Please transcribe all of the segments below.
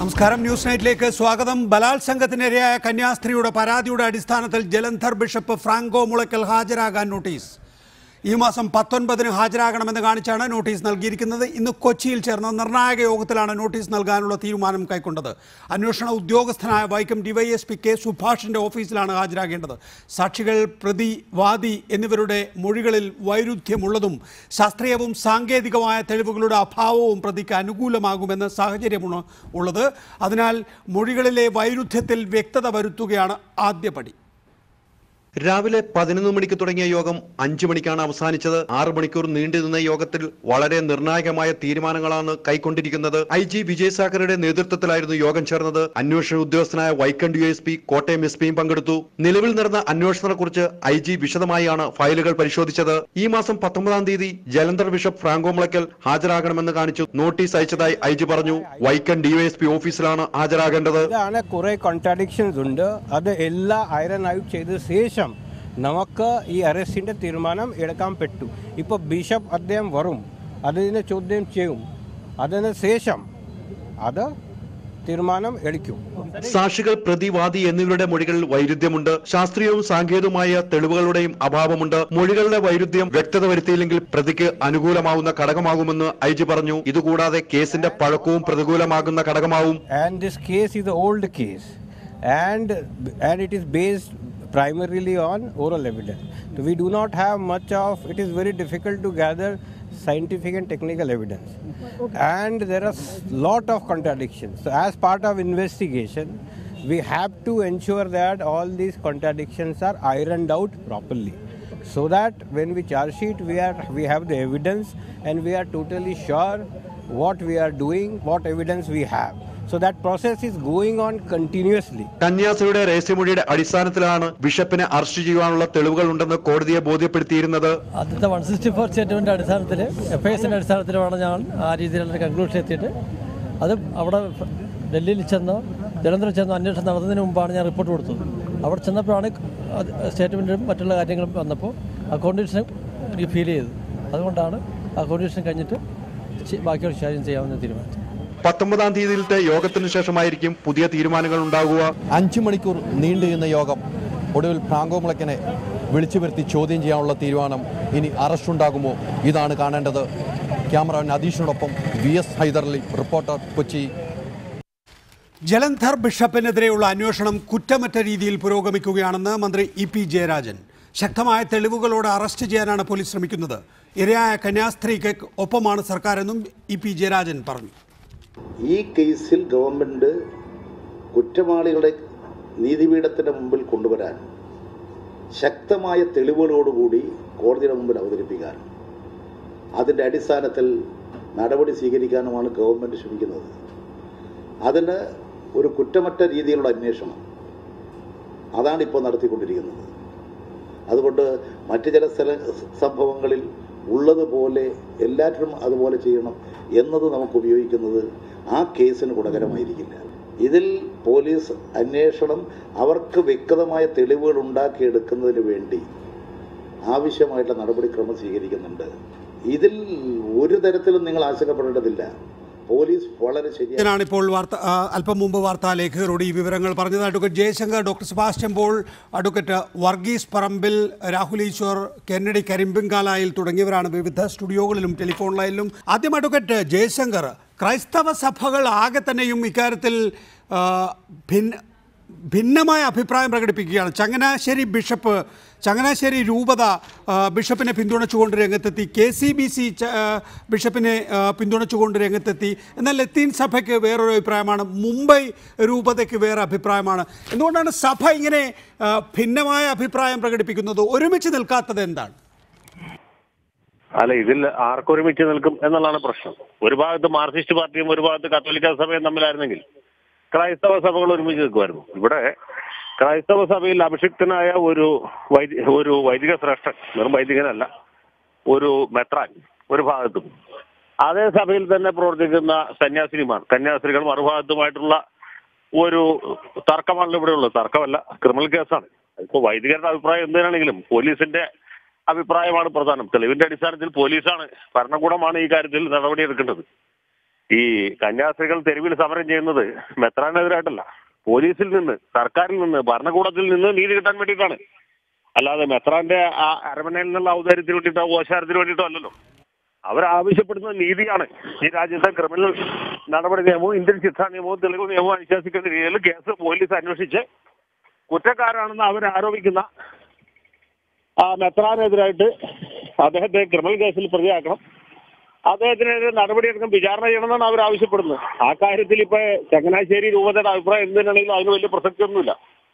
നമസ്കാരം ന്യൂസ് നൈറ്റിലേക്ക് സ്വാഗതം ബലാത്സംഗത്തിനിരയായ കന്യാസ്ത്രീയുടെ പരാതിയുടെ അടിസ്ഥാനത്തിൽ ജലന്ധർ ബിഷപ്പ് ഫ്രാങ്കോ മുളയ്ക്കൽ ഹാജരാകാൻ നോട്ടീസ് ഈ മാസം പത്തൊൻപതിന് ഹാജരാകണമെന്ന് കാണിച്ചാണ് നോട്ടീസ് നൽകിയിരിക്കുന്നത് ഇന്ന് കൊച്ചിയിൽ ചേർന്ന നിർണായക യോഗത്തിലാണ് നോട്ടീസ് നൽകാനുള്ള തീരുമാനം കൈക്കൊണ്ടത് അന്വേഷണ ഉദ്യോഗസ്ഥനായ വൈക്കം ഡിവൈഎസ്പി കെ സുഭാഷിന്റെ ഓഫീസിലാണ് ഹാജരാകേണ്ടത് സാക്ഷികൾ പ്രതി വാദി എന്നിവരുടെ മൊഴികളിൽ വൈരുദ്ധ്യമുള്ളതും ശാസ്ത്രീയവും സാങ്കേതികമായ തെളിവുകളുടെ അഭാവവും പ്രതിക്ക് അനുകൂലമാകുമെന്ന സാഹചര്യമാണ് ഉള്ളത് അതിനാൽ മൊഴികളിലെ വൈരുദ്ധ്യത്തിൽ വ്യക്തത വരുത്തുകയാണ് ആദ്യപടി രാവിലെ പതിനൊന്ന് മണിക്ക് തുടങ്ങിയ യോഗം അഞ്ചു മണിക്കാണ് അവസാനിച്ചത് ആറു മണിക്കൂർ നീണ്ടുനിന്ന യോഗത്തിൽ വളരെ നിർണായകമായ തീരുമാനങ്ങളാണ് കൈക്കൊണ്ടിരിക്കുന്നത് ഐ ജി വിജയസാഗറുടെ നേതൃത്വത്തിലായിരുന്നു യോഗം ചേർന്നത് അന്വേഷണ ഉദ്യോഗസ്ഥനായ Vaikom D S P Kottayam S പിയും പങ്കെടുത്തു നിലവിൽ നടന്ന അന്വേഷണത്തെക്കുറിച്ച് ഐ ജി വിശദമായാണ് ഫയലുകൾ പരിശോധിച്ചത് ഈ മാസം പത്തൊമ്പതാം തീയതി ജലന്ധർ ബിഷപ്പ് ഫ്രാങ്കോ മുളയ്ക്കൽ ഹാജരാകണമെന്ന് കാണിച്ചു നോട്ടീസ് അയച്ചതായി ഐ ജി പറഞ്ഞു വൈക്കം ഡിവൈഎസ്പി ഓഫീസിലാണ് ഹാജരാകേണ്ടത് ഇതാണ് കുറെ കോൺട്രാഡിക്ഷൻസ് ഉണ്ട് അത് എല്ലാം ഐറൺ ഔട്ട് ചെയ്ത ശേഷം നമുക്ക് ഈ അറസ്റ്റിന്റെ തീരുമാനം എടുക്കാൻ പറ്റും ഇപ്പോൾ ബിഷപ്പ് അദ്ദേഹം വരും അതിനെ ചോദ്യം ചെയ്യും അതിന് ശേഷം അത് തീരുമാനം എടുക്കും സാക്ഷികൾ പ്രതിവാദി എന്നിവരുടെ മൊഴികളിൽ വൈരുദ്ധ്യമുണ്ട് ശാസ്ത്രീയവും സാങ്കേതികവുമായ തെളിവുകളുടെയും അഭാവമുണ്ട് മൊഴികളുടെ വൈരുദ്ധ്യം വ്യക്തത വരുത്തിയില്ലെങ്കിൽ പ്രതിക്ക് അനുകൂലമാവുന്ന ഘടകമാകുമെന്ന് ഐ ജി പറഞ്ഞു ഇതുകൂടാതെ കേസിന്റെ പഴക്കവും പ്രതികൂലമാകുന്ന ഘടകമാവും and this case is an old case and and it is based primarily on oral evidence so we do not have much of it is very difficult to gather scientific and technical evidence and there are s- lot of contradictions so as part of investigation we have to ensure that all these contradictions are ironed out properly so that when we charge sheet we are we have the evidence and we are totally sure what we are doing what evidence we have so that process is going on continuously കന്യാസ്ത്രീയുടെ രഹസ്യമൊഴിയുടെ അടിസ്ഥാനത്തിലാണ് ബിഷപ്പിനെ arrest ചെയ്യുവാനുള്ള തെളിവുകൾ ഉണ്ടെന്ന് കോടതിയെ ബോധ്യപ്പെടുത്തിയിരുന്നത് ആദ്യത്തെ one sixty four statement അടിസ്ഥാനത്തിൽ എഫ് ഐ എസിൻ്റെ അടിസ്ഥാനത്തിലുമാണ് ഞാൻ ആ രീതിയിലുള്ള കൺക്ലൂഷൻ എത്തിയിട്ട് അത് അവിടെ ഡൽഹിയിൽ ചെന്ന് ജലന്ധറിൽ ചെന്ന് അന്വേഷണം നടത്തുന്നതിന് മുമ്പാണ് ഞാൻ റിപ്പോർട്ട് കൊടുത്തത് അവിടെ ചെന്നപ്പോഴാണ് അത് സ്റ്റേറ്റ്മെൻറ്റും മറ്റുള്ള കാര്യങ്ങളും വന്നപ്പോൾ ആ കോണ്ടീഷൻ എനിക്ക് ഫീൽ ചെയ്തത് അതുകൊണ്ടാണ് ആ കോണ്ടീഷൻ കഴിഞ്ഞിട്ട് ചെ- ബാക്കിയുള്ള കാര്യം ചെയ്യാമെന്ന് തീരുമാനിച്ചത് പത്തൊമ്പതാം തീയതിയിലത്തെ യോഗത്തിനു ശേഷമായിരിക്കും പുതിയ തീരുമാനങ്ങൾ ഉണ്ടാകുക അഞ്ച് മണിക്കൂർ നീണ്ടുനിന്ന യോഗം ഒടുവിൽ ഫ്രാങ്കോ മുളയ്ക്കനെ വിളിച്ചു വരുത്തി ചോദ്യം ചെയ്യാനുള്ള തീരുമാനം ഇനി അറസ്റ്റ് ഉണ്ടാകുമോ ഇതാണ് കാണേണ്ടത് ക്യാമറമാൻ അധീഷിനോടൊപ്പം V S Haiderali reporter Kochi Jalandhar ബിഷപ്പിനെതിരെയുള്ള അന്വേഷണം കുറ്റമറ്റ രീതിയിൽ പുരോഗമിക്കുകയാണെന്ന് മന്ത്രി ഇ പി ജയരാജൻ ശക്തമായ തെളിവുകളോടെ അറസ്റ്റ് ചെയ്യാനാണ് പോലീസ് ശ്രമിക്കുന്നത് ഇരയായ കന്യാസ്ത്രീക്ക് ഒപ്പമാണ് സർക്കാരെന്നും ഇ പി ജയരാജൻ പറഞ്ഞു ഈ കേസിൽ ഗവൺമെൻറ് കുറ്റവാളികളെ നീതിപീഠത്തിൻ്റെ മുമ്പിൽ കൊണ്ടുവരാൻ ശക്തമായ തെളിവുകളോടുകൂടി കോടതിയുടെ മുമ്പിൽ അവതരിപ്പിക്കാൻ അതിൻ്റെ അടിസ്ഥാനത്തിൽ നടപടി സ്വീകരിക്കാനുമാണ് ഗവൺമെൻറ് ശ്രമിക്കുന്നത് അതിന് ഒരു കുറ്റമറ്റ രീതിയിലുള്ള അന്വേഷണം അതാണ് ഇപ്പോൾ നടത്തിക്കൊണ്ടിരിക്കുന്നത് അതുകൊണ്ട് മറ്റ് ചില സ്ഥല സംഭവങ്ങളിൽ ഉള്ളതുപോലെ എല്ലാറ്റിനും അതുപോലെ ചെയ്യണം എന്നത് നമുക്ക് ഉപയോഗിക്കുന്നത് ആ കേസിന് ഗുണകരമായിരിക്കില്ല ഇതിൽ പോലീസ് അന്വേഷണം അവർക്ക് വ്യക്തമായ തെളിവുകൾ ഉണ്ടാക്കിയെടുക്കുന്നതിന് വേണ്ടി ആവശ്യമായിട്ടുള്ള നടപടിക്രമം സ്വീകരിക്കുന്നുണ്ട് ഇതിൽ ഒരു തരത്തിലും നിങ്ങൾ ആശങ്കപ്പെടേണ്ടതില്ല പോലീസ് വളരെ ശരിയായി ാണ് ഇപ്പോൾ വാർത്ത ആ, അല്പം മുമ്പ് വാർത്താ ലേഖകരോട് ഈ വിവരങ്ങൾ പറഞ്ഞത് advocate Jayashankar doctor Sebastian Paul advocate Varghese Parambil Rahul Easwar Kennedy Karimpinkalayil തുടങ്ങിയവരാണ് വിവിധ സ്റ്റുഡിയോകളിലും ടെലിഫോൺ ലൈനിലും ആദ്യം അഡ്വക്കേറ്റ് ജയശങ്കർ ക്രൈസ്തവ സഭകൾ ആകെ തന്നെയും ഇക്കാര്യത്തിൽ ആ, ഭിന്ന ഭിന്നമായ അഭിപ്രായം പ്രകടിപ്പിക്കുകയാണ് ചങ്ങനാശ്ശേരി ബിഷപ്പ് ചങ്ങനാശ്ശേരി രൂപത ആ, ബിഷപ്പിനെ പിന്തുണച്ചുകൊണ്ട് രംഗത്തെത്തി കെ സി ബി സി ച- ആ, ബിഷപ്പിനെ ആ, പിന്തുണച്ചുകൊണ്ട് രംഗത്തെത്തി എന്നാൽ ലത്തീൻ സഭയ്ക്ക് വേറൊരു അഭിപ്രായമാണ് മുംബൈ രൂപതയ്ക്ക് വേറെ അഭിപ്രായമാണ് എന്തുകൊണ്ടാണ് സഭ ഇങ്ങനെ ആ, ഭിന്നമായ അഭിപ്രായം പ്രകടിപ്പിക്കുന്നത് ഒരുമിച്ച് നിൽക്കാത്തത് എന്താണ് അല്ല ഇതിൽ ആർക്കൊരുമിച്ച് നിൽക്കും എന്നുള്ളതാണ് പ്രശ്നം ഒരു ഭാഗത്ത് മാർക്സിസ്റ്റ് പാർട്ടിയും ഒരു ഭാഗത്ത് കത്തോലിക്ക സഭയും തമ്മിലായിരുന്നെങ്കിൽ ക്രൈസ്തവ സഭകൾ ഒരുമിച്ച് നിൽക്കുമായിരുന്നു ഇവിടെ ക്രൈസ്തവ സഭയിൽ അഭിഷിക്തനായ ഒരു വൈദി ഒരു വൈദിക ശ്രേഷ്ഠൻ വെറും വൈദികനല്ല ഒരു മെത്രാൻ ഒരു ഭാഗത്തും അതേ സഭയിൽ തന്നെ പ്രവർത്തിക്കുന്ന സന്യാസിനിമാർ കന്യാസ്ത്രീകൾ മറുഭാഗത്തുമായിട്ടുള്ള ഒരു തർക്കമാണല്ലോ ഇവിടെ ഉള്ളത് തർക്കമല്ല ക്രിമിനൽ കേസാണ് ഇപ്പോൾ വൈദികരുടെ അഭിപ്രായം എന്തിനാണെങ്കിലും പോലീസിന്റെ അഭിപ്രായമാണ് പ്രധാനം തെളിവിന്റെ അടിസ്ഥാനത്തിൽ പോലീസാണ് ഭരണകൂടമാണ് ഈ കാര്യത്തിൽ നടപടിയെടുക്കേണ്ടത് ഈ കന്യാസ്ത്രീകൾ തെരുവിൽ സമരം ചെയ്യുന്നത് മെത്രാനെതിരായിട്ടല്ല പോലീസിൽ നിന്ന് സർക്കാരിൽ നിന്ന് ഭരണകൂടത്തിൽ നിന്ന് നീതി കിട്ടാൻ വേണ്ടിയിട്ടാണ് അല്ലാതെ മെത്രാന്റെ ആ അരമനയിൽ നിന്നുള്ള ഔദാര്യത്തിന് വേണ്ടിയിട്ടോ ഓശാരത്തിന് വേണ്ടിയിട്ടോ അല്ലല്ലോ അവരാവശ്യപ്പെടുന്നത് നീതിയാണ് ഈ രാജ്യത്തെ ക്രിമിനൽ നടപടി നിയമവും ഇന്ത്യൻ ശിക്ഷാ നിയമവും തെളിവ് നിയമവും അനുശാസിക്കുന്ന രീതിയിൽ കേസ് പോലീസ് അന്വേഷിച്ച് കുറ്റക്കാരാണെന്ന് അവർ ആരോപിക്കുന്ന ആ മെത്രാനെതിരായിട്ട് അദ്ദേഹത്തെ ക്രിമിനൽ കേസിൽ പ്രതിയാക്കണം അദ്ദേഹത്തിനെതിരെ നടപടിയെടുക്കാൻ വിചാരണ ചെയ്യണമെന്നാണ് അവർ ആവശ്യപ്പെടുന്നത് ആ കാര്യത്തിൽ ഇപ്പൊ ചങ്ങനാശ്ശേരി രൂപതയുടെ അഭിപ്രായം എന്തിനാണെങ്കിലും അതിന് വലിയ പ്രസക്തിയൊന്നുമില്ല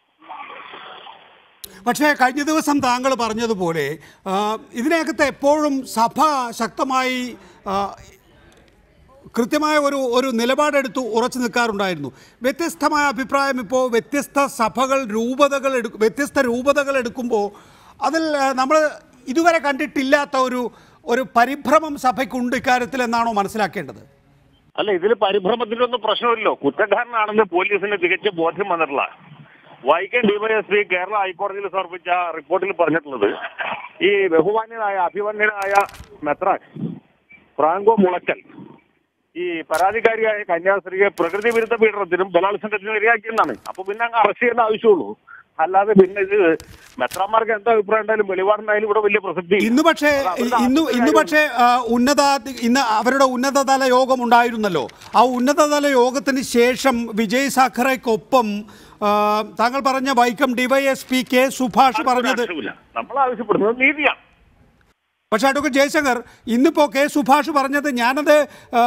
പക്ഷേ കഴിഞ്ഞ ദിവസം താങ്കൾ പറഞ്ഞതുപോലെ ആ, ഇതിനകത്ത് എപ്പോഴും സഭ ശക്തമായി ആ, കൃത്യമായ ഒരു ഒരു നിലപാടെടുത്ത് ഉറച്ചു നിൽക്കാറുണ്ടായിരുന്നു വ്യത്യസ്തമായ അഭിപ്രായം ഇപ്പോൾ വ്യത്യസ്ത സഭകൾ രൂപതകൾ എടു വ്യത്യസ്ത രൂപതകൾ എടുക്കുമ്പോൾ അതിൽ നമ്മൾ ഇതുവരെ കണ്ടിട്ടില്ലാത്ത ഒരു ഒരു പരിഭ്രമം സഭയ്ക്കുണ്ട് ഇക്കാര്യത്തിൽ എന്നാണോ മനസ്സിലാക്കേണ്ടത് അല്ല ഇതിൽ പരിഭ്രമത്തിന്റെ ഒന്നും പ്രശ്നമില്ലല്ലോ കുറ്റക്കാരനാണെന്ന് പോലീസിന് തികച്ച ബോധ്യം വന്നിട്ടുള്ള വൈക്കം ഡിവൈഎസ്പി കേരള ഹൈക്കോടതിയിൽ സമർപ്പിച്ച റിപ്പോർട്ടിൽ പറഞ്ഞിട്ടുള്ളത് ഈ ബഹുമാന്യനായ അഭിമന്യനായ മെത്രാൻ ഫ്രാങ്കോ മുളക്കൽ ഈ പരാതിക്കാരിയായ കന്യാസ്ത്രീയെ പ്രകൃതി വിരുദ്ധ പീഡനത്തിനും ബലാത്സംഗത്തിനും ഇരയാക്കിയെന്നാണ് അപ്പൊ പിന്നെ അങ്ങ് അറസ്റ്റ് ചെയ്യേണ്ട ആവശ്യമുള്ളൂ അല്ലാതെ പിന്നെ ഇത് മെത്രാന്മാർക്ക് എന്താ അഭിപ്രായം ഉണ്ടായാലും വെളിപാടുണ്ടായാലും ഇവിടെ വലിയ പ്രസക്തി ഇന്ന് പക്ഷേ ഇന്ന് ഇന്ന് പക്ഷേ ആ, ഉന്നത ഇന്ന് അവരുടെ ഉന്നതതല യോഗം ഉണ്ടായിരുന്നല്ലോ ആ ഉന്നതതല യോഗത്തിന് ശേഷം വിജയ് സാഖറയ്ക്കൊപ്പം ആ, താങ്കൾ പറഞ്ഞ വൈക്കം ഡിവൈഎസ്പി കെ സുഭാഷ് പറഞ്ഞത് നമ്മൾ ആവശ്യപ്പെടുന്നത് നീതിയാണ് പക്ഷേ അഡ്വക്കേറ്റ് ജയശങ്കർ ഇന്നിപ്പോൾ കെ സുഭാഷ് പറഞ്ഞത് ഞാനത്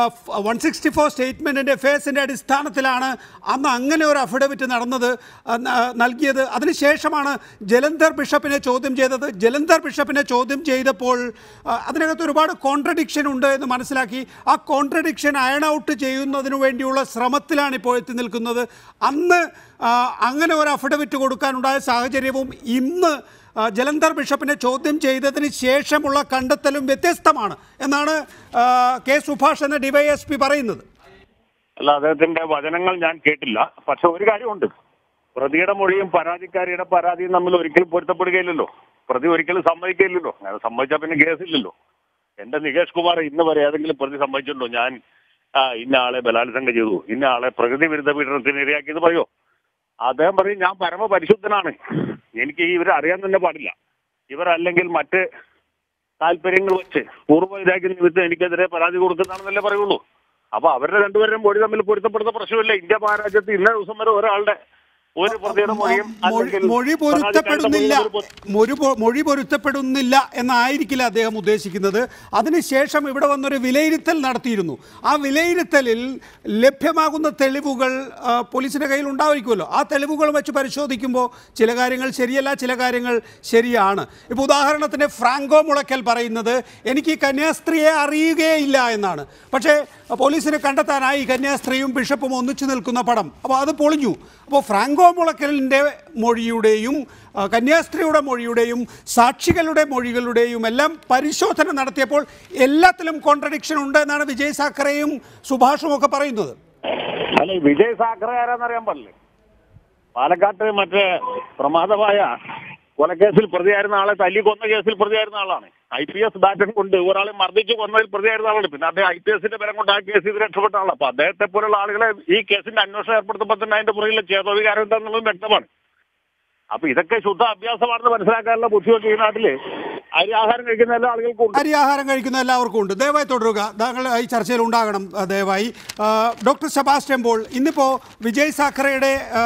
വൺ സിക്സ്റ്റി ഫോർ സ്റ്റേറ്റ്മെൻറ്റിൻ്റെ ഫേസിൻ്റെ അടിസ്ഥാനത്തിലാണ് അന്ന് അങ്ങനെ ഒരു അഫിഡവിറ്റ് നടന്നത് ആ, ന- നൽകിയത് അതിനുശേഷമാണ് ജലന്ധർ ബിഷപ്പിനെ ചോദ്യം ചെയ്തത് ജലന്ധർ ബിഷപ്പിനെ ചോദ്യം ചെയ്തപ്പോൾ ആ, അതിനകത്ത് ഒരുപാട് കോൺട്രഡിക്ഷൻ ഉണ്ട് എന്ന് മനസ്സിലാക്കി ആ കോൺട്രഡിക്ഷൻ അയൺ ഔട്ട് ചെയ്യുന്നതിന് വേണ്ടിയുള്ള ശ്രമത്തിലാണ് ഇപ്പോൾ എത്തി നിൽക്കുന്നത് അന്ന് ആ, അങ്ങനെ ഒരു അഫിഡവിറ്റ് കൊടുക്കാനുണ്ടായ സാഹചര്യവും ഇന്ന് ആ, ജലന്ധർ ബിഷപ്പിനെ ചോദ്യം ചെയ്തതിന് ശേഷമുള്ള കണ്ടെത്തലും വ്യത്യസ്തമാണ് എന്നാണ് ആ, കെ സുഭാഷ് എന്ന ഡിവൈഎസ്പി പറയുന്നത് അല്ല അദ്ദേഹത്തിന്റെ വചനങ്ങൾ ഞാൻ കേട്ടില്ല പക്ഷെ ഒരു കാര്യമുണ്ട് പ്രതിയുടെ മൊഴിയും പരാതിക്കാരിയുടെ പരാതിയും തമ്മിൽ ഒരിക്കലും പൊരുത്തപ്പെടുകയില്ലല്ലോ പ്രതി ഒരിക്കലും സമ്മതിക്കില്ലല്ലോ അങ്ങനെ സമ്മതിച്ചാൽ പിന്നെ കേസില്ലല്ലോ എന്റെ നികേഷ് കുമാർ ഇന്ന് വരെ ഏതെങ്കിലും പ്രതി സമ്മതിച്ചിട്ടുണ്ടോ ഞാൻ ആ ഇന്ന ആളെ ബലാത്സംഗം ചെയ്തു ഇന്ന ആളെ പ്രകൃതി വിരുദ്ധ പീഡനത്തിന് ഇരയാക്കിയെന്ന് പറയോ അദ്ദേഹം പറയും ഞാൻ പരമപരിശുദ്ധനാണ് എനിക്ക് ഇവരെ അറിയാൻ തന്നെ പാടില്ല ഇവരല്ലെങ്കിൽ മറ്റ് താല്പര്യങ്ങൾ വെച്ച് പൂർവ്വ ഇതാക്കി നിമിത്തം എനിക്കെതിരെ പരാതി കൊടുക്കുന്നതാണെന്നല്ലേ പറയുള്ളൂ അപ്പൊ അവരുടെ രണ്ടുപേരും മൊഴി തമ്മിൽ പൊരുത്തപ്പെടുന്ന പ്രശ്നമില്ല ഇന്ത്യ മഹാരാജ്യത്ത് ഇന്ന ദിവസം വരെ ഒരാളുടെ ഒരു പ്രതിയുടെ മൊഴിയും മൊഴി- അല്ലെങ്കിൽ മൊഴി പരാതിക്കാരുടെ പൊരുത്തപ്പെടുന്നില്ല മൊഴിയും തമ്മിൽ മൊഴി പൊ- മൊഴി പൊരുത്തപ്പെടുന്നില്ല എന്നായിരിക്കില്ല അദ്ദേഹം ഉദ്ദേശിക്കുന്നത് അതിനുശേഷം ഇവിടെ വന്നൊരു വിലയിരുത്തൽ നടത്തിയിരുന്നു ആ വിലയിരുത്തലിൽ ലഭ്യമാകുന്ന തെളിവുകൾ ആ, പോലീസിന്റെ കയ്യിൽ ഉണ്ടായിരിക്കുമല്ലോ ആ തെളിവുകൾ വെച്ച് പരിശോധിക്കുമ്പോൾ ചില കാര്യങ്ങൾ ശരിയല്ല ചില കാര്യങ്ങൾ ശരിയാണ് ഇപ്പോൾ ഉദാഹരണത്തിന് ഫ്രാങ്കോ മുളയ്ക്കൽ പറയുന്നത് എനിക്ക് ഈ കന്യാസ്ത്രീയെ അറിയുകയില്ല എന്നാണ് പക്ഷേ പോലീസിനെ കണ്ടെത്താനായി ഈ കന്യാസ്ത്രീയും ബിഷപ്പും ഒന്നിച്ചു നിൽക്കുന്ന പടം അപ്പോൾ അത് പൊളിഞ്ഞു അപ്പോൾ ഫ്രാങ്കോ മുളയ്ക്കലിൻ്റെ മൊഴിയുടെയും ആ, കന്യാസ്ത്രീയുടെ മൊഴിയുടെയും സാക്ഷികളുടെ മൊഴികളുടെയും എല്ലാം പരിശോധന നടത്തിയപ്പോൾ എല്ലാത്തിലും കോൺട്രഡിക്ഷൻ ഉണ്ട് എന്നാണ് വിജയ് സാക്കറയും സുഭാഷും ഒക്കെ പറയുന്നത് അല്ല ഈ വിജയ് സാഖറെ ആരാന്നറിയാൻ പാടില്ലേ പാലക്കാട്ട് മറ്റേ പ്രമാദമായ കൊലക്കേസിൽ പ്രതിയായിരുന്ന ആളെ തല്ലി കൊന്ന കേസിൽ പ്രതിയായിരുന്ന ആളാണ് ഐ പി എസ് ബാറ്റൻ കൊണ്ട് ഒരാളെ മർദ്ദിച്ച് കൊന്നതിൽ പ്രതിയായിരുന്ന ആളാണ് പിന്നെ അദ്ദേഹം ഐ പി എസിന്റെ ബലം കൊണ്ട് ആ കേസിൽ ഇത് രക്ഷപ്പെട്ട ആളാണ് അപ്പൊ അദ്ദേഹത്തെ പോലുള്ള ആളുകളെ ഈ കേസിന്റെ അന്വേഷണം ഏർപ്പെടുത്തുമ്പോൾ തന്നെ അതിന്റെ പുറകിലെ ചേതോവികാരം എന്താണെന്നുള്ളത് വ്യക്തമാണ് അപ്പൊ ഇതൊക്കെ ശുദ്ധ അഭ്യാസമാണെന്ന് മനസ്സിലാക്കാനുള്ള ബുദ്ധിയൊക്കെ ഈ നാട്ടില് അരി ആഹാരം കഴിക്കുന്ന എല്ലാ ആളുകൾക്കും ഉണ്ട് അരി ആഹാരം കഴിക്കുന്ന എല്ലാവർക്കും ഉണ്ട് ദയവായി തുടരുക താങ്കൾ ഈ ചർച്ചയിൽ ഉണ്ടാകണം ആ, ദയവായി ആ, ഡോക്ടർ സെബാസ്റ്റ്യൻ പോൾ ഇന്നിപ്പോൾ വിജയ് സാഖറയുടെ ആ,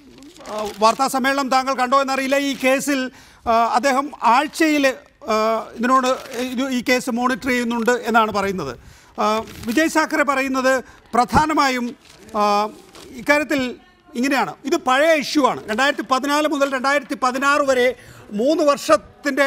ആ, വാർത്താ സമ്മേളനം താങ്കൾ കണ്ടോ എന്നറിയില്ല ഈ കേസിൽ ആ, അദ്ദേഹം ആഴ്ചയിൽ ആ, ഇതിനോട് ഇത് ഈ കേസ് മോണിറ്റർ ചെയ്യുന്നുണ്ട് എന്നാണ് പറയുന്നത് ആ, വിജയ് സാഖറെ പറയുന്നത് പ്രധാനമായും ആ, ഇക്കാര്യത്തിൽ ഇങ്ങനെയാണ് ഇത് പഴയ ഇഷ്യൂ ആണ് രണ്ടായിരത്തി പതിനാല് മുതൽ രണ്ടായിരത്തി പതിനാറ് വരെ മൂന്ന് വർഷത്തിൻ്റെ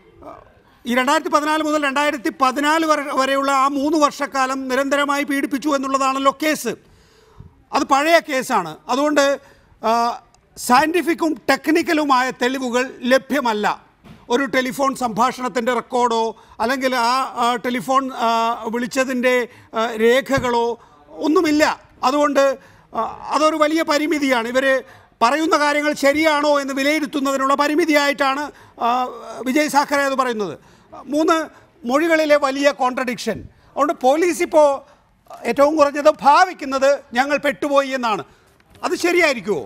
ഈ രണ്ടായിരത്തി പതിനാല് മുതൽ രണ്ടായിരത്തി പതിനാല് വരെ വരെയുള്ള ആ മൂന്ന് വർഷക്കാലം നിരന്തരമായി പീഡിപ്പിച്ചു എന്നുള്ളതാണല്ലോ കേസ് അത് പഴയ കേസാണ് അതുകൊണ്ട് സയൻറ്റിഫിക്കും ടെക്നിക്കലുമായ തെളിവുകൾ ലഭ്യമല്ല ഒരു ടെലിഫോൺ സംഭാഷണത്തിൻ്റെ റെക്കോർഡോ അല്ലെങ്കിൽ ആ ആ, ടെലിഫോൺ ആ, വിളിച്ചതിൻ്റെ ആ, രേഖകളോ ഒന്നുമില്ല അതുകൊണ്ട് ആ, അതൊരു വലിയ പരിമിതിയാണ് ഇവർ പറയുന്ന കാര്യങ്ങൾ ശരിയാണോ എന്ന് വിലയിരുത്തുന്നതിനുള്ള പരിമിതിയായിട്ടാണ് ആ, വിജയ് സാഖറെ അത് പറയുന്നത് മൂന്ന് മൊഴികളിലെ വലിയ കോൺട്രഡിക്ഷൻ അതുകൊണ്ട് പോലീസ് ഇപ്പോൾ ഏറ്റവും കുറഞ്ഞത് ഭാവിക്കുന്നത് ഞങ്ങൾ പെട്ടുപോയി എന്നാണ് അത് ശരിയായിരിക്കുമോ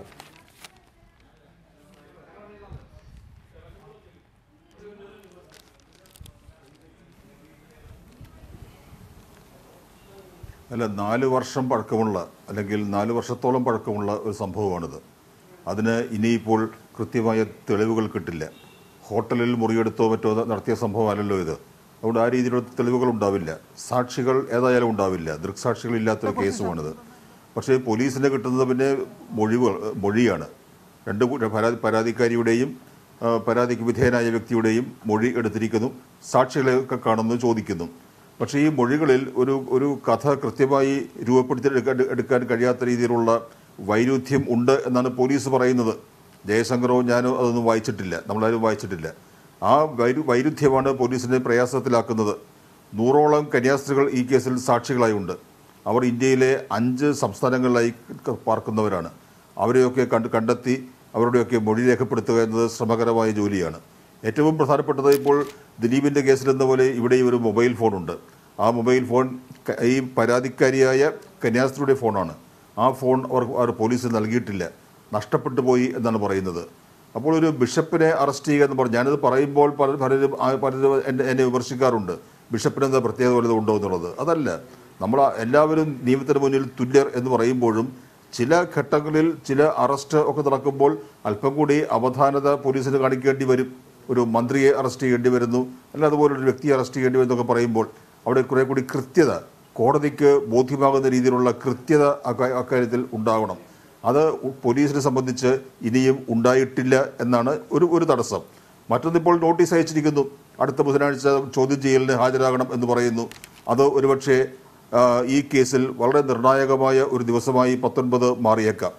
അല്ല നാല് വർഷം പഴക്കമുള്ള അല്ലെങ്കിൽ നാല് വർഷത്തോളം പഴക്കമുള്ള ഒരു സംഭവമാണിത് അതിന് ഇനിയിപ്പോൾ കൃത്യമായ തെളിവുകൾ കിട്ടില്ല ഹോട്ടലിൽ മുറിയെടുത്തോ മറ്റോ നടത്തിയ സംഭവമല്ലല്ലോ ഇത് അതുകൊണ്ട് ആ രീതിയിലുള്ള തെളിവുകൾ ഉണ്ടാവില്ല സാക്ഷികൾ ഏതായാലും ഉണ്ടാവില്ല ദൃക്സാക്ഷികൾ ഇല്ലാത്തൊരു കേസുമാണിത് പക്ഷേ പോലീസിന് കിട്ടുന്നത് പിന്നെ മൊഴികൾ മൊഴിയാണ് രണ്ട് കൂ- പരാതി പരാതിക്കാരിയുടെയും ആ, പരാതിക്ക് വിധേയനായ വ്യക്തിയുടെയും മൊഴി എടുത്തിരിക്കുന്നു സാക്ഷികളെയൊക്കെ കാണുന്നു ചോദിക്കുന്നു പക്ഷേ ഈ മൊഴികളിൽ ഒരു ഒരു കഥ കൃത്യമായി രൂപപ്പെടുത്തി എടുക്കാൻ എടുക്കാൻ കഴിയാത്ത രീതിയിലുള്ള വൈരുദ്ധ്യം ഉണ്ട് എന്നാണ് പോലീസ് പറയുന്നത് ജയശങ്കറോ ഞാനോ അതൊന്നും വായിച്ചിട്ടില്ല നമ്മളാരും വായിച്ചിട്ടില്ല ആ വൈരു വൈരുദ്ധ്യമാണ് പോലീസിനെ പ്രയാസത്തിലാക്കുന്നത് നൂറോളം കന്യാസ്ത്രീകൾ ഈ കേസിൽ സാക്ഷികളായി ഉണ്ട് അവർ ഇന്ത്യയിലെ അഞ്ച് സംസ്ഥാനങ്ങളിലായി ക- പാർക്കുന്നവരാണ് അവരെയൊക്കെ കണ്ട് കണ്ടെത്തി അവരുടെയൊക്കെ മൊഴി രേഖപ്പെടുത്തുക എന്നത് ശ്രമകരമായ ജോലിയാണ് ഏറ്റവും പ്രധാനപ്പെട്ടത് ഇപ്പോൾ ദിലീപിൻ്റെ കേസിലെന്ന പോലെ ഇവിടെയും ഒരു മൊബൈൽ ഫോണുണ്ട് ആ മൊബൈൽ ഫോൺ ക- ഈ പരാതിക്കാരിയായ കന്യാസ്ത്രീയുടെ ഫോണാണ് ആ ഫോൺ അവർ അവർ പോലീസിന് നൽകിയിട്ടില്ല നഷ്ടപ്പെട്ടു പോയി എന്നാണ് പറയുന്നത് അപ്പോൾ ഒരു ബിഷപ്പിനെ അറസ്റ്റ് ചെയ്യുക എന്ന് പറഞ്ഞു ഞാനിത് പറയുമ്പോൾ പല പലരും ആ പലരും എന്നെ എന്നെ വിമർശിക്കാറുണ്ട് ബിഷപ്പിന് എന്താ പ്രത്യേകത വലുത് ഉണ്ടോ എന്നുള്ളത് അതല്ല നമ്മൾ ആ- എല്ലാവരും നിയമത്തിന് മുന്നിൽ തുല്യർ എന്ന് പറയുമ്പോഴും ചില ഘട്ടങ്ങളിൽ ചില അറസ്റ്റ് ഒക്കെ നടക്കുമ്പോൾ അല്പം കൂടി അവധാനത പോലീസിന് കാണിക്കേണ്ടി വരും ഒരു മന്ത്രിയെ അറസ്റ്റ് ചെയ്യേണ്ടി വരുന്നു അല്ല അതുപോലെ ഒരു വ്യക്തിയെ അറസ്റ്റ് ചെയ്യേണ്ടി വരുന്നൊക്കെ പറയുമ്പോൾ അവിടെ കുറെ കൂടി കൃത്യത കോടതിക്ക് ബോധ്യമാകുന്ന രീതിയിലുള്ള കൃത്യത അക്കാ- അക്കാര്യത്തിൽ ഉണ്ടാവണം അത് പോലീസിനെ സംബന്ധിച്ച് ഇനിയും ഉണ്ടായിട്ടില്ല എന്നാണ് ഒരു ഒരു തടസ്സം മറ്റൊന്നിപ്പോൾ നോട്ടീസ് അയച്ചിരിക്കുന്നു അടുത്ത ബുധനാഴ്ച ചോദ്യം ചെയ്യലിന് ഹാജരാകണം എന്ന് പറയുന്നു അത് ഒരുപക്ഷെ ആ, ഈ കേസിൽ വളരെ നിർണായകമായ ഒരു ദിവസമായി പത്തൊൻപത് മാറിയേക്കാം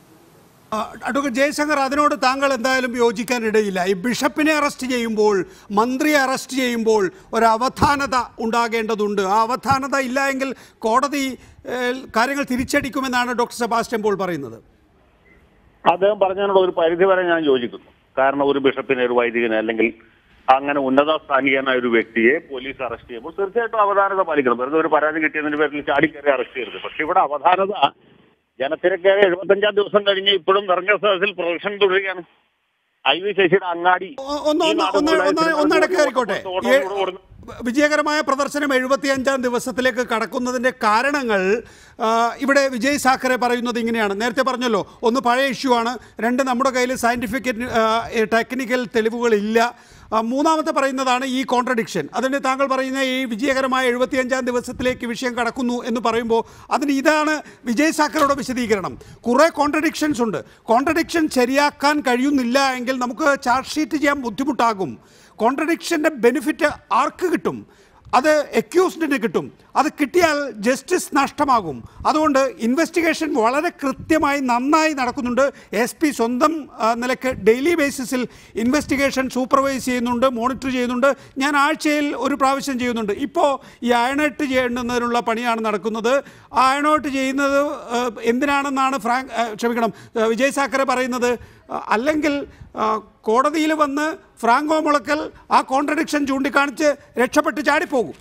ആ, അഡ്വക്കേറ്റ് ജയശങ്കർ അതിനോട് താങ്കൾ എന്തായാലും യോജിക്കാനിടയില്ല ഈ ബിഷപ്പിനെ അറസ്റ്റ് ചെയ്യുമ്പോൾ മന്ത്രിയെ അറസ്റ്റ് ചെയ്യുമ്പോൾ ഒരു അവധാനത ഉണ്ടാകേണ്ടതുണ്ട് ആ അവധാനത ഇല്ല എങ്കിൽ കോടതി ഏഹ്, കാര്യങ്ങൾ തിരിച്ചടിക്കുമെന്നാണ് ഡോക്ടർ സെബാസ്റ്റ്യൻ പോൾ പറയുന്നത് അദ്ദേഹം പറഞ്ഞതിനോട് ഒരു പരിധി വരെ ഞാൻ യോജിക്കുന്നു കാരണം ഒരു ബിഷപ്പിനെ ഒരു വൈദികനെ അല്ലെങ്കിൽ അങ്ങനെ ഉന്നത സ്ഥാനീയനായ ഒരു വ്യക്തിയെ പോലീസ് അറസ്റ്റ് ചെയ്യുമ്പോൾ തീർച്ചയായിട്ടും അവധാനത പാലിക്കണം വെറുതെ ഒരു പരാതി കിട്ടിയതിന് പേരിൽ ചാടിക്കയറി അറസ്റ്റ് ചെയ്യരുത് പക്ഷെ ഇവിടെ അവധാനത ജനത്തിരക്കേറെ എഴുപത്തഞ്ചാം ദിവസം കഴിഞ്ഞ് ഇപ്പോഴും നിറഞ്ഞ സ്ഥലത്തിൽ പ്രൊഫഷൻ തുടരുകയാണ് ഐ വി ശശിയുടെ അങ്ങാടി ഒ- ഒന്ന് ഈ ഒന്ന് നാട് ഒന്ന് മുഴുവൻ ഒന്ന് ഇതിനകം ഒന്നടക്കം ഓടി ആയിക്കോട്ടെ ഓടി ഏ- ഓടി ഓടി വിജയകരമായ പ്രദർശനം എഴുപത്തിയഞ്ചാം ദിവസത്തിലേക്ക് കടക്കുന്നതിൻ്റെ കാരണങ്ങൾ ആ, ഇവിടെ വിജയ് സാഖറെ പറയുന്നത് ഇങ്ങനെയാണ് നേരത്തെ പറഞ്ഞല്ലോ ഒന്ന് പഴയ ഇഷ്യൂ ആണ് രണ്ട് നമ്മുടെ കയ്യിൽ സയൻറ്റിഫിക് ടെക്നിക്കൽ തെളിവുകളില്ല ആ, മൂന്നാമത്തെ പറയുന്നതാണ് ഈ കോൺട്രഡിക്ഷൻ അതിന് താങ്കൾ പറയുന്ന ഈ വിജയകരമായ എഴുപത്തിയഞ്ചാം ദിവസത്തിലേക്ക് വിഷയം കടക്കുന്നു എന്ന് പറയുമ്പോൾ അതിന് ഇതാണ് വിജയ് സാഖറുടെ വിശദീകരണം കുറേ കോൺട്രഡിക്ഷൻസ് ഉണ്ട് കോൺട്രഡിക്ഷൻ ശരിയാക്കാൻ കഴിയുന്നില്ല എങ്കിൽ നമുക്ക് ചാർജ് ഷീറ്റ് ചെയ്യാൻ ബുദ്ധിമുട്ടാകും കോൺട്രഡിക്ഷൻ്റെ ബെനിഫിറ്റ് ആർക്ക് കിട്ടും അത് എക്യൂസ്ഡിന് കിട്ടും അത് കിട്ടിയാൽ ജസ്റ്റിസ് നഷ്ടമാകും അതുകൊണ്ട് ഇൻവെസ്റ്റിഗേഷൻ വളരെ കൃത്യമായി നന്നായി നടക്കുന്നുണ്ട് എസ് പി സ്വന്തം ആ, നിലയ്ക്ക് ഡെയിലി ബേസിസിൽ ഇൻവെസ്റ്റിഗേഷൻ സൂപ്പർവൈസ് ചെയ്യുന്നുണ്ട് മോണിറ്റർ ചെയ്യുന്നുണ്ട് ഞാൻ ആഴ്ചയിൽ ഒരു പ്രാവശ്യം ചെയ്യുന്നുണ്ട് ഇപ്പോൾ ഈ അയണൗട്ട് ചെയ്യേണ്ടുന്നതിനുള്ള പണിയാണ് നടക്കുന്നത് ആ അയണൗട്ട് ചെയ്യുന്നത് ആ, എന്തിനാണെന്നാണ് ഫ്രാങ്ക് ആ, ക്ഷമിക്കണം ആ, വിജയ് സാക്കറെ പറയുന്നത് ആ, അല്ലെങ്കിൽ ആ, കോടതിയിൽ വന്ന് ഫ്രാങ്കോ മുളക്കൽ ആ കോൺട്രഡിക്ഷൻ ചൂണ്ടിക്കാണിച്ച് രക്ഷപ്പെട്ട് ചാടിപ്പോകും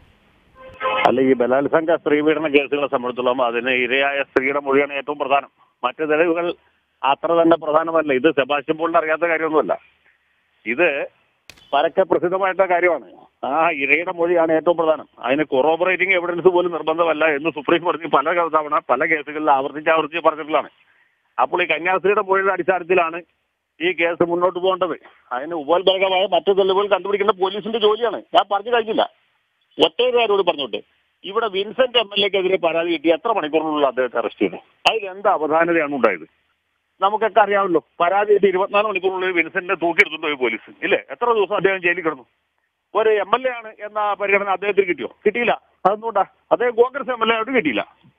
അല്ല ഈ ബലാത്സംഗ സ്ത്രീപീഡന കേസുകളെ സംബന്ധിച്ചിടത്തോളം അതിന് ഇരയായ സ്ത്രീയുടെ മൊഴിയാണ് ഏറ്റവും പ്രധാനം മറ്റു തെളിവുകൾ അത്ര തന്നെ പ്രധാനമല്ല ഇത് സെബാസ്റ്റ്യൻ പോളിന് അറിയാത്ത കാര്യമൊന്നുമല്ല ഇത് പരക്കെ പ്രസിദ്ധമായിട്ടുള്ള കാര്യമാണ് ആ ഇരയുടെ മൊഴിയാണ് ഏറ്റവും പ്രധാനം അതിന് കൊറോബറേറ്റിംഗ് എവിഡൻസ് പോലും നിർബന്ധമല്ല എന്ന് സുപ്രീം കോടതി പല തവണ പല കേസുകളിൽ ആവർത്തിച്ച് ആവർത്തിച്ച് പറഞ്ഞിട്ടുള്ളതാണ് അപ്പോൾ ഈ കന്യാസ്ത്രീയുടെ മൊഴിയുടെ അടിസ്ഥാനത്തിലാണ് ഈ കേസ് മുന്നോട്ട് പോകേണ്ടത് അതിന് ഉപോത്ബലകമായ മറ്റു തെളിവുകൾ കണ്ടുപിടിക്കുന്ന പോലീസിന്റെ ജോലിയാണ് ഞാൻ പറഞ്ഞു കഴിഞ്ഞില്ല ഒറ്റയൊരു കാര്യം കൂടി പറഞ്ഞോട്ടെ ഇവിടെ വിൻസെന്റ് എം എൽ എക്കെതിരെ പരാതി കിട്ടി എത്ര മണിക്കൂറിനുള്ള അദ്ദേഹത്തെ അറസ്റ്റ് ചെയ്തു അതിൽ എന്ത് അവധാനതയാണ് ഉണ്ടായത് നമുക്കൊക്കെ അറിയാമല്ലോ പരാതി കിട്ടി ഇരുപത്തിനാല് മണിക്കൂറിനുള്ളിൽ വിൻസെന്റിനെ തൂക്കിയെടുത്തുകൊണ്ട് പോയി പോലീസ് ഇല്ലേ എത്ര ദിവസം അദ്ദേഹം ജയിലിൽ കിടന്നു ഒരു എം എൽ എ ആണ് എന്ന പരിഗണന അദ്ദേഹത്തിന് കിട്ടിയോ കിട്ടിയില്ല അതെന്തുകൊണ്ടാ അദ്ദേഹം കോൺഗ്രസ് എം എൽ എ ആയിട്ട് കിട്ടിയില്ല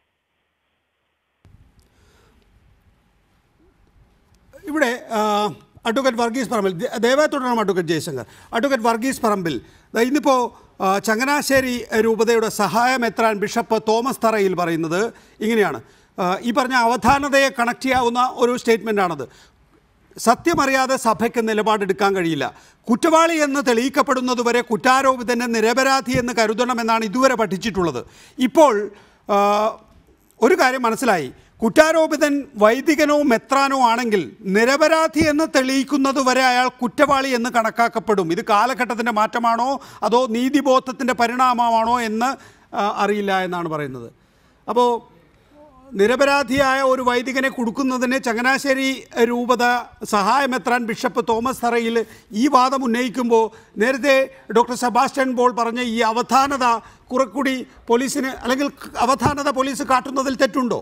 ഇവിടെ ആ, അഡ്വക്കേറ്റ് വർഗീസ് പറമ്പിൽ ദേ- ദയവായി തുടരണം അഡ്വക്കേറ്റ് ജയശങ്കർ അഡ്വക്കേറ്റ് വർഗീസ് പറമ്പിൽ ദാ ഇന്നിപ്പോൾ ആ, ചങ്ങനാശ്ശേരി രൂപതയുടെ സഹായം എത്രാൻ ബിഷപ്പ് തോമസ് തറയിൽ പറയുന്നത് ഇങ്ങനെയാണ് ആ, ഈ പറഞ്ഞ അവധാനതയെ കണക്ട് ചെയ്യാവുന്ന ഒരു സ്റ്റേറ്റ്മെൻ്റാണത് സത്യമറിയാതെ സഭയ്ക്ക് നിലപാടെടുക്കാൻ കഴിയില്ല കുറ്റവാളി എന്ന് തെളിയിക്കപ്പെടുന്നതുവരെ കുറ്റാരോപിതനെ നിരപരാധി എന്ന് കരുതണമെന്നാണ് ഇതുവരെ പഠിച്ചിട്ടുള്ളത് ഇപ്പോൾ ആ, ഒരു കാര്യം മനസ്സിലായി കുറ്റാരോപിതൻ വൈദികനോ മെത്രാനോ ആണെങ്കിൽ നിരപരാധി എന്ന് തെളിയിക്കുന്നത് വരെ അയാൾ കുറ്റവാളി എന്ന് കണക്കാക്കപ്പെടും ഇത് കാലഘട്ടത്തിൻ്റെ മാറ്റമാണോ അതോ നീതിബോധത്തിൻ്റെ പരിണാമമാണോ എന്ന് ആ, അറിയില്ല എന്നാണ് പറയുന്നത് അപ്പോൾ നിരപരാധിയായ ഒരു വൈദികനെ കൊടുക്കുന്നതിന് ചങ്ങനാശ്ശേരി രൂപത സഹായമെത്രാൻ ബിഷപ്പ് തോമസ് തറയിൽ ഈ വാദം ഉന്നയിക്കുമ്പോൾ നേരത്തെ ഡോക്ടർ സെബാസ്റ്റ്യൻ ബോൾ പറഞ്ഞ ഈ അവധാനത കുറെക്കൂടി പോലീസിന് അല്ലെങ്കിൽ അവധാനത പോലീസ് കാട്ടുന്നതിൽ തെറ്റുണ്ടോ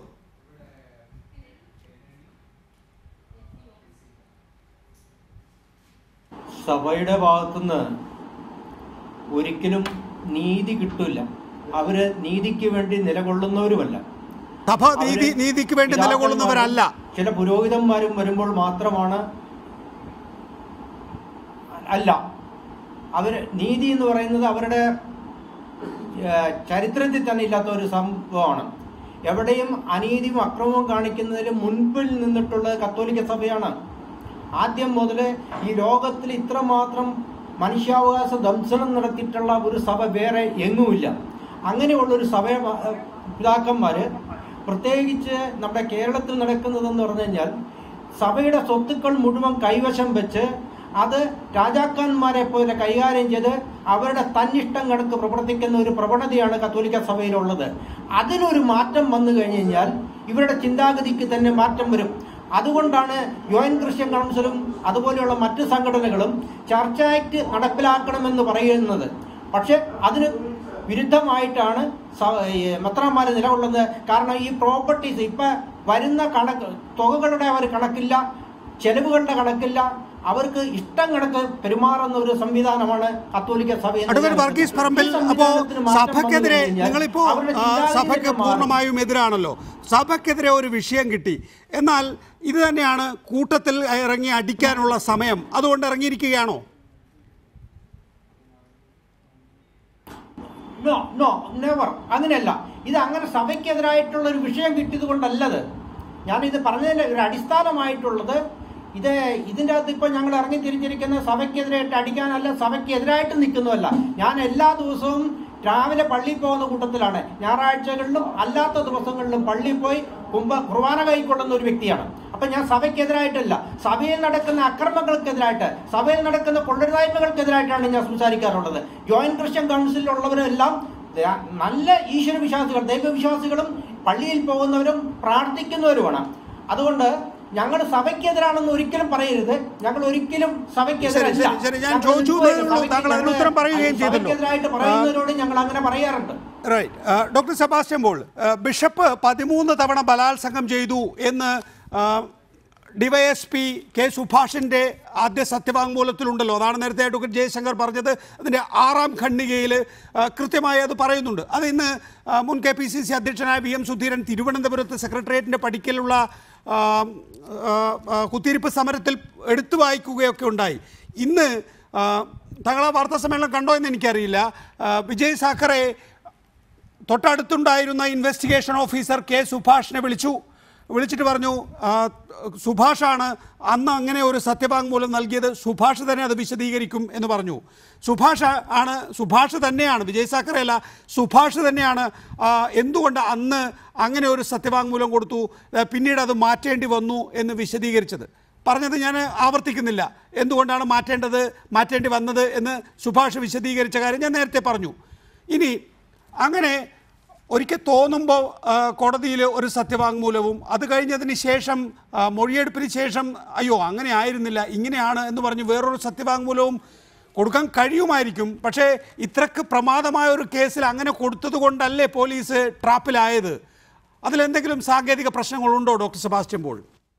സഭയുടെ ഭാഗത്തുനിന്ന് ഒരിക്കലും നീതി കിട്ടില്ല അവര് നീതിക്ക് വേണ്ടി നിലകൊള്ളുന്നവരുമല്ല സഭ നീതി അവര് നീതിക്ക് വേണ്ടി നിലകൊള്ളുന്നവരല്ല ചില പുരോഹിതന്മാരും വരുമ്പോൾ മാത്രമാണ് അല്ല അവര് നീതി എന്ന് പറയുന്നത് അവരുടെ ഏഹ്, ചരിത്രത്തിൽ തന്നെ ഇല്ലാത്ത ഒരു സംഭവമാണ് എവിടെയും അനീതിയും അക്രമവും കാണിക്കുന്നതിന് മുൻപിൽ നിന്നിട്ടുള്ളത് കത്തോലിക്ക സഭയാണ് ആദ്യം മുതൽ ഈ ലോകത്തിൽ ഇത്രമാത്രം മനുഷ്യാവകാശ ദംശനം നടത്തിയിട്ടുള്ള ഒരു സഭ വേറെ എങ്ങുമില്ല അങ്ങനെയുള്ള ഒരു സഭ പിതാക്കന്മാര് പ്രത്യേകിച്ച് നമ്മുടെ കേരളത്തിൽ നടക്കുന്നതെന്ന് പറഞ്ഞു കഴിഞ്ഞാൽ സഭയുടെ സ്വത്തുക്കൾ മുഴുവൻ കൈവശം വെച്ച് അത് രാജാക്കന്മാരെ പോലെ കൈകാര്യം ചെയ്ത് അവരുടെ തന്നിഷ്ടം കണക്ക് പ്രവർത്തിക്കുന്ന ഒരു പ്രവണതയാണ് കത്തോലിക്ക സഭയിലുള്ളത് അതിനൊരു മാറ്റം വന്നു കഴിഞ്ഞു കഴിഞ്ഞാൽ ഇവരുടെ ചിന്താഗതിക്ക് തന്നെ മാറ്റം വരും അതുകൊണ്ടാണ് ജോയിന്റ് ക്രിസ്ത്യൻ കൗൺസിലും അതുപോലെയുള്ള മറ്റ് സംഘടനകളും ചർച്ച ആക്ട് നടപ്പിലാക്കണമെന്ന് പറയുന്നത് പക്ഷെ അതിന് വിരുദ്ധമായിട്ടാണ് മെത്രാന്മാർ നിലകൊള്ളുന്നത് കാരണം ഈ പ്രോപ്പർട്ടീസ് ഇപ്പൊ വരുന്ന കണക്ക് തുകകളുടെ അവർ കണക്കില്ല ചെലവുകളുടെ കണക്കില്ല അവർക്ക് ഇഷ്ടം കണക്ക് പെരുമാറുന്ന ഒരു സംവിധാനമാണ് കത്തോലിക്ക സഭ എന്ന് അഡ്വക്കേറ്റ് ഞാൻ വർഗീസ് പറമ്പിൽ ഈ അപ്പോൾ സംവിധാനത്തിന് മാറ്റം വന്നു സഭയ്ക്കെതിരെ കഴിഞ്ഞാൽ നിങ്ങളിപ്പോ അവരുടെ ആ, ചിന്താഗതി സഭയ്ക്ക് മാറും. പൂർണ്ണമായും എതിരാണല്ലോ സഭയ്ക്കെതിരെ ഒരു വിഷയം കിട്ടി എന്നാൽ ഇത് തന്നെയാണ് കൂട്ടത്തിൽ ഇറങ്ങി അടിക്കാനുള്ള സമയം അതുകൊണ്ട് ഇറങ്ങിയിരിക്കുകയാണോ നോ നോ നെവർ അങ്ങനെയല്ല ഇത് അങ്ങനെ സഭയ്ക്കെതിരായിട്ടുള്ള ഒരു വിഷയം കിട്ടിയത് കൊണ്ടല്ലത് ഞാനിത് പറഞ്ഞതിൻ്റെ ഒരു അടിസ്ഥാനമായിട്ടുള്ളത് ഇത് ഇതിൻ്റെ അകത്ത് ഇപ്പോൾ ഞങ്ങൾ ഇറങ്ങി തിരിച്ചിരിക്കുന്ന സഭയ്ക്കെതിരായിട്ട് അടിക്കാനല്ല സഭയ്ക്കെതിരായിട്ട് നിൽക്കുന്നതല്ല ഞാൻ എല്ലാ ദിവസവും രാവിലെ പള്ളിയിൽ പോകുന്ന കൂട്ടത്തിലാണ് ഞായറാഴ്ചകളിലും അല്ലാത്ത ദിവസങ്ങളിലും പള്ളിയിൽ പോയി കുംഭ കുർബാന കൈക്കൊള്ളുന്ന ഒരു വ്യക്തിയാണ് അപ്പൊ ഞാൻ സഭയ്ക്കെതിരായിട്ടല്ല സഭയിൽ നടക്കുന്ന അക്രമങ്ങൾക്കെതിരായിട്ട് സഭയിൽ നടക്കുന്ന കൊള്ളരുതായ്മകൾക്കെതിരായിട്ടാണ് ഞാൻ സംസാരിക്കാറുള്ളത് ജോയിന്റ് ക്രിസ്ത്യൻ കൗൺസിലുള്ളവരെല്ലാം ദ- നല്ല ഈശ്വര വിശ്വാസികൾ ദൈവവിശ്വാസികളും പള്ളിയിൽ പോകുന്നവരും പ്രാർത്ഥിക്കുന്നവരുമാണ് അതുകൊണ്ട് ഞങ്ങൾ സഭയ്ക്കെതിരാണെന്ന് ഒരിക്കലും പറയരുത് ഞങ്ങൾ ഒരിക്കലും സഭയ്ക്കെതിരല്ല ശരി, ശരി, ഞാൻ ഞങ്ങൾ ചോദിച്ചു ഇതുവരെ എന്നേ ഉള്ളൂ. താങ്കൾ അതിന് സഭയ്ക്ക് ഉത്തരം പറയുകയും ചെയ്തല്ലോ. സഭയ്ക്കെതിരായിട്ട് പറയുന്നവരോട് ഞങ്ങൾ അങ്ങനെ പറയാറുണ്ട് റൈറ്റ് ഡോക്ടർ സെബാസ്റ്റ്യൻ പോൾ ആ, ബിഷപ്പ് പതിമൂന്ന് തവണ ബലാത്സംഗം ചെയ്തു എന്ന് ഡിവൈഎസ്പി കെ സുഭാഷിൻ്റെ ആദ്യ സത്യവാങ്മൂലത്തിലുണ്ടല്ലോ അതാണ് നേരത്തെ അഡ്വക്കേറ്റ് ജയശങ്കർ പറഞ്ഞത് അതിൻ്റെ ആറാം ഖണ്ഡികയിൽ കൃത്യമായി അത് പറയുന്നുണ്ട് അത് ഇന്ന് ആ, മുൻ കെ പി സി സി അധ്യക്ഷനായ വി എം സുധീരൻ തിരുവനന്തപുരത്ത് സെക്രട്ടേറിയറ്റിൻ്റെ പടിക്കലുള്ള ആ, ആ, ആ, കുത്തിയിരിപ്പ് സമരത്തിൽ എടുത്തു വായിക്കുകയൊക്കെ ഉണ്ടായി ഇന്ന് ആ, താങ്കൾ ആ വാർത്താ സമ്മേളനം കണ്ടോ എന്ന് എനിക്കറിയില്ല ആ, വിജയ് സാഖറെ തൊട്ടടുത്തുണ്ടായിരുന്ന ഇൻവെസ്റ്റിഗേഷൻ ഓഫീസർ കെ സുഭാഷിനെ വിളിച്ചു വിളിച്ചിട്ട് പറഞ്ഞു ആ, സുഭാഷാണ് അന്ന് അങ്ങനെ ഒരു സത്യവാങ്മൂലം നൽകിയത് സുഭാഷ് തന്നെ അത് വിശദീകരിക്കും എന്ന് പറഞ്ഞു സുഭാഷ് ആണ് സുഭാഷ് തന്നെയാണ് വിജയ് സാക്കറയല്ല സുഭാഷ് തന്നെയാണ് ആ, എന്തുകൊണ്ട് അന്ന് അങ്ങനെ ഒരു സത്യവാങ്മൂലം കൊടുത്തു ആ, പിന്നീട് അത് മാറ്റേണ്ടി വന്നു എന്ന് വിശദീകരിച്ചത് പറഞ്ഞത് ഞാൻ ആവർത്തിക്കുന്നില്ല എന്തുകൊണ്ടാണ് മാറ്റേണ്ടത് മാറ്റേണ്ടി വന്നത് എന്ന് സുഭാഷ് വിശദീകരിച്ച കാര്യം ഞാൻ നേരത്തെ പറഞ്ഞു ഇനി അങ്ങനെ ഒരിക്കൽ തോന്നുമ്പോൾ കോടതിയിൽ ഒരു സത്യവാങ്മൂലവും അത് കഴിഞ്ഞതിന് ശേഷം ആ, മൊഴിയെടുപ്പിന് ശേഷം അയ്യോ അങ്ങനെ ആയിരുന്നില്ല ഇങ്ങനെയാണ് എന്ന് പറഞ്ഞ് വേറൊരു സത്യവാങ്മൂലവും കൊടുക്കാൻ കഴിയുമായിരിക്കും പക്ഷേ ഇത്രക്ക് പ്രമാദമായ ഒരു കേസിൽ അങ്ങനെ കൊടുത്തത് കൊണ്ടല്ലേ പോലീസ് ട്രാപ്പിലായത് അതിലെന്തെങ്കിലും സാങ്കേതിക പ്രശ്നങ്ങളുണ്ടോ ഡോക്ടർ സെബാസ്റ്റ്യൻ പോൾ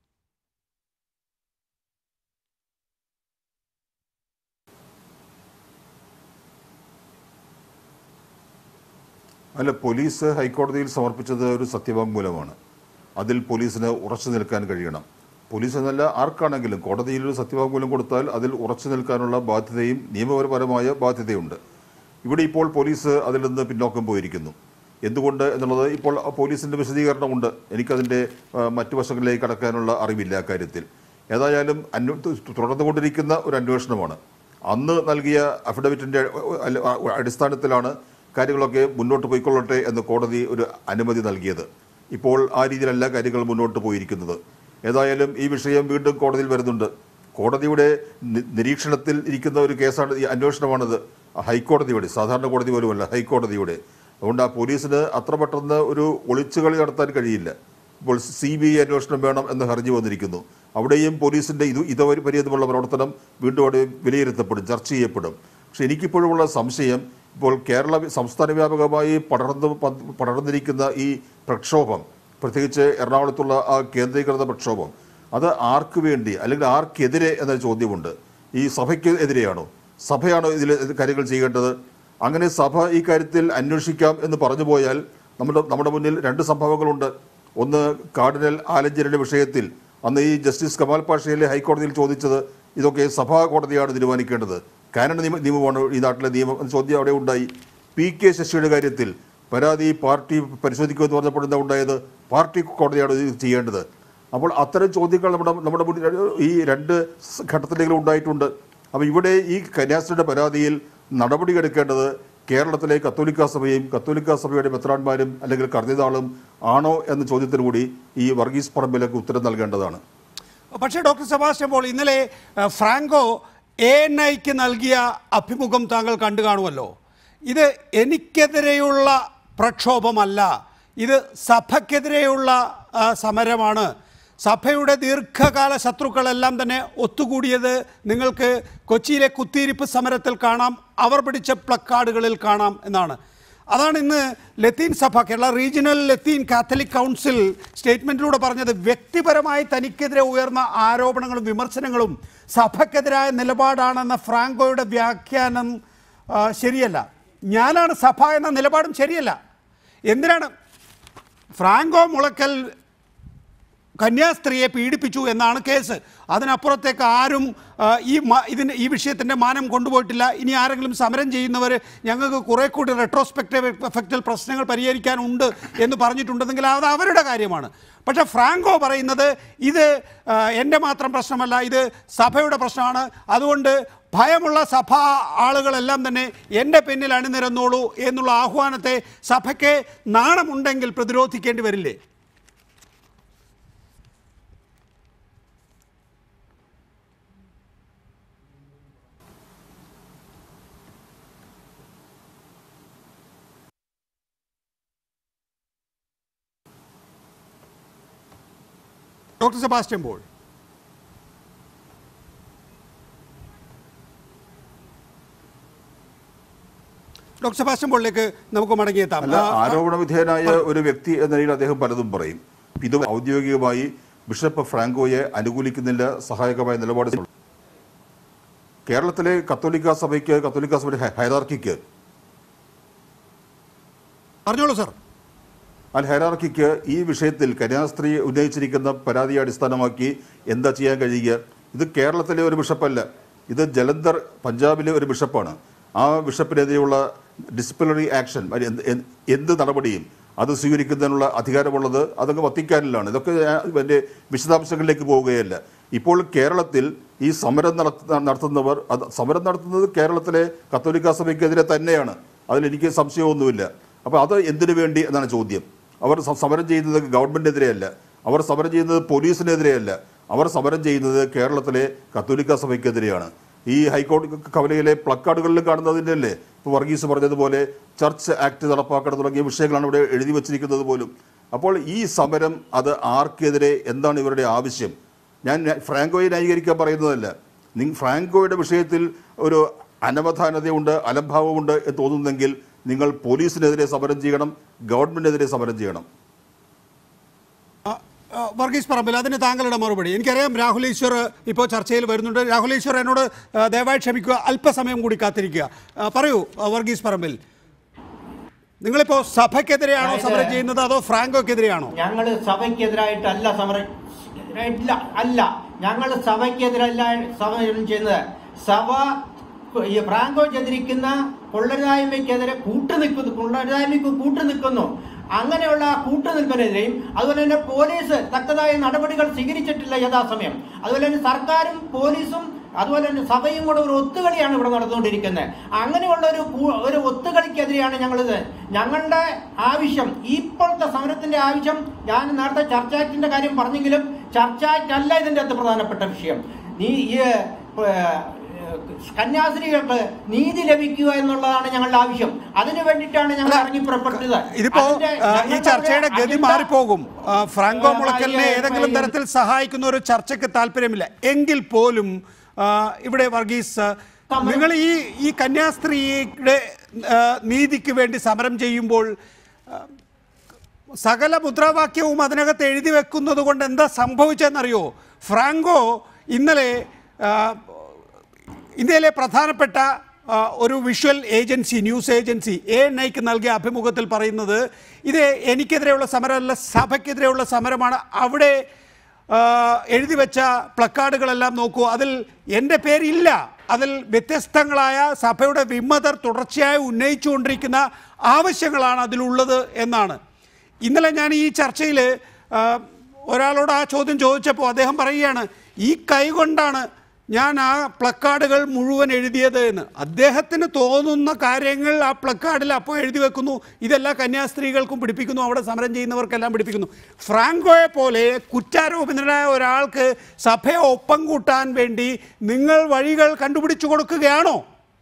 അല്ല പോലീസ് ഹൈക്കോടതിയിൽ സമർപ്പിച്ചത് ഒരു സത്യവാങ്മൂലമാണ് അതിൽ പോലീസിന് ഉറച്ചു നിൽക്കാൻ കഴിയണം പോലീസ് എന്നല്ല ആർക്കാണെങ്കിലും കോടതിയിൽ ഒരു സത്യവാങ്മൂലം കൊടുത്താൽ അതിൽ ഉറച്ചു നിൽക്കാനുള്ള ബാധ്യതയും നിയമപരമായ ബാധ്യതയുണ്ട് ഇവിടെ ഇപ്പോൾ പോലീസ് അതിൽ നിന്ന് പിന്നോക്കം പോയിരിക്കുന്നു എന്തുകൊണ്ട് എന്നുള്ളത് ഇപ്പോൾ പോലീസിന്റെ വിശദീകരണമുണ്ട് എനിക്കതിൻ്റെ ആ, മറ്റു വശങ്ങളിലേക്ക് കടക്കാനുള്ള അറിവില്ല അക്കാര്യത്തിൽ ഏതായാലും അന്വ തുടർന്നുകൊണ്ടിരിക്കുന്ന ഒരു അന്വേഷണമാണ് അന്ന് നൽകിയ അഫിഡവിറ്റിൻ്റെ അടിസ്ഥാനത്തിലാണ് കാര്യങ്ങളൊക്കെ മുന്നോട്ട് പോയിക്കൊള്ളട്ടെ എന്ന് കോടതി ഒരു അനുമതി നൽകിയത് ഇപ്പോൾ ആ രീതിയിലല്ല കാര്യങ്ങൾ മുന്നോട്ട് പോയിരിക്കുന്നത് ഏതായാലും ഈ വിഷയം വീണ്ടും കോടതിയിൽ വരുന്നുണ്ട് കോടതിയുടെ നി- നിരീക്ഷണത്തിൽ ഇരിക്കുന്ന ഒരു കേസാണ് ഈ അന്വേഷണമാണിത് ഹൈക്കോടതിയുടെ സാധാരണ കോടതി പോലുമല്ല ഹൈക്കോടതിയുടെ അതുകൊണ്ട് ആ പോലീസിന് അത്ര പെട്ടെന്ന് ഒരു ഒളിച്ചുകളി നടത്താൻ കഴിയില്ല ഇപ്പോൾ സി ബി ഐ അന്വേഷണം വേണം എന്ന് ഹർജി വന്നിരിക്കുന്നു അവിടെയും പോലീസിന്റെ ഇത് ഇതുവരെ പര്യന്തമുള്ള പ്രവർത്തനം വീണ്ടും അവിടെ വിലയിരുത്തപ്പെടും ചർച്ച ചെയ്യപ്പെടും പക്ഷെ എനിക്കിപ്പോഴുമുള്ള സംശയം ഇപ്പോൾ കേരള സംസ്ഥാന വ്യാപകമായി പടർന്ന് പ- പടർന്നിരിക്കുന്ന ഈ പ്രക്ഷോഭം പ്രത്യേകിച്ച് എറണാകുളത്തുള്ള ആ കേന്ദ്രീകൃത പ്രക്ഷോഭം അത് ആർക്ക് വേണ്ടി അല്ലെങ്കിൽ ആർക്കെതിരെ എന്ന ചോദ്യമുണ്ട് ഈ സഭയ്ക്ക് എതിരെയാണോ സഭയാണോ ഇതിൽ കാര്യങ്ങൾ ചെയ്യേണ്ടത് അങ്ങനെ സഭ ഈ കാര്യത്തിൽ അന്വേഷിക്കാം എന്ന് പറഞ്ഞു പോയാൽ നമ്മുടെ നമ്മുടെ മുന്നിൽ രണ്ട് സംഭവങ്ങളുണ്ട് ഒന്ന് കാർഡിനൽ ആലഞ്ചേരിയുടെ വിഷയത്തിൽ അന്ന് ഈ ജസ്റ്റിസ് കമാൽ പാഷയിലെ ഹൈക്കോടതിയിൽ ചോദിച്ചത് ഇതൊക്കെ സഭാ കോടതിയാണ് തീരുമാനിക്കേണ്ടത് കാനഡ നിയമ നിയമമാണ് ഈ നാട്ടിലെ നിയമം എന്ന ചോദ്യം അവിടെ ഉണ്ടായി പി കെ ശശിയുടെ കാര്യത്തിൽ പരാതി പാർട്ടി പരിശോധിക്കുമെന്ന് പറഞ്ഞപ്പോൾ എന്താ ഉണ്ടായത് പാർട്ടി കോടതിയാണ് ഇത് ചെയ്യേണ്ടത് അപ്പോൾ അത്തരം ചോദ്യങ്ങൾ നമ്മുടെ നമ്മുടെ മുന്നിൽ ഈ രണ്ട് ഘട്ടത്തിലെങ്കിലും ഉണ്ടായിട്ടുണ്ട് അപ്പോൾ ഇവിടെ ഈ കന്യാസ്ത്രീയുടെ പരാതിയിൽ നടപടിയെടുക്കേണ്ടത് കേരളത്തിലെ കത്തോലിക്ക സഭയും കത്തോലിക്ക സഭയുടെ മെത്രാന്മാരും അല്ലെങ്കിൽ കർദിനാളും ആണോ എന്ന ചോദ്യത്തിന് കൂടി ഈ വർഗീസ് പറമ്പിലൊക്കെ ഉത്തരം നൽകേണ്ടതാണ് പക്ഷേ ഡോക്ടർ സെബാസ്റ്റ്യൻ പോൾ ഇന്നലെ അഹ്, ഫ്രാങ്കോ എ എൻ ഐക്ക് നൽകിയ അഭിമുഖം താങ്കൾ കണ്ടു കാണുമല്ലോ ഇത് എനിക്കെതിരെയുള്ള പ്രക്ഷോഭമല്ല ഇത് സഭയ്ക്കെതിരെയുള്ള ആ, സമരമാണ് സഭയുടെ ദീർഘകാല ശത്രുക്കളെല്ലാം തന്നെ ഒത്തുകൂടിയത് നിങ്ങൾക്ക് കൊച്ചിയിലെ കുത്തിയിരിപ്പ് സമരത്തിൽ കാണാം അവർ പിടിച്ച പ്ലക്കാർഡുകളിൽ കാണാം എന്നാണ് അതാണ് ഇന്ന് ലത്തീൻ സഭ Kerala regional Latin Catholic council സ്റ്റേറ്റ്മെന്റിലൂടെ പറഞ്ഞത് വ്യക്തിപരമായി തനിക്കെതിരെ ഉയർന്ന ആരോപണങ്ങളും വിമർശനങ്ങളും സഭയ്ക്കെതിരായ നിലപാടാണെന്ന ഫ്രാങ്കോയുടെ വ്യാഖ്യാനം ആ, ശരിയല്ല ഞാനാണ് സഭ എന്ന നിലപാടും ശരിയല്ല എന്തിനാണ് ഫ്രാങ്കോ മുളക്കൽ കന്യാസ്ത്രീയെ പീഡിപ്പിച്ചു എന്നാണ് കേസ് അതിനപ്പുറത്തേക്ക് ആരും ആ, ഈ മ- ഇതിന് ഈ വിഷയത്തിൻ്റെ മാനം കൊണ്ടുപോയിട്ടില്ല ഇനി ആരെങ്കിലും സമരം ചെയ്യുന്നവർ ഞങ്ങൾക്ക് കുറേ കൂടി റെട്രോസ്പെക്റ്റീവ് എഫക്റ്റിൽ പ്രശ്നങ്ങൾ പരിഹരിക്കാനുണ്ട് എന്ന് പറഞ്ഞിട്ടുണ്ടെങ്കിൽ അത് അവരുടെ കാര്യമാണ് പക്ഷേ ഫ്രാങ്കോ പറയുന്നത് ഇത് ആ, എൻ്റെ മാത്രം പ്രശ്നമല്ല ഇത് സഭയുടെ പ്രശ്നമാണ് അതുകൊണ്ട് ഭയമുള്ള സഭാ ആളുകളെല്ലാം തന്നെ എൻ്റെ പിന്നിൽ അണിനിരന്നോളൂ എന്നുള്ള ആഹ്വാനത്തെ സഭയ്ക്ക് നാണമുണ്ടെങ്കിൽ പ്രതിരോധിക്കേണ്ടി വരില്ലേ doctor Sebastian Paul doctor Sebastian പോളിലേക്ക് നമുക്ക് മടങ്ങിയെത്താം അല്ല ആ, ആ, ആരോപണ വിധേയനായ ഒരു വ്യക്തി എന്ന നിലയിൽ അദ്ദേഹം പലതും പറയും ഇത് ഔദ്യോഗികമായി ബിഷപ്പ് ഫ്രാങ്കോയെ അനുകൂലിക്കുന്നില്ല സഹായകമായ നിലപാട് സ്വീകരിച്ചു. കേരളത്തിലെ കത്തോലിക്ക സഭയ്ക്ക് കത്തോലിക്ക സഭയുടെ ഹൈ- ഹൈറാർക്കിക്ക് പറഞ്ഞോളൂ സർ അൽ ഹൈറാർക്കിക്ക് ഈ വിഷയത്തിൽ കന്യാസ്ത്രീ ഉന്നയിച്ചിരിക്കുന്ന പരാതിയെ അടിസ്ഥാനമാക്കി എന്താ ചെയ്യാൻ കഴിയുക ഇത് കേരളത്തിലെ ഒരു ബിഷപ്പല്ല ഇത് ജലന്ധർ പഞ്ചാബിലെ ഒരു ബിഷപ്പാണ് ആ ബിഷപ്പിനെതിരെയുള്ള ഡിസിപ്ലിനറി ആക്ഷൻ അത് എന്ത് എന്ത് എന്ത് നടപടിയും അത് സ്വീകരിക്കുന്നതിനുള്ള അധികാരമുള്ളത് അതങ്ങ് വത്തിക്കാനിലാണ് ഇതൊക്കെ ഞാൻ എൻ്റെ വിശദാംശങ്ങളിലേക്ക് പോവുകയല്ല ഇപ്പോൾ കേരളത്തിൽ ഈ സമരം നടത്ത നടത്തുന്നവർ അത് സമരം നടത്തുന്നത് കേരളത്തിലെ കത്തോലിക്ക സഭയ്ക്കെതിരെ തന്നെയാണ് അതിലെനിക്ക് സംശയമൊന്നുമില്ല അപ്പോൾ അത് എന്തിനു വേണ്ടി എന്നാണ് ചോദ്യം അവർ സ- സമരം ചെയ്യുന്നത് ഗവൺമെന്റിനെതിരെയല്ല അവർ സമരം ചെയ്യുന്നത് പോലീസിനെതിരെയല്ല അവർ സമരം ചെയ്യുന്നത് കേരളത്തിലെ കത്തോലിക്ക സഭയ്ക്കെതിരെയാണ് ഈ ഹൈക്കോടതി കവലയിലെ പ്ലക്കാർഡുകളിൽ കാണുന്നതിൻ്റെ അല്ലേ ഇപ്പോൾ വർഗീസ് പറഞ്ഞതുപോലെ ചർച്ച് ആക്ട് നടപ്പാക്കണം തുടങ്ങിയ വിഷയങ്ങളാണ് ഇവിടെ എഴുതി വച്ചിരിക്കുന്നത് പോലും അപ്പോൾ ഈ സമരം അത് ആർക്കെതിരെ എന്താണ് ഇവരുടെ ആവശ്യം ഞാൻ ന്യാ- ഫ്രാങ്കോയെ ന്യായീകരിക്കാൻ പറയുന്നതല്ല നിങ്ങൾ ഫ്രാങ്കോയുടെ വിഷയത്തിൽ ഒരു അനവധാനതയുണ്ട് അലംഭാവമുണ്ട് എന്ന് തോന്നുന്നെങ്കിൽ നിങ്ങൾ പോലീസിനെതിരെ സമരം ചെയ്യണം ഗവൺമെന്റിനെതിരെ സമരം ചെയ്യണം ആ, ആ, വർഗീസ് പറമ്പിൽ അതിന് താങ്കളുടെ മറുപടി എനിക്കറിയാം രാഹുൽ ഈശ്വർ ഇപ്പോൾ ചർച്ചയിൽ വരുന്നുണ്ട് രാഹുൽ ഈശ്വർ എന്നോട് ആ, ദയവായി ക്ഷമിക്കുക അല്പസമയം കൂടി കാത്തിരിക്കുക ആ, പറയൂ ആ, വർഗീസ് പറമ്പിൽ നിങ്ങളിപ്പോൾ സഭയ്ക്കെതിരെയാണോ സമരം ചെയ്യുന്നത് അതോ ഫ്രാങ്കോക്കെതിരെയാണോ ഞങ്ങൾ സഭയ്ക്കെതിരായിട്ടല്ല സമരം എതിരായിട്ടില്ല അല്ല ഞങ്ങൾ സഭയ്ക്കെതിരല്ല സമരം ചെയ്യുന്നത് സഭ ഈ ഫ്രാങ്കോ ചെയ്തിരിക്കുന്ന കൊള്ളരുതായ്മയ്ക്കെതിരെ കൂട്ടുനിൽക്കുന്നു കൊള്ളരുതായ്മയ്ക്ക് കൂട്ടുനിൽക്കുന്നു അങ്ങനെയുള്ള ആ കൂട്ടുനിൽപ്പിനെതിരെയും അതുപോലെ തന്നെ പോലീസ് തക്കതായ നടപടികൾ സ്വീകരിച്ചിട്ടില്ല യഥാസമയം അതുപോലെ തന്നെ സർക്കാരും പോലീസും അതുപോലെ തന്നെ സഭയും കൂടെ ഒരു ഒത്തുകളിയാണ് ഇവിടെ നടന്നുകൊണ്ടിരിക്കുന്നത് അങ്ങനെയുള്ള ഒരു കൂ- ഒരു ഒത്തുകളിക്കെതിരെയാണ് ഞങ്ങളിത് ഞങ്ങളുടെ ആവശ്യം ഇപ്പോഴത്തെ സമരത്തിന്റെ ആവശ്യം ഞാൻ നേരത്തെ ചർച്ച ആക്ടിന്റെ കാര്യം പറഞ്ഞെങ്കിലും ചർച്ച ആക്ട് അല്ല ഇതിന്റെ അകത്ത് പ്രധാനപ്പെട്ട വിഷയം നീ ഈ ഏഹ്, കന്യാസ്ത്രീകൾക്ക് നീതി ലഭിക്കുക എന്നുള്ളതാണ് ഞങ്ങളുടെ ആവശ്യം അതിനു വേണ്ടിയിട്ടാണ് ഞങ്ങൾ ഇറങ്ങി പുറപ്പെട്ടത് ഇതിപ്പോ അതിന്റെ ആ, ഈ ഞങ്ങളുടെ ചർച്ചയുടെ ഗതി അജണ്ട- മാറിപ്പോകും ആ, ഫ്രാങ്കോ ആ, മുളക്കലിനെ ഈ- ഏതെങ്കിലും ഈ- തരത്തിൽ സഹായിക്കുന്ന ഒരു ചർച്ചയ്ക്ക് താല്പര്യമില്ല എങ്കിൽ പോലും ആ, ഇവിടെ വർഗീസ് സമരം- നിങ്ങൾ ഈ ഈ കന്യാസ്ത്രീയുടെ ആ, നീതിക്ക് വേണ്ടി സമരം ചെയ്യുമ്പോൾ ആ, സകല മുദ്രാവാക്യവും അതിനകത്ത് എഴുതി വെക്കുന്നത് കൊണ്ട് എന്താ സംഭവിച്ചതെന്നറിയോ ഫ്രാങ്കോ ഇന്നലെ ആ, ഇന്ത്യയിലെ പ്രധാനപ്പെട്ട ആ, ഒരു visual agency news agency A N ഐക്ക് നൽകിയ അഭിമുഖത്തിൽ പറയുന്നത് ഇത് എനിക്കെതിരെയുള്ള സമരമല്ല സഭയ്ക്കെതിരെയുള്ള സമരമാണ് അവിടെ ആ, എഴുതി വെച്ച പ്ലക്കാർഡുകളെല്ലാം നോക്കൂ അതിൽ എൻ്റെ പേരില്ല അതിൽ വ്യത്യസ്തങ്ങളായ സഭയുടെ വിമതർ തുടർച്ചയായി ഉന്നയിച്ചുകൊണ്ടിരിക്കുന്ന ആവശ്യങ്ങളാണ് അതിലുള്ളത് എന്നാണ് ഇന്നലെ ഞാൻ ഈ ചർച്ചയിൽ ഒരാളോട് ആ ചോദ്യം ചോദിച്ചപ്പോൾ അദ്ദേഹം പറയുകയാണ് ഈ കൈ കൊണ്ടാണ് ഞാൻ ആ പ്ലക്കാർഡുകൾ മുഴുവൻ എഴുതിയത് എന്ന് അദ്ദേഹത്തിന് തോന്നുന്ന കാര്യങ്ങൾ ആ പ്ലക്കാർഡിൽ അപ്പോൾ എഴുതി വെക്കുന്നു ഇതെല്ലാ കന്യാസ്ത്രീകൾക്കും പിടിപ്പിക്കുന്നു അവിടെ സമരം ചെയ്യുന്നവർക്കെല്ലാം പിടിപ്പിക്കുന്നു ഫ്രാങ്കോയെ പോലെ കുറ്റാരോപിതനായ ഒരാൾക്ക് സഭയെ ഒപ്പം കൂട്ടാൻ വേണ്ടി നിങ്ങൾ വഴികൾ കണ്ടുപിടിച്ചു കൊടുക്കുകയാണോ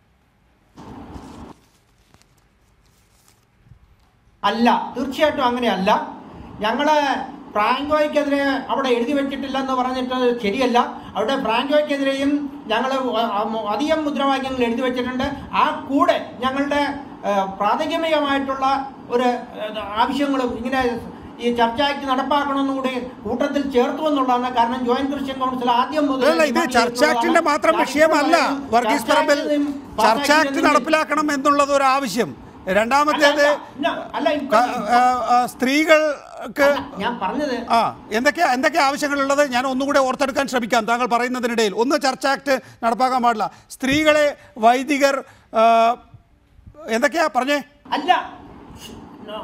അല്ല തീർച്ചയായിട്ടും അങ്ങനെയല്ല ഞങ്ങള് ഫ്രാങ്കോയ്ക്കെതിരെ അവിടെ എഴുതി വെച്ചിട്ടില്ല എന്ന് പറഞ്ഞിട്ട് ശരിയല്ല അവിടെ ഫ്രാങ്കോയ്ക്കെതിരെയും ഞങ്ങൾ അധികം മുദ്രാവാക്യങ്ങൾ എഴുതി വെച്ചിട്ടുണ്ട് ആ കൂടെ ഞങ്ങളുടെ ഏഹ്, പ്രാഥമികമായിട്ടുള്ള ഒരു ഏഹ്, ആവശ്യങ്ങളും ഇങ്ങനെ ഈ ചർച്ച ആക്ട് നടപ്പാക്കണമെന്നും കൂടി കൂട്ടത്തിൽ ചേർത്തു എന്നുള്ളതാണ് കാരണം ജോയിന്റ് ക്രിസ്ത്യൻ കൗൺസിൽ ആദ്യം മുതൽ അല്ല ഇത് ചർച്ച ആക്ടിന്റെ മാത്രം വിഷയമല്ല വർഗീസ് പറമ്പിൽ ചർച്ച ആക്ട് നടപ്പിലാക്കണം എന്നുള്ളത് ഒരു ആവശ്യം രണ്ടാമത്തേത് അല്ല ഇപ്പൊ- ക- ആ, ആ, സ്ത്രീകൾക്ക് ഞാൻ പറഞ്ഞത് ആ എന്തൊക്കെയാ എന്തൊക്കെയാ ആവശ്യങ്ങളുള്ളത് ഞാൻ ഒന്നുകൂടെ ഓർത്തെടുക്കാൻ ശ്രമിക്കാം താങ്കൾ പറയുന്നതിനിടയിൽ ഒന്ന് ചർച്ച ആക്ട് നടപ്പാക്കാൻ പാടില്ല സ്ത്രീകളെ വൈദികർ ആ, എന്തൊക്കെയാ പറഞ്ഞേ അല്ല No.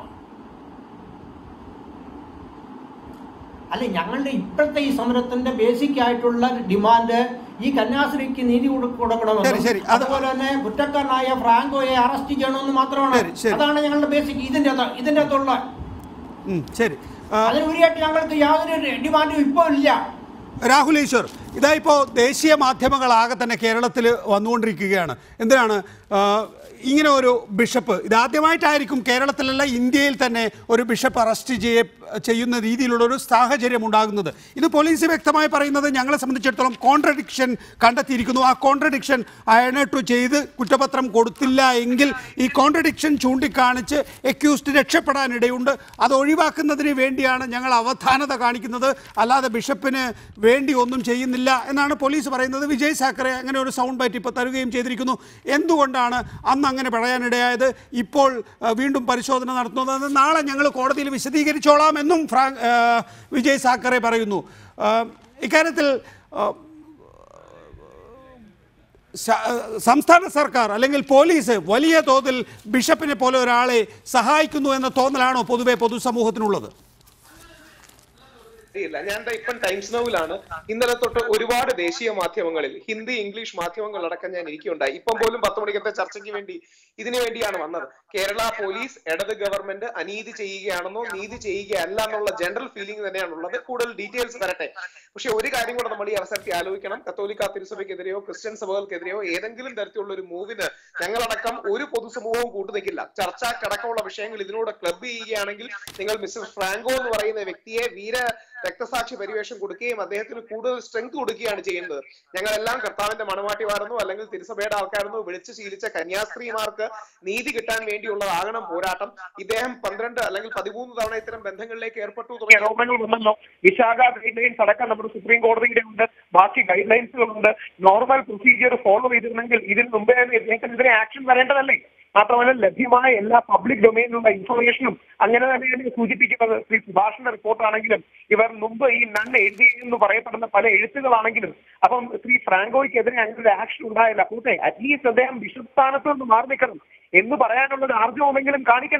അല്ല ഞങ്ങളുടെ ഇപ്പോഴത്തെ ഈ സമരത്തിന്റെ ബേസിക് ആയിട്ടുള്ള ഡിമാൻഡ് ഈ കന്യാസ്ത്രീക്ക് നീതി കൊടു- ശരി, കൊടുക്കണമെന്നും ശരി. അത് അതുപോലെ തന്നെ കുറ്റക്കാരനായ ഫ്രാങ്കോയെ അറസ്റ്റ് ചെയ്യണമെന്ന് മാത്രമാണ് ശരി, ശരി. അതാണ് ഞങ്ങളുടെ ബേസിക് ഇതിന്റെ അകത്ത് ഇതിന്റെ അകത്തുള്ള ഉം, ശരി ആ, അതിനുപരിയായിട്ട് ഞങ്ങൾക്ക് യാതൊരു ഡിമാൻഡും ഇപ്പോൾ ഇല്ല രാഹുൽ ഈശ്വർ ഇതാ ഇപ്പോൾ ദേശീയ മാധ്യമങ്ങളാകെ തന്നെ കേരളത്തിൽ വന്നുകൊണ്ടിരിക്കുകയാണ് എന്തിനാണ് ആ, ഇങ്ങനെ ഒരു ബിഷപ്പ് ഇതാദ്യമായിട്ടായിരിക്കും കേരളത്തിലല്ല ഇന്ത്യയിൽ തന്നെ ഒരു ബിഷപ്പ് അറസ്റ്റ് ചെയ്യ ചെയ്യുന്ന രീതിയിലുള്ള ഒരു സാഹചര്യം ഉണ്ടാകുന്നത് ഇത് പോലീസ് വ്യക്തമായി പറയുന്നത് ഞങ്ങളെ സംബന്ധിച്ചിടത്തോളം കോൺട്രഡിക്ഷൻ കണ്ടെത്തിയിരിക്കുന്നു ആ കോൺട്രഡിക്ഷൻ അയണിട്ടു ചെയ്ത് കുറ്റപത്രം കൊടുത്തില്ല എങ്കിൽ ഈ കോൺട്രഡിക്ഷൻ ചൂണ്ടിക്കാണിച്ച് എക്യൂസ്ഡ് രക്ഷപ്പെടാനിടയുണ്ട് അത് ഒഴിവാക്കുന്നതിന് വേണ്ടിയാണ് ഞങ്ങൾ അവധാനത കാണിക്കുന്നത് അല്ലാതെ ബിഷപ്പിന് വേണ്ടി ഒന്നും ചെയ്യുന്നില്ല എന്നാണ് പോലീസ് പറയുന്നത് വിജയ് സാക്കറെ അങ്ങനെ ഒരു സൗണ്ട് ബൈറ്റ് ഇപ്പോൾ തരുകയും ചെയ്തിരിക്കുന്നു എന്തുകൊണ്ടാണ് അന്ന് അങ്ങനെ പറയാനിടയായത് ഇപ്പോൾ ആ, വീണ്ടും പരിശോധന നടത്തുന്നത് നാളെ ഞങ്ങൾ കോടതിയിൽ വിശദീകരിച്ചോളാം എന്നും ഫ്രാ ആ, വിജയ് സാക്കറെ പറയുന്നു ആ, ഇക്കാര്യത്തിൽ ആ, ശ- സംസ്ഥാന സർക്കാർ അല്ലെങ്കിൽ പോലീസ് വലിയ തോതിൽ ബിഷപ്പിനെ പോലെ ഒരാളെ സഹായിക്കുന്നു എന്ന തോന്നലാണോ പൊതുവെ പൊതുസമൂഹത്തിനുള്ളത് ഇല്ല ഞാൻ ദാ ഇപ്പം ടൈംസ് നൗവിലാണ് ഇന്നലെ തൊട്ട് ഒരുപാട് ദേശീയ മാധ്യമങ്ങളിൽ ഹിന്ദി ഇംഗ്ലീഷ് മാധ്യമങ്ങളടക്കം ഞാൻ ഇരിക്കുണ്ടായി ഇപ്പം പോലും പത്ത് മണിക്കത്തെ ചർച്ചയ്ക്ക് വേണ്ടി ഇതിനു വേണ്ടിയാണ് വന്നത് കേരള പോലീസ് ഇടത് ഗവൺമെന്റ് അനീതി ചെയ്യുകയാണെന്നോ നീതി ചെയ്യുകയല്ല എന്നുള്ള ജനറൽ ഫീലിംഗ് തന്നെയാണ് ഉള്ളത് കൂടുതൽ ഡീറ്റെയിൽസ് വരട്ടെ പക്ഷെ ഒരു കാര്യം കൂടെ നമ്മൾ ഈ അവസരത്തിൽ ആലോചിക്കണം കത്തോലിക്ക തിരുസഭയ്ക്കെതിരെയോ ക്രിസ്ത്യൻ സഭകൾക്കെതിരെയോ ഏതെങ്കിലും തരത്തിലുള്ള ഒരു മൂവിന് ഞങ്ങളടക്കം ഒരു പൊതുസമൂഹവും കൂട്ടുനിൽക്കില്ല ചർച്ചക്കടക്കമുള്ള വിഷയങ്ങൾ ഇതിനോട് ക്ലബ് ചെയ്യുകയാണെങ്കിൽ നിങ്ങൾ മിസ്റ്റർ ഫ്രാങ്കോ എന്ന് പറയുന്ന വ്യക്തിയെ വീര രക്തസാക്ഷി പരിവേഷം കൊടുക്കുകയും അദ്ദേഹത്തിന് കൂടുതൽ സ്ട്രെങ്ത് കൊടുക്കുകയാണ് ചെയ്യുന്നത് ഞങ്ങളെല്ലാം കർത്താവിന്റെ മണവാട്ടിമാരെന്നോ അല്ലെങ്കിൽ തിരുസഭയുടെ ആൾക്കാരെന്നോ വിളിച്ചു ശീലിച്ച കന്യാസ്ത്രീമാർക്ക് നീതി കിട്ടാൻ വേണ്ടിയുള്ളതാകണം പോരാട്ടം ഇദ്ദേഹം പന്ത്രണ്ട് അല്ലെങ്കിൽ പതിമൂന്ന് തവണ ഇത്തരം ബന്ധങ്ങളിലേക്ക് ഏർപ്പെട്ടു തുടങ്ങിയ ആരോപണങ്ങൾ വന്നല്ലോ വിശാഖ ഗൈഡ് ലൈൻസ് അടക്കം നമ്മുടെ സുപ്രീം കോടതിയുടെ ഉണ്ട് ബാക്കി ഗൈഡ് ലൈൻസുകളുണ്ട് നോർമൽ പ്രൊസീജിയർ ഫോളോ ചെയ്തിരുന്നെങ്കിൽ ഇതിന് മുമ്പേ തന്നെ ഇദ്ദേഹത്തിനെതിരെ ആക്ഷൻ വരേണ്ടതല്ലേ മാത്രമല്ല ലഭ്യമായ എല്ലാ പബ്ലിക് ഡൊമൈനിലുള്ള ഇൻഫർമേഷനും അങ്ങനെ തന്നെയാണ് സൂചിപ്പിക്കുന്നത് ശ്രീ സുഭാഷിന്റെ റിപ്പോർട്ടാണെങ്കിലും ഇവർ മുമ്പ് ഈ നൺ എഴുതി എന്ന് പറയപ്പെടുന്ന പല എഴുത്തുകളാണെങ്കിലും അപ്പം ശ്രീ ഫ്രാങ്കോയ്ക്കെതിരെ അങ്ങനെ ഒരു ആക്ഷൻ ഉണ്ടായില്ല കൂട്ടെ അറ്റ്ലീസ്റ്റ് അദ്ദേഹം ബിഷപ്പ് സ്ഥാനത്ത് നിന്ന് മാറി നിൽക്കണം എന്ന് പറയാനുള്ള ഒരു ആർജവമെങ്കിലും കാണിക്കണ്ടേ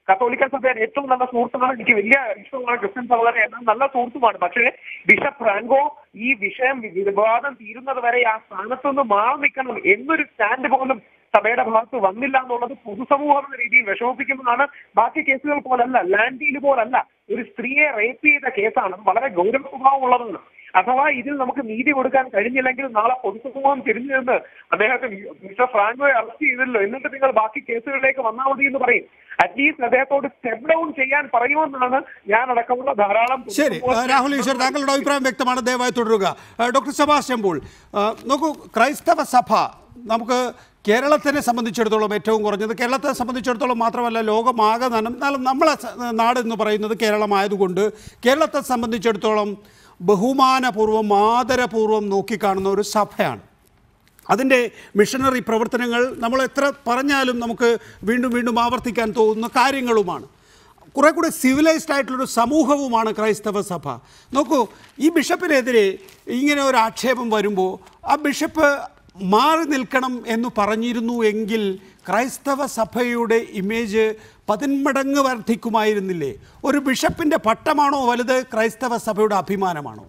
കത്തോലിക്ക സഭയുടെ ഏറ്റവും നല്ല സുഹൃത്തുക്കളാണ് എനിക്ക് വലിയ ഇഷ്ടമുള്ള ക്രിസ്ത്യൻ സഹോദരൻ എല്ലാം നല്ല സുഹൃത്തുമാണ് പക്ഷേ ബിഷപ്പ് ഫ്രാങ്കോ ഈ വിഷയം വിവാദം തീരുന്നത് വരെ ആ സ്ഥാനത്ത് നിന്ന് മാറി നിൽക്കണം എന്നൊരു സ്റ്റാൻഡ് പോലും സഭയുടെ ഭാഗത്ത് വന്നില്ല എന്നുള്ളത് പൊതുസമൂഹം എന്ന രീതിയിൽ വിഷമിപ്പിക്കുന്നതാണ് ബാക്കി കേസുകൾ പോലല്ല ലാൻഡ് ഡീൽ പോലല്ല ഒരു സ്ത്രീയെ റേപ്പ് ചെയ്ത കേസാണ് അത് വളരെ ഗൗരവ സ്വഭാവമുള്ളതാണ് അഥവാ ഇതിൽ നമുക്ക് നീതി കൊടുക്കാൻ കഴിഞ്ഞില്ലെങ്കിൽ നാളെ പൊതുസമൂഹം തിരിഞ്ഞു നിന്ന് അദ്ദേഹത്തെ മിസ്റ്റർ ഫ്രാങ്കോയെ അറസ്റ്റ് ചെയ്തല്ലോ എന്നിട്ട് നിങ്ങൾ ബാക്കി കേസുകളിലേക്ക് വന്നാൽ മതി എന്ന് പറയും അറ്റ്ലീസ്റ്റ് അദ്ദേഹത്തോട് സ്റ്റെപ്പ് ഡൗൺ ചെയ്യാൻ പറയുമെന്നാണ് ഞാൻ അടക്കമുള്ള ധാരാളം ശരി ആ, രാഹുൽ ഈശ്വർ താങ്കളുടെ അഭിപ്രായം വ്യക്തമാണ് ദയവായി തുടരുക ആ, ഡോക്ടർ സെബാസ്റ്റ്യൻ പോൾ ആ, നോക്കൂ ക്രൈസ്തവ സഭ നമുക്ക് കേരളത്തിനെ സംബന്ധിച്ചിടത്തോളം ഏറ്റവും കുറഞ്ഞത് കേരളത്തെ സംബന്ധിച്ചിടത്തോളം മാത്രമല്ല ലോകമാകെ തന്നെ എന്നാലും നമ്മളെ സ- നാട് എന്ന് പറയുന്നത് കേരളമായതുകൊണ്ട് കേരളത്തെ സംബന്ധിച്ചിടത്തോളം ബഹുമാനപൂർവ്വം ആദരപൂർവ്വം നോക്കിക്കാണുന്ന ഒരു സഭയാണ് അതിൻ്റെ മിഷനറി പ്രവർത്തനങ്ങൾ നമ്മൾ എത്ര പറഞ്ഞാലും നമുക്ക് വീണ്ടും വീണ്ടും ആവർത്തിക്കാൻ തോന്നുന്ന കാര്യങ്ങളുമാണ് കുറെ കൂടെ സിവിലൈസ്ഡ് ആയിട്ടുള്ളൊരു സമൂഹവുമാണ് ക്രൈസ്തവ സഭ നോക്കൂ ഈ ബിഷപ്പിനെതിരെ ഇങ്ങനെ ഒരു ആക്ഷേപം വരുമ്പോൾ ആ ബിഷപ്പ് മാറി നിൽക്കണം എന്ന് പറഞ്ഞിരുന്നു എങ്കിൽ ക്രൈസ്തവ സഭയുടെ ഇമേജ് പതിന്മടങ്ങ് വർദ്ധിക്കുമായിരുന്നില്ലേ ഒരു ബിഷപ്പിൻ്റെ പട്ടമാണോ വലുത് ക്രൈസ്തവ സഭയുടെ അഭിമാനമാണോ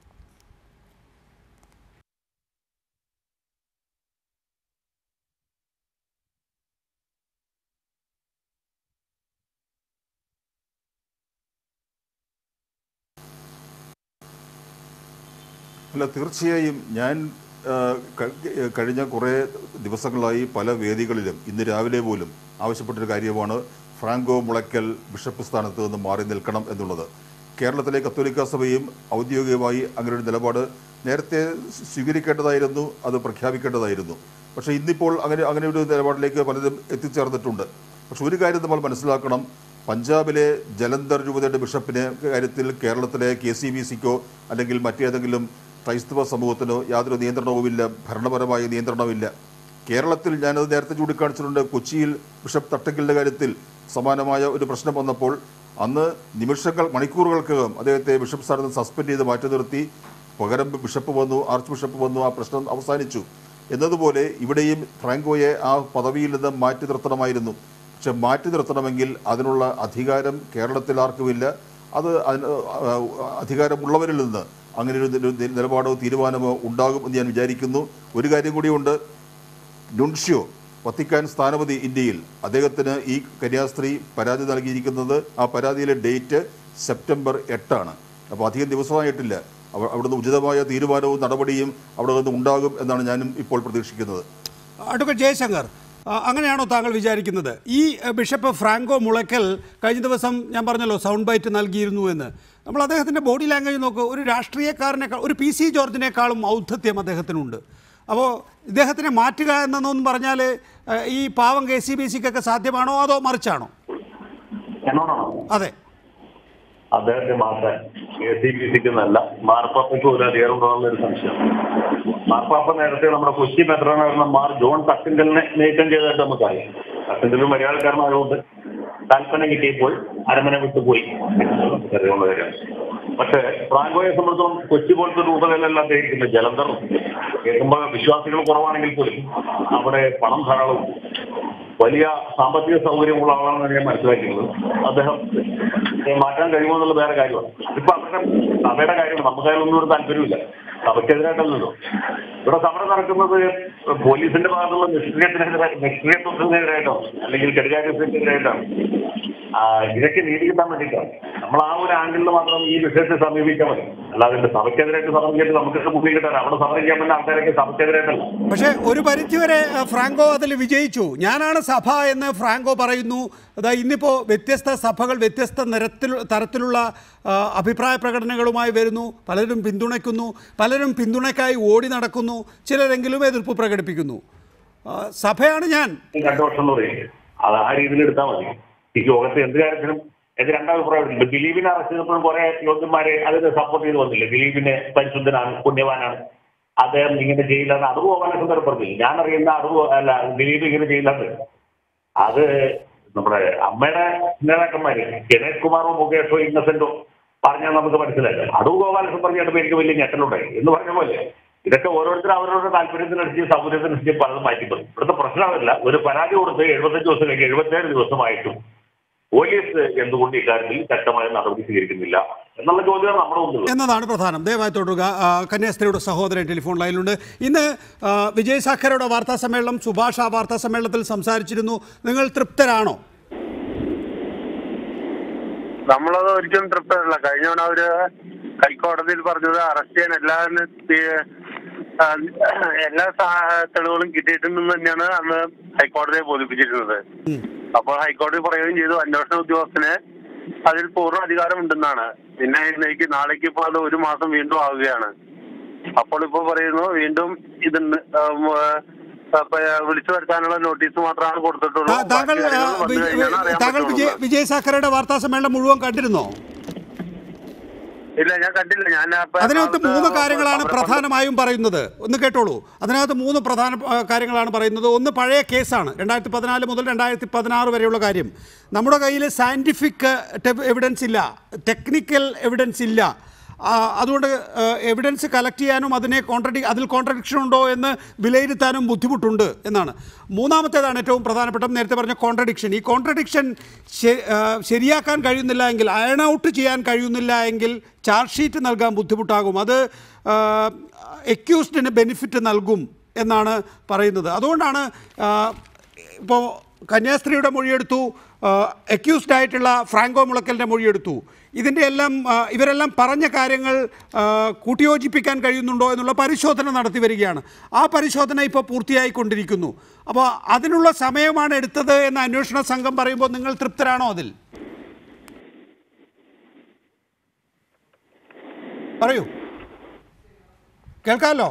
അല്ല തീർച്ചയായും ഞാൻ ആ, ക- കഴിഞ്ഞ കുറേ ദിവസങ്ങളായി പല വേദികളിലും ഇന്ന് രാവിലെ പോലും ആവശ്യപ്പെട്ടൊരു കാര്യമാണ് ഫ്രാങ്കോ മുളയ്ക്കൽ ബിഷപ്പ് സ്ഥാനത്ത് നിന്ന് മാറി നിൽക്കണം എന്നുള്ളത് കേരളത്തിലെ കത്തോലിക്ക സഭയും ഔദ്യോഗികമായി അങ്ങനെ ഒരു നിലപാട് നേരത്തെ സ്വീകരിക്കേണ്ടതായിരുന്നു അത് പ്രഖ്യാപിക്കേണ്ടതായിരുന്നു പക്ഷേ ഇന്നിപ്പോൾ അങ്ങനെ അങ്ങനെ ഒരു നിലപാടിലേക്ക് പലരും എത്തിച്ചേർന്നിട്ടുണ്ട് പക്ഷെ ഒരു കാര്യം നമ്മൾ മനസ്സിലാക്കണം പഞ്ചാബിലെ ജലന്ധർ രൂപതയുടെ ബിഷപ്പിനെ കാര്യത്തിൽ കേരളത്തിലെ കെ സി ബി സിക്കോ അല്ലെങ്കിൽ മറ്റേതെങ്കിലും ക്രൈസ്തവ സമൂഹത്തിനോ യാതൊരു നിയന്ത്രണവുമില്ല ഭരണപരമായ നിയന്ത്രണമില്ല കേരളത്തിൽ ഞാനത് നേരത്തെ ചൂണ്ടിക്കാണിച്ചിട്ടുണ്ട് കൊച്ചിയിൽ ബിഷപ്പ് തട്ടക്കലിൻ്റെ കാര്യത്തിൽ സമാനമായ ഒരു പ്രശ്നം വന്നപ്പോൾ അന്ന് നിമിഷങ്ങൾ മണിക്കൂറുകൾക്കകം അദ്ദേഹത്തെ ബിഷപ്പ് സ്ഥാനത്ത് നിന്ന് സസ്പെൻഡ് ചെയ്ത് മാറ്റി നിർത്തി പകരം ബിഷപ്പ് വന്നു ആർച്ച് ബിഷപ്പ് വന്നു ആ പ്രശ്നം അവസാനിച്ചു എന്നതുപോലെ ഇവിടെയും ഫ്രാങ്കോയെ ആ പദവിയിൽ നിന്ന് മാറ്റി നിർത്തണമായിരുന്നു പക്ഷെ മാറ്റി നിർത്തണമെങ്കിൽ അതിനുള്ള അധികാരം കേരളത്തിൽ ആർക്കുമില്ല അത് അതിന് ആ, അധികാരമുള്ളവരിൽ നിന്ന് അങ്ങനെ ഒരു നില- നിലപാടോ തീരുമാനമോ ഉണ്ടാകും എന്ന് ഞാൻ വിചാരിക്കുന്നു ഒരു കാര്യം കൂടിയുണ്ട് നുൻഷ്യോ വത്തിക്കാൻ സ്ഥാനപതി ഇന്ത്യയിൽ അദ്ദേഹത്തിന് ഈ കന്യാസ്ത്രീ പരാതി നൽകിയിരിക്കുന്നത് ആ പരാതിയിലെ ഡേറ്റ് സെപ്റ്റംബർ എട്ടാണ് അപ്പോൾ അധികം ദിവസമായിട്ടില്ല അവ- അവിടുന്ന് ഉചിതമായ തീരുമാനവും നടപടിയും അവിടെ നിന്ന് ഉണ്ടാകും എന്നാണ് ഞാനും ഇപ്പോൾ പ്രതീക്ഷിക്കുന്നത് അഡ്വക്കേറ്റ് ജയശങ്കർ ആ, അങ്ങനെയാണോ താങ്കൾ വിചാരിക്കുന്നത് ഈ അ, ബിഷപ്പ് ഫ്രാങ്കോ മുളയ്ക്കൽ കഴിഞ്ഞ ദിവസം ഞാൻ പറഞ്ഞല്ലോ സൗണ്ട് ബൈറ്റ് നൽകിയിരുന്നു എന്ന് നമ്മൾ അദ്ദേഹത്തിൻ്റെ ബോഡി ലാംഗ്വേജ് നോക്കുക ഒരു രാഷ്ട്രീയക്കാരനേക്കാൾ ഒരു പി സി ജോർജിനേക്കാളും ഔദ്ധത്യം അദ്ദേഹത്തിനുണ്ട് അപ്പോൾ ഇദ്ദേഹത്തിനെ മാറ്റുക എന്നൊന്നും പറഞ്ഞാൽ അ, ഈ പാവം കെ സി ബി സിക്കൊക്കെ സാധ്യമാണോ അതോ മറിച്ചാണോ എന്നോടാണോ അതെ അദ്ദേഹത്തെ മാറ്റാൻ കെ സി ബി സിക്ക് നല്ല മാർപ്പാപ്പയ്ക്ക് ഒരു അധികാരമുണ്ടോന്നുള്ള ഒരു സംശയം മാർപ്പാപ്പ നേരത്തെ നമ്മുടെ കൊച്ചി മെത്രാനായിരുന്ന മാർ ജോൺ തട്ടിങ്കലിനെ നീക്കം ചെയ്തതായിട്ട് നമുക്കറിയാം തട്ടിങ്കലും മലയാളക്കാരനായതുകൊണ്ട് താല്പര്യം കിട്ടിയപ്പോൾ അരമന വിട്ടുപോയി നമുക്കറിയാവുന്ന കാര്യമാണ് പക്ഷേ ഫ്രാങ്കോയെ സംബന്ധിച്ചിടത്തോളം കൊച്ചി പോലത്തെ രൂപതയിലല്ല അദ്ദേഹം ജലന്ധർ കേൾക്കുമ്പോൾ വിശ്വാസികൾ കുറവാണെങ്കിൽ പോലും അവിടെ പണം ധാരാളവും വലിയ സാമ്പത്തിക സൗകര്യമുള്ള ആളാണെന്ന് ഞാൻ മനസ്സിലാക്കിയിട്ടുള്ളത് അദ്ദേഹം ഏ, മാറ്റാൻ കഴിയുമോ എന്നുള്ള വേറെ കാര്യമാണ് ഇപ്പൊ അവരുടെ സഭയുടെ കാര്യമാണ് നമുക്ക് അതിലൊന്നും ഒരു താല്പര്യമില്ല സഭയ്ക്കെതിരായിട്ടല്ലല്ലോ ഇവിടെ സമരം നടക്കുന്നത് പോലീസിന്റെ ഭാഗത്തുള്ള നിഷ്ക്രിയത്തിനെതിരെ നിഷ്ക്രിയത്വത്തിനെതിരായിട്ടോ അല്ലെങ്കിൽ കെടുകാര്യത്തിനെതിരായിട്ടാണ് ആ, ഇതൊക്കെ നീതി കിട്ടാൻ വേണ്ടിയിട്ടാണ് നമ്മൾ ആ ഒരു ആംഗിളിൽ മാത്രം ഈ വിഷയത്തെ സമീപിക്കാൻ മതി അല്ലാതെ ഇതിന്റെ സഭയ്ക്കെതിരായിട്ട് സമർപ്പിച്ചിട്ട് നമുക്ക് മുമ്പിൽ കിട്ടാൻ അവിടെ സമർപ്പിക്കാൻ പറ്റുന്ന ആൾക്കാരൊക്കെ സഭയ്ക്കെതിരായിട്ടല്ല പക്ഷേ ഒരു പരിധിവരെ അഹ്, ഫ്രാങ്കോ അതിൽ വിജയിച്ചു ഞാനാണ് സഭ എന്ന് ഫ്രാങ്കോ പറയുന്നു അതാ ഇന്നിപ്പോൾ വ്യത്യസ്ത സഭകൾ വ്യത്യസ്ത നിരത്തിൽ തരത്തിലുള്ള ആ, അഭിപ്രായ പ്രകടനങ്ങളുമായി വരുന്നു പലരും പിന്തുണയ്ക്കുന്നു പലരും പിന്തുണയ്ക്കായി ഓടി നടക്കുന്നു ചിലരെങ്കിലും എതിർപ്പ് പ്രകടിപ്പിക്കുന്നു ആ, സഭയാണ് ഞാൻ രണ്ടു വർഷം എന്ന് പറയും അത് ആ രീതിയിൽ എടുത്താൽ മതി ഈ ലോകത്ത് എന്ത് കാര്യത്തിനും ഇത് രണ്ടഭിപ്രായമുണ്ട് ദിലീപിനെ അറസ്റ്റ് ചെയ്തപ്പോഴും കുറെ യോഗ്യന്മാരെ അതിനെ സപ്പോർട്ട് ചെയ്ത് വന്നില്ലേ ദിലീപിനെ പരിശുദ്ധനാണ് പുണ്യവാനാണ് അദ്ദേഹം ഇങ്ങനെ ചെയ്യില്ലെന്ന് അത് പോകാൻ സന്ദർഭത്തിൽ ഞാൻ അറിയുന്ന അത് പോ- അല്ല ദിലീപ് ഇങ്ങനെ ചെയ്യില്ലെന്ന് അത് നമ്മുടെ അമ്മയുടെ നേതാക്കന്മാര് ഗണേഷ് കുമാറോ മുകേഷോ ഇന്നസെന്റോ പറഞ്ഞാൽ നമുക്ക് മനസ്സിലാക്കാം അടൂർ ഗോപാലകൃഷ്ണൻ പറഞ്ഞിട്ട് എനിക്ക് വലിയ ഞെട്ടലുണ്ടായി എന്ന് പറഞ്ഞ പോലെ ഇതൊക്കെ ഓരോരുത്തരും അവരവരുടെ താല്പര്യത്തിനനുസരിച്ച് സൗകര്യത്തിനനുസരിച്ച് പലതും മാറ്റിപ്പോയി ഇവിടുത്തെ പ്രശ്നം അതല്ല ഒരു പരാതി കൊടുത്ത് എഴുപത്തഞ്ച് ദിവസം കഴിഞ്ഞ് എഴുപത്തേഴ് ദിവസമായിട്ടും പോലീസ് എന്തുകൊണ്ട് ഇക്കാര്യത്തിൽ ശക്തമായ നടപടി സ്വീകരിക്കുന്നില്ല എന്നുള്ള ചോദ്യമാണ് നമ്മുടെ മുന്നിൽ എന്നതാണ് പ്രധാനം ദയവായി തുടരുക ആ, കന്യാസ്ത്രീയുടെ സഹോദരൻ ടെലിഫോൺ ലൈനിലുണ്ട് ഇന്ന് ആ, വിജയ് സാഖറയുടെ വാർത്താ സമ്മേളനം സുഭാഷ് ആ വാർത്താ സമ്മേളനത്തിൽ സംസാരിച്ചിരുന്നു നിങ്ങൾ തൃപ്തരാണോ നമ്മളത് ഒരിക്കലും തൃപ്തരല്ല കഴിഞ്ഞ തവണ അവര് ഹൈക്കോടതിയിൽ പറഞ്ഞത് അറസ്റ്റ് ചെയ്യാൻ എല്ലാ തി- ആ, എല്ലാ സാ- തെളിവുകളും കിട്ടിയിട്ടുണ്ടെന്ന് തന്നെയാണ് അന്ന് ഹൈക്കോടതിയെ ബോധിപ്പിച്ചിരുന്നത് അപ്പോൾ ഹൈക്കോടതി പറയുകയും ചെയ്തു അന്വേഷണ ഉദ്യോഗസ്ഥന് അതിൽ പൂർണ്ണ അധികാരം ഉണ്ടെന്നാണ് പിന്നെ ഇന്നേക്ക് നാളേക്ക് ഇപ്പോൾ അത് ഒരു മാസം വീണ്ടും ആവുകയാണ് അപ്പോൾ ഇപ്പൊ പറയുന്നു വീണ്ടും ഇതുണ്ട് ഉം, ആ, അപ്പൊ വിളിച്ചു വരുത്താനുള്ള നോട്ടീസ് മാത്രമാണ് കൊടുത്തിട്ടുള്ളൂ താ- താങ്കൾ ബാക്കി ആ, കാര്യങ്ങൾ വന്നു വി- കഴിഞ്ഞാണ് അറിയാൻ താങ്കൾ വിജയ് പറ്റുള്ളൂ. വിജയ് സാഖറയുടെ വാർത്താ സമ്മേളനം മുഴുവൻ കണ്ടിരുന്നോ ഇല്ല ഞാൻ കണ്ടില്ല ഞാൻ അപ്പൊ അതിനകത്ത് മൂന്ന് അവിടുത്തെ കാര്യങ്ങളാണ് അവരെ പ്രധാനമായും പറയുന്നത് ഒന്ന് കേട്ടോളൂ അതിനകത്ത് മൂന്ന് പ്രധാന ആ, കാര്യങ്ങളാണ് പറയുന്നത് ഒന്ന് പഴയ കേസാണ് രണ്ടായിരത്തി പതിനാല് മുതൽ രണ്ടായിരത്തി പതിനാറ് വരെയുള്ള കാര്യം നമ്മുടെ കയ്യിൽ സയൻറ്റിഫിക് എവിഡൻസ് ഇല്ല ടെക്നിക്കൽ എവിഡൻസ് ഇല്ല ആ, അതുകൊണ്ട് എവിഡൻസ് കളക്ട് ചെയ്യാനും അതിനെ കോൺട്രഡി അതിൽ കോൺട്രഡിക്ഷൻ ഉണ്ടോ എന്ന് വിലയിരുത്താനും ബുദ്ധിമുട്ടുണ്ട് എന്നാണ് മൂന്നാമത്തേതാണ് ഏറ്റവും പ്രധാനപ്പെട്ട നേരത്തെ പറഞ്ഞ കോൺട്രഡിക്ഷൻ ഈ കോൺട്രഡിക്ഷൻ ശരിയാക്കാൻ കഴിയുന്നില്ല എങ്കിൽ അയൺ ഔട്ട് ചെയ്യാൻ കഴിയുന്നില്ല എങ്കിൽ ചാർജ് ഷീറ്റ് നൽകാൻ ബുദ്ധിമുട്ടാകും അത് എക്യൂസ്ഡിന് ബെനിഫിറ്റ് നൽകും എന്നാണ് പറയുന്നത് അതുകൊണ്ടാണ് ഇപ്പോൾ കന്യാസ്ത്രീയുടെ മൊഴിയെടുത്തു എക്യൂസ്ഡ് ആയിട്ടുള്ള ഫ്രാങ്കോ മുളക്കലിൻ്റെ മൊഴിയെടുത്തു ഇതിൻ്റെ എല്ലാം ആ, ഇവരെല്ലാം പറഞ്ഞ കാര്യങ്ങൾ ആ, കൂട്ടിയോജിപ്പിക്കാൻ കഴിയുന്നുണ്ടോ എന്നുള്ള പരിശോധന നടത്തി വരികയാണ് ആ പരിശോധന ഇപ്പോൾ പൂർത്തിയായിക്കൊണ്ടിരിക്കുന്നു അപ്പോൾ അതിനുള്ള സമയമാണ് എടുത്തത് എന്ന് അന്വേഷണ സംഘം പറയുമ്പോൾ നിങ്ങൾ തൃപ്തരാണോ അതിൽ പറയൂ കേൾക്കാമല്ലോ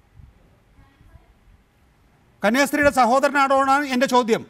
കന്യാസ്ത്രീയുടെ സഹോദരനാണോ എന്നാണ് എൻ്റെ ചോദ്യം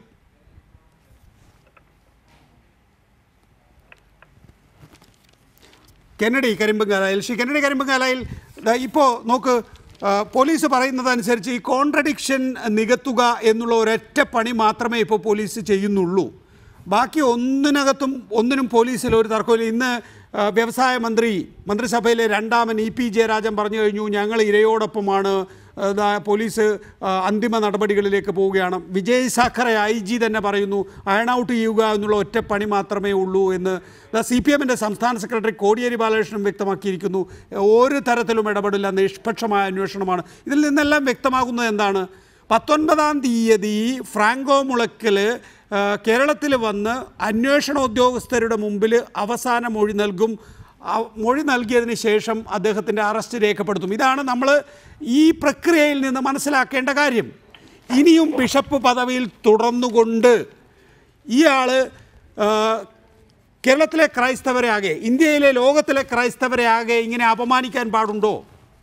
കെന്നഡി കരിമ്പങ്കാലായിൽ ശ്രീ കെന്നഡി കരിമ്പങ്കാലായിൽ ദാ ഇപ്പോൾ നോക്ക് ആ, പോലീസ് പറയുന്നതനുസരിച്ച് ഈ കോൺട്രഡിക്ഷൻ നികത്തുക എന്നുള്ള ഒരൊറ്റ പണി മാത്രമേ ഇപ്പോൾ പോലീസ് ചെയ്യുന്നുള്ളൂ ബാക്കി ഒന്നിനകത്തും ഒന്നിനും പോലീസിൽ ഒരു തർക്കമില്ല ഇന്ന് ആ, വ്യവസായ മന്ത്രി മന്ത്രിസഭയിലെ രണ്ടാമൻ ഇ പി ജയരാജൻ പറഞ്ഞു കഴിഞ്ഞു ഞങ്ങൾ ഇരയോടൊപ്പമാണ് ആ, ദാ പോലീസ് ആ, അന്തിമ നടപടികളിലേക്ക് പോവുകയാണ് വിജയ് സാഖറെ ഐ ജി തന്നെ പറയുന്നു അയൺ ഔട്ട് ചെയ്യുക എന്നുള്ള ഒറ്റ പണി മാത്രമേ ഉള്ളൂ എന്ന് സി പി എമ്മിൻ്റെ സംസ്ഥാന സെക്രട്ടറി കോടിയേരി ബാലകൃഷ്ണൻ വ്യക്തമാക്കിയിരിക്കുന്നു ഒരു തരത്തിലും ഇടപെടില്ല നിഷ്പക്ഷമായ അന്വേഷണമാണ് ഇതിൽ നിന്നെല്ലാം വ്യക്തമാകുന്നത് എന്താണ് പത്തൊൻപതാം തീയതി ഫ്രാങ്കോ മുളക്കൽ കേരളത്തിൽ വന്ന് അന്വേഷണ ഉദ്യോഗസ്ഥരുടെ മുമ്പിൽ അവസാന മൊഴി നൽകും ആ മൊഴി നൽകിയതിന് ശേഷം അദ്ദേഹത്തിൻ്റെ അറസ്റ്റ് രേഖപ്പെടുത്തും ഇതാണ് നമ്മൾ ഈ പ്രക്രിയയിൽ നിന്ന് മനസ്സിലാക്കേണ്ട കാര്യം ഇനിയും ബിഷപ്പ് പദവിയിൽ തുടർന്നുകൊണ്ട് ഇയാൾ കേരളത്തിലെ ക്രൈസ്തവരെ ആകെ ഇന്ത്യയിലെ ലോകത്തിലെ ക്രൈസ്തവരെ ആകെ ഇങ്ങനെ അപമാനിക്കാൻ പാടുണ്ടോ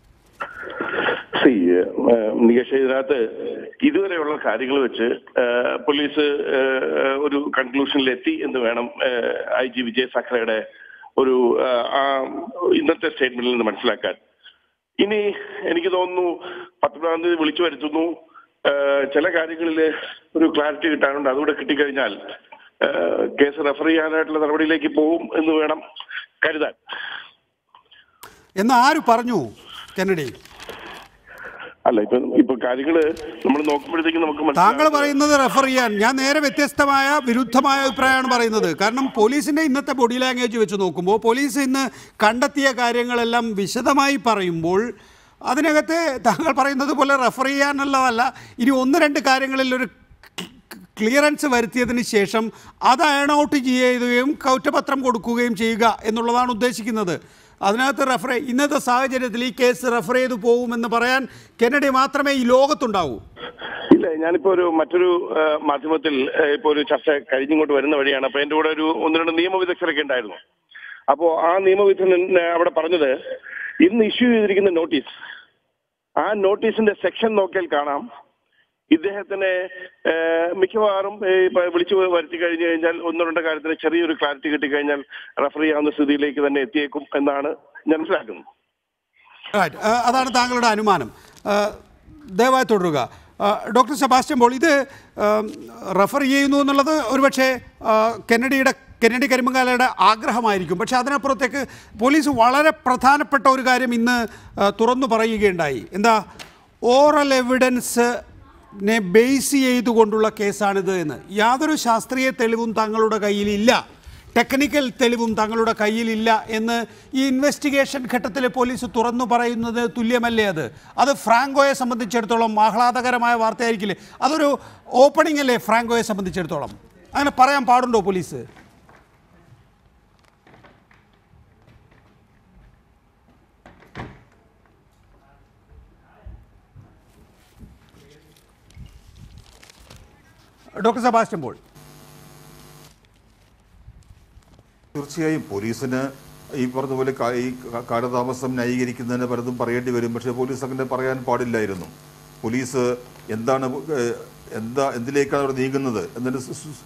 സി നികേഷ് ഇതിനകത്ത് ഇതുവരെയുള്ള കാര്യങ്ങൾ വെച്ച് ഏഹ്, പോലീസ് ഏഹ്, ഒരു കൺക്ലൂഷനിലെത്തി എന്ന് വേണം ഐ ജി വിജയ് സാഖറയുടെ ഒരു ഏഹ്, ആ ഇന്നത്തെ സ്റ്റേറ്റ്മെന്റിൽ നിന്ന് മനസ്സിലാക്കാൻ ഇനി എനിക്ക് തോന്നുന്നു പത്തൊമ്പതാം തീയതി വിളിച്ചു വരുത്തുന്നു ഏഹ്, ചില കാര്യങ്ങളിൽ ഒരു ക്ലാരിറ്റി കിട്ടാനുണ്ട് അതുകൂടെ കിട്ടിക്കഴിഞ്ഞാൽ ഏഹ്, കേസ് റെഫർ ചെയ്യാനായിട്ടുള്ള നടപടിയിലേക്ക് പോകും എന്ന് വേണം കരുതാൻ എന്ന് ആര് പറഞ്ഞു കെന്നഡി അല്ല ഇപ്പൊ ഇപ്പൊ കാര്യങ്ങള് നമ്മൾ നോക്കുമ്പോഴത്തേക്കും നമുക്ക് താങ്കൾ മനസ്സിലാകുന്നത് പറയുന്നത് റെഫർ ചെയ്യാൻ ഞാൻ നേരെ വ്യത്യസ്തമായ വിരുദ്ധമായ അഭിപ്രായമാണ് പറയുന്നത് കാരണം പോലീസിന്റെ ഇന്നത്തെ ബോഡി ലാംഗ്വേജ് വെച്ച് നോക്കുമ്പോൾ പോലീസ് ഇന്ന് കണ്ടെത്തിയ കാര്യങ്ങളെല്ലാം വിശദമായി പറയുമ്പോൾ അതിനകത്ത് താങ്കൾ പറയുന്നത് പോലെ റെഫർ ചെയ്യാനുള്ളതല്ല ഇനി ഒന്ന് രണ്ട് കാര്യങ്ങളിൽ ഒരു ക്ലിയറൻസ് വരുത്തിയതിന് ശേഷം അത് അയൺ ഔട്ട് ചെയ്യുകയും കുറ്റപത്രം കൊടുക്കുകയും ചെയ്യുക എന്നുള്ളതാണ് ഉദ്ദേശിക്കുന്നത് അതിനകത്ത് റെഫർ ഇന്നത്തെ സാഹചര്യത്തിൽ ഈ കേസ് റെഫർ ചെയ്തു പോകുമെന്ന് പറയാൻ കെന്നഡി മാത്രമേ ഈ ലോകത്തുണ്ടാവൂ ഇല്ല ഞാനിപ്പോ ഒരു മറ്റൊരു ആ, മാധ്യമത്തിൽ ആ, ഇപ്പോ ഒരു ചർച്ച കഴിഞ്ഞിങ്ങോട്ട് വരുന്ന വഴിയാണ് അപ്പൊ എന്റെ കൂടെ ഒരു ഒന്ന് രണ്ട് നിയമവിദഗ്ധരൊക്കെ ഉണ്ടായിരുന്നു അപ്പോ ആ നിയമവിദഗ്ധൻ ആ, അവിടെ പറഞ്ഞത് ഇന്ന് ഇഷ്യൂ ചെയ്തിരിക്കുന്ന നോട്ടീസ് ആ നോട്ടീസിന്റെ സെക്ഷൻ നോക്കിയാൽ കാണാം ഇദ്ദേഹത്തിന് ആ, മിക്കവാറും ഏ, ഇപ്പൊ വിളിച്ചു വരുത്തി കഴിഞ്ഞു കഴിഞ്ഞാൽ ഒന്നോ രണ്ടോ കാര്യത്തിന് ചെറിയൊരു ക്ലാരിറ്റി കിട്ടിക്കഴിഞ്ഞാൽ റെഫർ ചെയ്യാവുന്ന സ്ഥിതിയിലേക്ക് തന്നെ എത്തിയേക്കും എന്നാണ് ഞാൻ മനസ്സിലാക്കുന്നത് Right. ആ, അതാണ് താങ്കളുടെ അനുമാനം ആ, ദയവായി തുടരുക ആ, ഡോക്ടർ സെബാസ്റ്റ്യൻ പോൾ ഇത് ആം, റെഫർ ചെയ്യുന്നു എന്നുള്ളത് ഒരുപക്ഷെ ആ, കെന്നഡിയുടെ കെന്നഡി കരിമംഗാലയുടെ ആഗ്രഹമായിരിക്കും പക്ഷേ അതിനപ്പുറത്തേക്ക് പോലീസ് വളരെ പ്രധാനപ്പെട്ട ഒരു കാര്യം ഇന്ന് ആ, തുറന്നു പറയുകയുണ്ടായി എന്താ ഓറൽ എവിഡൻസിനെ ബേസ് ചെയ്തുകൊണ്ടുള്ള കേസാണിത് എന്ന് യാതൊരു ശാസ്ത്രീയ തെളിവും തങ്ങളുടെ കയ്യിലില്ല ടെക്നിക്കൽ തെളിവും തങ്ങളുടെ കയ്യിലില്ല എന്ന് ഈ ഇൻവെസ്റ്റിഗേഷൻ ഘട്ടത്തിൽ പോലീസ് തുറന്നു പറയുന്നത് തുല്യമല്ലേ അത് അത് ഫ്രാങ്കോയെ സംബന്ധിച്ചിടത്തോളം ആഹ്ലാദകരമായ വാർത്തയായിരിക്കില്ലേ അതൊരു ഓപ്പണിംഗ് അല്ലേ ഫ്രാങ്കോയെ സംബന്ധിച്ചിടത്തോളം അങ്ങനെ പറയാൻ പാടുണ്ടോ പോലീസ് ഡോക്ടർ സെബാസ്റ്റ്യൻ പോൾ തീർച്ചയായും പോലീസിന് ഈ പറഞ്ഞ പോലെ കാ- ഈ കാ- കാലതാമസം ന്യായീകരിക്കുന്നതിന് പലതും പറയേണ്ടി വരും പക്ഷേ പോലീസ് അങ്ങനെ പറയാൻ പാടില്ലായിരുന്നു പോലീസ് എന്താണ് ഏഹ്, എന്താ എന്തിലേക്കാണ് അവർ നീങ്ങുന്നത് എന്നതിന് സു- സു-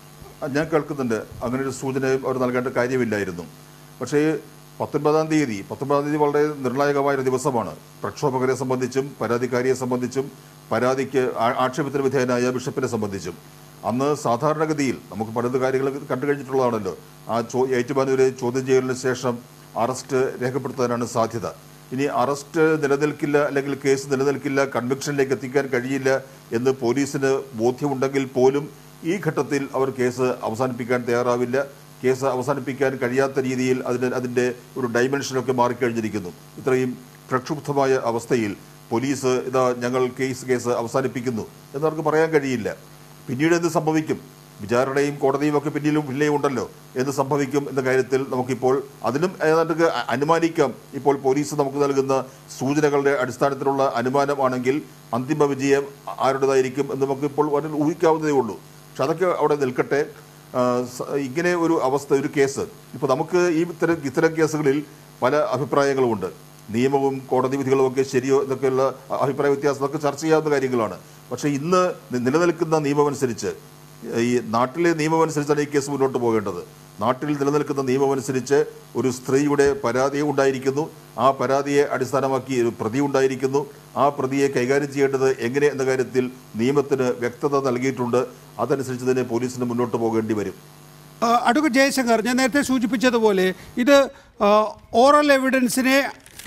ഞാൻ കേൾക്കുന്നുണ്ട് അങ്ങനെ ഒരു സൂചനയും അവർ നൽകേണ്ട കാര്യമില്ലായിരുന്നു പക്ഷേ പത്തൊൻപതാം തീയതി പത്തൊൻപതാം തീയതി വളരെ നിർണായകമായ ഒരു ദിവസമാണ് പ്രക്ഷോഭകരെ സംബന്ധിച്ചും പരാതിക്കാരിയെ സംബന്ധിച്ചും പരാതിക്ക് ആ- ആക്ഷേപത്തിന് വിധേയനായ ബിഷപ്പിനെ സംബന്ധിച്ചും അന്ന് സാധാരണഗതിയിൽ നമുക്ക് പലത് കാര്യങ്ങൾ കണ്ടു കഴിഞ്ഞിട്ടുള്ളതാണല്ലോ ആ ചോ ഏറ്റുമാനൂരെ ചോദ്യം ചെയ്യലിന് ശേഷം അറസ്റ്റ് രേഖപ്പെടുത്താനാണ് സാധ്യത ഇനി അറസ്റ്റ് നിലനിൽക്കില്ല അല്ലെങ്കിൽ കേസ് നിലനിൽക്കില്ല കൺവിക്ഷനിലേക്ക് എത്തിക്കാൻ കഴിയില്ല എന്ന് പോലീസിന് ബോധ്യമുണ്ടെങ്കിൽ പോലും ഈ ഘട്ടത്തിൽ അവർ കേസ് അവസാനിപ്പിക്കാൻ തയ്യാറാവില്ല കേസ് അവസാനിപ്പിക്കാൻ കഴിയാത്ത രീതിയിൽ അതിന് അതിൻ്റെ ഒരു ഡൈമെൻഷനൊക്കെ മാറിക്കഴിഞ്ഞിരിക്കുന്നു ഇത്രയും പ്രക്ഷുബ്ധമായ അവസ്ഥയിൽ പോലീസ് ഇതാ ഞങ്ങൾ കേസ് കേസ് അവസാനിപ്പിക്കുന്നു എന്നവർക്ക് പറയാൻ കഴിയില്ല പിന്നീട് എന്ത് സംഭവിക്കും വിചാരണയും കോടതിയും ഒക്കെ പിന്നിലും പിന്നെയും ഉണ്ടല്ലോ എന്ത് സംഭവിക്കും എന്ന കാര്യത്തിൽ നമുക്കിപ്പോൾ അതിനും ഏതാണ്ട് അ- അനുമാനിക്കാം ഇപ്പോൾ പോലീസ് നമുക്ക് നൽകുന്ന സൂചനകളുടെ അടിസ്ഥാനത്തിലുള്ള അനുമാനമാണെങ്കിൽ അന്തിമ വിജയം ആരുടേതായിരിക്കും എന്ന് നമുക്കിപ്പോൾ വളരെ ഊഹിക്കാവുന്നതേ ഉള്ളൂ പക്ഷെ അതൊക്കെ അവിടെ നിൽക്കട്ടെ ആ, സ- ഇങ്ങനെ ഒരു അവസ്ഥ ഒരു കേസ് ഇപ്പോൾ നമുക്ക് ഈ ഇത്തരം ഇത്തരം കേസുകളിൽ പല അഭിപ്രായങ്ങളുമുണ്ട് നിയമവും കോടതി വിധികളും ഒക്കെ ശരിയോ എന്നൊക്കെയുള്ള അ- അഭിപ്രായ വ്യത്യാസം ഒക്കെ ചർച്ച ചെയ്യാവുന്ന കാര്യങ്ങളാണ് പക്ഷേ ഇന്ന് നി- നിലനിൽക്കുന്ന നിയമമനുസരിച്ച് ഈ നാട്ടിലെ നിയമമനുസരിച്ചാണ് ഈ കേസ് മുന്നോട്ട് പോകേണ്ടത് നാട്ടിൽ നിലനിൽക്കുന്ന നിയമമനുസരിച്ച് ഒരു സ്ത്രീയുടെ പരാതി ഉണ്ടായിരിക്കുന്നു ആ പരാതിയെ അടിസ്ഥാനമാക്കി ഒരു പ്രതി ഉണ്ടായിരിക്കുന്നു ആ പ്രതിയെ കൈകാര്യം ചെയ്യേണ്ടത് എങ്ങനെ എന്ന കാര്യത്തിൽ നിയമത്തിന് വ്യക്തത നൽകിയിട്ടുണ്ട് അതനുസരിച്ച് തന്നെ പോലീസിന് മുന്നോട്ട് പോകേണ്ടി വരും ആ, അഡ്വക്കേറ്റ് ജയശങ്കർ ഞാൻ നേരത്തെ സൂചിപ്പിച്ചതുപോലെ ഇത് ആ, ഓറൽ എവിഡൻസിനെ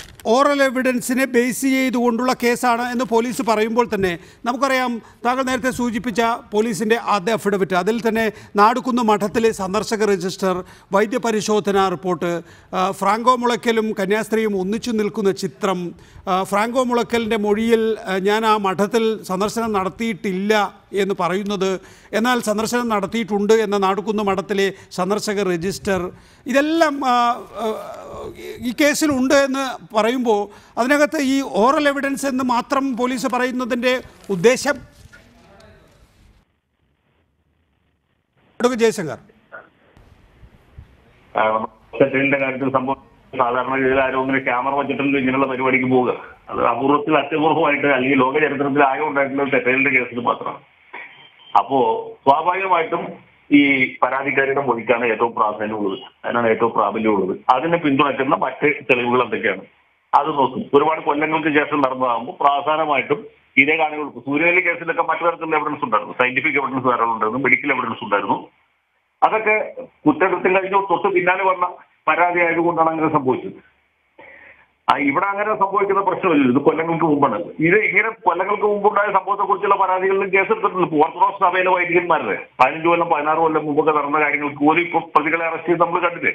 ഓറൽ എവിഡൻസിനെ ബേസ് ചെയ്തുകൊണ്ടുള്ള കേസാണ് എന്ന് പോലീസ് പറയുമ്പോൾ തന്നെ നമുക്കറിയാം താങ്കൾ നേരത്തെ സൂചിപ്പിച്ച പോലീസിൻ്റെ ആദ്യ അഫിഡവിറ്റ് അതിൽ തന്നെ നാടുകുന്ന് മഠത്തിലെ സന്ദർശക രജിസ്റ്റർ വൈദ്യപരിശോധനാ റിപ്പോർട്ട് ആ, ഫ്രാങ്കോ മുളയ്ക്കലും കന്യാസ്ത്രീയും ഒന്നിച്ചു നിൽക്കുന്ന ചിത്രം ആ, ഫ്രാങ്കോ മുളയ്ക്കലിൻ്റെ മൊഴിയിൽ ആ, ഞാൻ ആ മഠത്തിൽ സന്ദർശനം നടത്തിയിട്ടില്ല എന്ന് പറയുന്നത് എന്നാൽ സന്ദർശനം നടത്തിയിട്ടുണ്ട് എന്ന നാടുകുന്ന് മഠത്തിലെ സന്ദർശക രജിസ്റ്റർ ഇതെല്ലാം ആ, ആ, ഈ കേസിലുണ്ട് എന്ന് പറയുമ്പോൾ അതിനകത്ത് ഈ ഓറൽ എവിഡൻസ് എന്ന് മാത്രം പോലീസ് പറയുന്നതിൻ്റെ ഉദ്ദേശം അഡ്വക്കേറ്റ് ജയശങ്കർ സെറ്റിലിന്റെ കാര്യത്തിൽ സംഭവം സാധാരണ രീതിയിൽ ആരും ഇങ്ങനെ ക്യാമറ വെച്ചിട്ടുണ്ട് ഇങ്ങനെയുള്ള പരിപാടിക്ക് പോവുക അത് അപൂർവത്തിൽ അത്യപൂർവമായിട്ട് അല്ലെങ്കിൽ ലോക ചരിത്രത്തിൽ ആകെ ഉണ്ടായിട്ടുള്ള ഒരു സെറ്റിലിന്റെ കേസിൽ മാത്രമാണ് അപ്പോ സ്വാഭാവികമായിട്ടും ഈ പരാതിക്കാരിയുടെ മൊഴിക്കാണ് ഏറ്റവും പ്രാധാന്യമുള്ളത് അതിനാണ് ഏറ്റവും പ്രാബല്യമുള്ളത് അതിനെ പിന്തുണയ്ക്കുന്ന മറ്റ് തെളിവുകൾ എന്തൊക്കെയാണ് അത് നോക്കും ഒരുപാട് കൊല്ലങ്ങൾക്ക് ശേഷം നടന്നതാകുമ്പോൾ പ്രധാനമായിട്ടും ഇതേ കാര്യങ്ങൾ സൂര്യവേലി കേസിലൊക്കെ മറ്റു തരത്തിലുള്ള എവിഡൻസ് ഉണ്ടായിരുന്നു സയന്റിഫിക് എവിഡൻസ് ധാരാളം ഉണ്ടായിരുന്നു മെഡിക്കൽ എവിഡൻസ് ഉണ്ടായിരുന്നു അതൊക്കെ കുറ്റകൃത്യം കഴിഞ്ഞ് തൊട്ട് പിന്നാലെ വന്ന പരാതി ആയതുകൊണ്ടാണ് അങ്ങനെ സംഭവിച്ചത് ആ ഇവിടെ അങ്ങനെ സംഭവിക്കുന്ന പ്രശ്നമില്ല ഇത് കൊല്ലങ്ങൾക്ക് മുമ്പാണ് ഇത് ഇങ്ങനെ കൊല്ലങ്ങൾക്ക് മുമ്പുണ്ടായ സംഭവത്തെ കുറിച്ചുള്ള പരാതികളിലും കേസെടുത്തിട്ടുണ്ട് ഇപ്പൊ ഓർത്തഡോക്സ് സഭയിലെ വൈദികന്മാരുടെ പതിനഞ്ച് കൊല്ലം പതിനാറ് കൊല്ലം മുമ്പൊക്കെ നടന്ന കാര്യങ്ങൾക്ക് പോലും ഇപ്പൊ പ്രതികളെ അറസ്റ്റ് ചെയ്ത് നമ്മൾ കണ്ടില്ലേ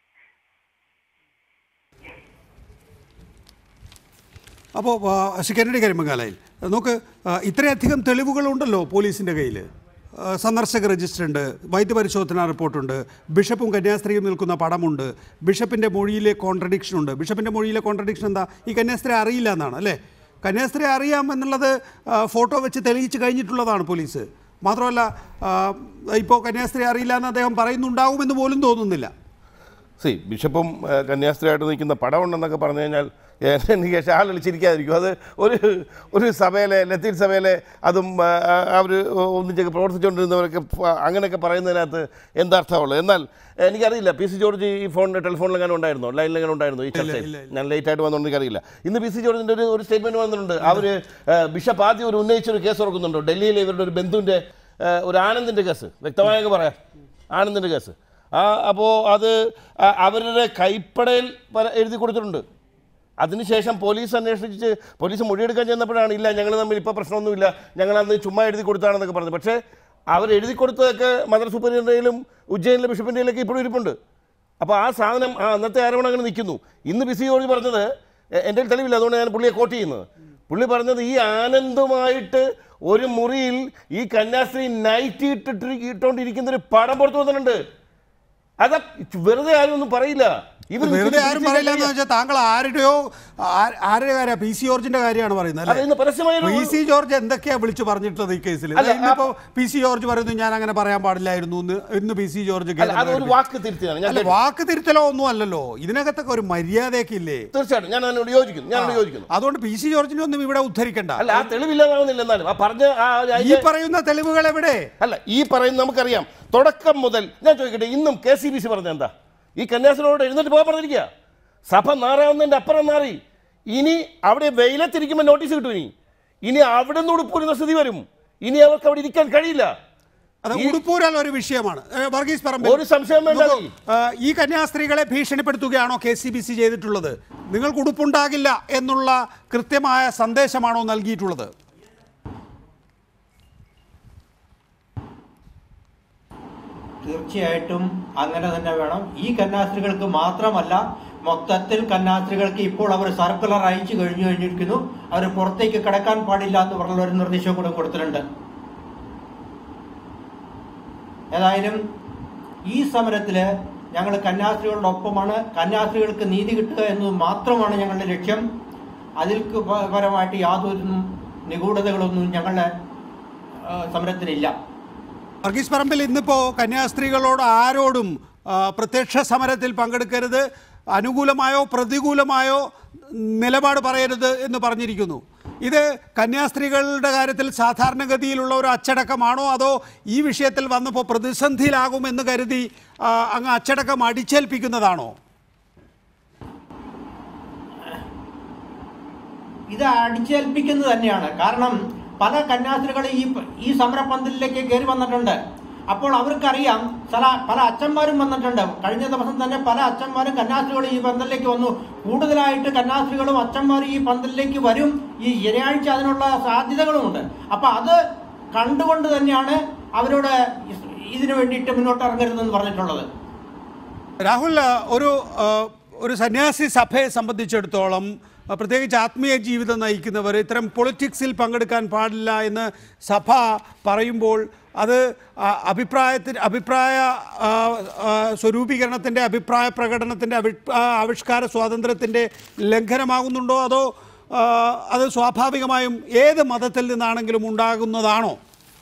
അപ്പോൾ ശ്രീ കെന്നഡി കരിമംഗാലയിൽ നോക്ക് ആ, ഇത്രയധികം തെളിവുകളുണ്ടല്ലോ പോലീസിൻ്റെ കയ്യിൽ ആ, സന്ദർശക രജിസ്റ്റർ ഉണ്ട് വൈദ്യപരിശോധനാ റിപ്പോർട്ടുണ്ട് ബിഷപ്പും കന്യാസ്ത്രീയും നിൽക്കുന്ന പടമുണ്ട് ബിഷപ്പിൻ്റെ മൊഴിയിലെ കോൺട്രഡിക്ഷൻ ഉണ്ട് ബിഷപ്പിൻ്റെ മൊഴിയിലെ കോൺട്രഡിക്ഷൻ എന്താ ഈ കന്യാസ്ത്രീ അറിയില്ല എന്നാണ് അല്ലേ കന്യാസ്ത്രീ അറിയാം എന്നുള്ളത് ആ, ഫോട്ടോ വെച്ച് തെളിയിച്ച് കഴിഞ്ഞിട്ടുള്ളതാണ് പോലീസ് മാത്രമല്ല ആ, ഇപ്പോൾ കന്യാസ്ത്രീ അറിയില്ല എന്ന് അദ്ദേഹം പറയുന്നുണ്ടാവുമെന്ന് പോലും തോന്നുന്നില്ല സി ബിഷപ്പും ആ, കന്യാസ്ത്രീയായിട്ട് നിൽക്കുന്ന പടം ഉണ്ടെന്നൊക്കെ പറഞ്ഞു കഴിഞ്ഞാൽ എനിക്ക് ആൾ വിളിച്ചിരിക്കാതിരിക്കും അത് ഒരു ഒരു സഭയിലെ ലത്തീൻ സഭയിലെ അതും അവർ ഒന്നിച്ചൊക്കെ പ്രവർത്തിച്ചുകൊണ്ടിരുന്നവരൊക്കെ പ- അങ്ങനെയൊക്കെ പറയുന്നതിനകത്ത് എന്താർത്ഥമുള്ളത് എന്നാൽ എനിക്കറിയില്ല പി സി ജോർജ് ഈ ഫോണിൽ ടെലിഫോണിൽ എങ്ങനെ ഉണ്ടായിരുന്നോ ലൈനിൽ എങ്ങനെ ഉണ്ടായിരുന്നു ഈ ചർച്ചയിൽ ഞാൻ ലേറ്റ് ആയിട്ട് വന്നുകൊണ്ട് എനിക്കറിയില്ല ഇന്ന് പി സി ജോർജിൻ്റെ ഒരു ഒരു സ്റ്റേറ്റ്മെൻറ്റ് വന്നിട്ടുണ്ട് അവർ ബിഷപ്പ് ആദ്യം ഒരു ഉന്നയിച്ചൊരു കേസ് ഓർക്കുന്നുണ്ടോ ഡൽഹിയിലെ ഇവരുടെ ഒരു ബന്ധുവിൻ്റെ ഒരു ആനന്ദിൻ്റെ കേസ് വ്യക്തമായൊക്കെ പറയാം ആനന്ദിൻ്റെ കേസ് ആ അപ്പോൾ അത് ആ, അവരുടെ കൈപ്പടയിൽ പല- എഴുതി കൊടുത്തിട്ടുണ്ട് അതിനുശേഷം പോലീസ് അന്വേഷിച്ച് പോലീസ് മൊഴിയെടുക്കാൻ ചെന്നപ്പോഴാണ് ഇല്ല ഞങ്ങൾ തമ്മിൽ ഇപ്പോൾ പ്രശ്നമൊന്നുമില്ല ഞങ്ങൾ അന്ന് ചുമ്മാ എഴുതി കൊടുത്താണെന്നൊക്കെ പറഞ്ഞത് പക്ഷേ അവർ എഴുതി കൊടുത്തതൊക്കെ മദർ സൂപ്പറിൻ്റെയിലും ഉജ്ജയിനിലെ ബിഷപ്പിൻ്റെയിലൊക്കെ ഇപ്പോഴും ഇരിപ്പുണ്ട് അപ്പോൾ ആ സാധനം ആ അന്നത്തെ ആരോപണം അങ്ങനെ നിൽക്കുന്നു ഇന്ന് ബിസി ജോർജ് പറഞ്ഞത് എ- എൻ്റെ കയ്യിൽ തെളിവില്ല അതുകൊണ്ട് ഞാൻ പുള്ളിയെ കോട്ട് ചെയ്യുന്നത് പുള്ളി പറഞ്ഞത് ഈ ആനന്ദമായിട്ട് ഒരു മുറിയിൽ ഈ കന്യാസ്ത്രീ നൈറ്റ് ഇട്ടിട്ട് ഇട്ടുകൊണ്ടിരിക്കുന്ന ഒരു പടം പുറത്തു വന്നിട്ടുണ്ട് അത് വെറുതെ ആരും ഒന്നും പറയില്ല ഇവർ വെറുതെ ആരും പറയില്ല എന്ന് വെച്ചാൽ താങ്കൾ ആരുടെയോ ആ- ആരുടെ കാര്യം പി സി ജോർജിന്റെ കാര്യമാണ് പറയുന്നത് അതെ, ഇന്ന് പരസ്യമായൊരു- പി സി ജോർജ് എന്തൊക്കെയാ വിളിച്ചു പറഞ്ഞിട്ടുള്ളത് ഈ കേസിൽ അല്ല, ഇന്നിപ്പോ പി സി ജോർജ് പറയുന്നു ഞാൻ അങ്ങനെ പറയാൻ പാടില്ലായിരുന്നു എന്ന് ഇന്ന് പി സി ജോർജ് അല്ല, അത് ഒരു വാക്ക് തിരുത്തിയാണ് ഞാൻ അല്ല കേട്ടു. വാക്ക് തിരുത്തലോ ഒന്നും അല്ലല്ലോ ഇതിനകത്തൊക്കെ ഒരു മര്യാദയൊക്കെ ഇല്ലേ തീർച്ചയായിട്ടും ഞാൻ അതിനോട് യോജിക്കുന്നു ഞാൻ അതിനോട് യോജിക്കുന്നു അതുകൊണ്ട് പി സി ജോർജിനെ ഒന്നും ഇവിടെ ഉദ്ധരിക്കണ്ട അല്ല ആ തെളിവില്ലാതാവുന്നില്ല എന്നാലും ആ പറഞ്ഞ ആ ഒരു ഈ പറയുന്ന തെളിവുകൾ എവിടെ അല്ല ഈ പറയുന്ന നമുക്കറിയാം തുടക്കം മുതൽ ഞാൻ ചോദിക്കട്ടെ ഇന്നും കെ സി ബി സി പറഞ്ഞ എന്താ ഈ കന്യാസ്ത്രീയോട് എഴുന്നേറ്റ് പോകാൻ പറഞ്ഞിരിക്കുക സഭ നാറാവുന്നതിന്റെ അപ്പുറം നാറി ഇനി അവിടെ വെയിലത്തിരിക്കുമ്പോൾ നോട്ടീസ് കിട്ടും ഇനി ഇനി അവിടെ നിന്ന് ഉടുപ്പൂരുന്ന സ്ഥിതി വരും ഇനി അവർക്ക് അവിടെ ഇരിക്കാൻ കഴിയില്ല അത് ഈ- ഉടുപ്പൂരാൽ ഒരു വിഷയമാണ് ഏ, വർഗീസ് പറമ്പിൽ ഒരു സംശയം വേണ്ട നോക്കൂ, ആ, ഈ കന്യാസ്ത്രീകളെ ഭീഷണിപ്പെടുത്തുകയാണോ കെ സി ബി സി ചെയ്തിട്ടുള്ളത് നിങ്ങൾക്ക് ഉടുപ്പുണ്ടാകില്ല എന്നുള്ള കൃത്യമായ സന്ദേശമാണോ നൽകിയിട്ടുള്ളത് തീർച്ചയായിട്ടും അങ്ങനെ തന്നെ വേണം ഈ കന്യാസ്ത്രീകൾക്ക് മാത്രമല്ല മൊത്തത്തിൽ കന്യാസ്ത്രീകൾക്ക് ഇപ്പോൾ അവർ സർക്കുലർ അയച്ചു കഴിഞ്ഞു കഴിഞ്ഞിരിക്കുന്നു അവർ പുറത്തേക്ക് കിടക്കാൻ പാടില്ല എന്ന് പറഞ്ഞുള്ള ഒരു നിർദ്ദേശം കൂടെ കൊടുത്തിട്ടുണ്ട് ഏതായാലും ഈ സമരത്തില് ഞങ്ങൾ കന്യാസ്ത്രീകളുടെ ഒപ്പമാണ് കന്യാസ്ത്രീകൾക്ക് നീതി കിട്ടുക എന്നത് മാത്രമാണ് ഞങ്ങളുടെ ലക്ഷ്യം അതിൽ പ- പരമായിട്ട് യാതൊരു നിഗൂഢതകളൊന്നും ഞങ്ങളുടെ ആ, സമരത്തിലില്ല വർഗീസ് പറമ്പിൽ ഇന്നിപ്പോ കന്യാസ്ത്രീകളോട് ആരോടും ആ, പ്രത്യക്ഷ സമരത്തിൽ പങ്കെടുക്കരുത് അനുകൂലമായോ പ്രതികൂലമായോ നിലപാട് പറയരുത് എന്ന് പറഞ്ഞിരിക്കുന്നു ഇത് കന്യാസ്ത്രീകളുടെ കാര്യത്തിൽ സാധാരണഗതിയിലുള്ള ഒരു അച്ചടക്കമാണോ അതോ ഈ വിഷയത്തിൽ വന്നപ്പോൾ പ്രതിസന്ധിയിലാകുമെന്ന് കരുതി ആ, അങ്ങ് അച്ചടക്കം അടിച്ചേൽപ്പിക്കുന്നതാണോ ഇത് അടിച്ചേൽപ്പിക്കുന്നത് തന്നെയാണ് കാരണം പല കന്യാസ്ത്രീകൾ ഈ ഈ സമരപന്തലിലേക്ക് കയറി വന്നിട്ടുണ്ട് അപ്പോൾ അവർക്കറിയാം ചില പല അച്ഛന്മാരും വന്നിട്ടുണ്ട് കഴിഞ്ഞ ദിവസം തന്നെ പല അച്ഛന്മാരും കന്യാസ്ത്രീകളും ഈ പന്തലിലേക്ക് വന്നു കൂടുതലായിട്ട് കന്യാസ്ത്രീകളും അച്ഛന്മാരും ഈ പന്തലിലേക്ക് വരും ഈ ശനിയാഴ്ച അതിനുള്ള സാധ്യതകളുമുണ്ട് അപ്പൊ അത് കണ്ടുകൊണ്ട് തന്നെയാണ് അവരോട് ഇതിനു വേണ്ടിയിട്ട് മുന്നോട്ട് ഇറങ്ങരുതെന്ന് പറഞ്ഞിട്ടുള്ളത് രാഹുൽ ഒരു ആ, ഒരു സന്യാസി സഭയെ സംബന്ധിച്ചിടത്തോളം ആ, പ്രത്യേകിച്ച് ആത്മീയ ജീവിതം നയിക്കുന്നവർ ഇത്തരം പൊളിറ്റിക്സിൽ പങ്കെടുക്കാൻ പാടില്ല എന്ന് സഭ പറയുമ്പോൾ അത് ആ, അഭിപ്രായത്തിന് അഭിപ്രായ ആ, ആ, സ്വരൂപീകരണത്തിൻ്റെ അഭിപ്രായ പ്രകടനത്തിൻ്റെ അഭി ആ, ആവിഷ്കാര സ്വാതന്ത്ര്യത്തിൻ്റെ ലംഘനമാകുന്നുണ്ടോ അതോ ആ, അത് സ്വാഭാവികമായും ഏത് മതത്തിൽ നിന്നാണെങ്കിലും ഉണ്ടാകുന്നതാണോ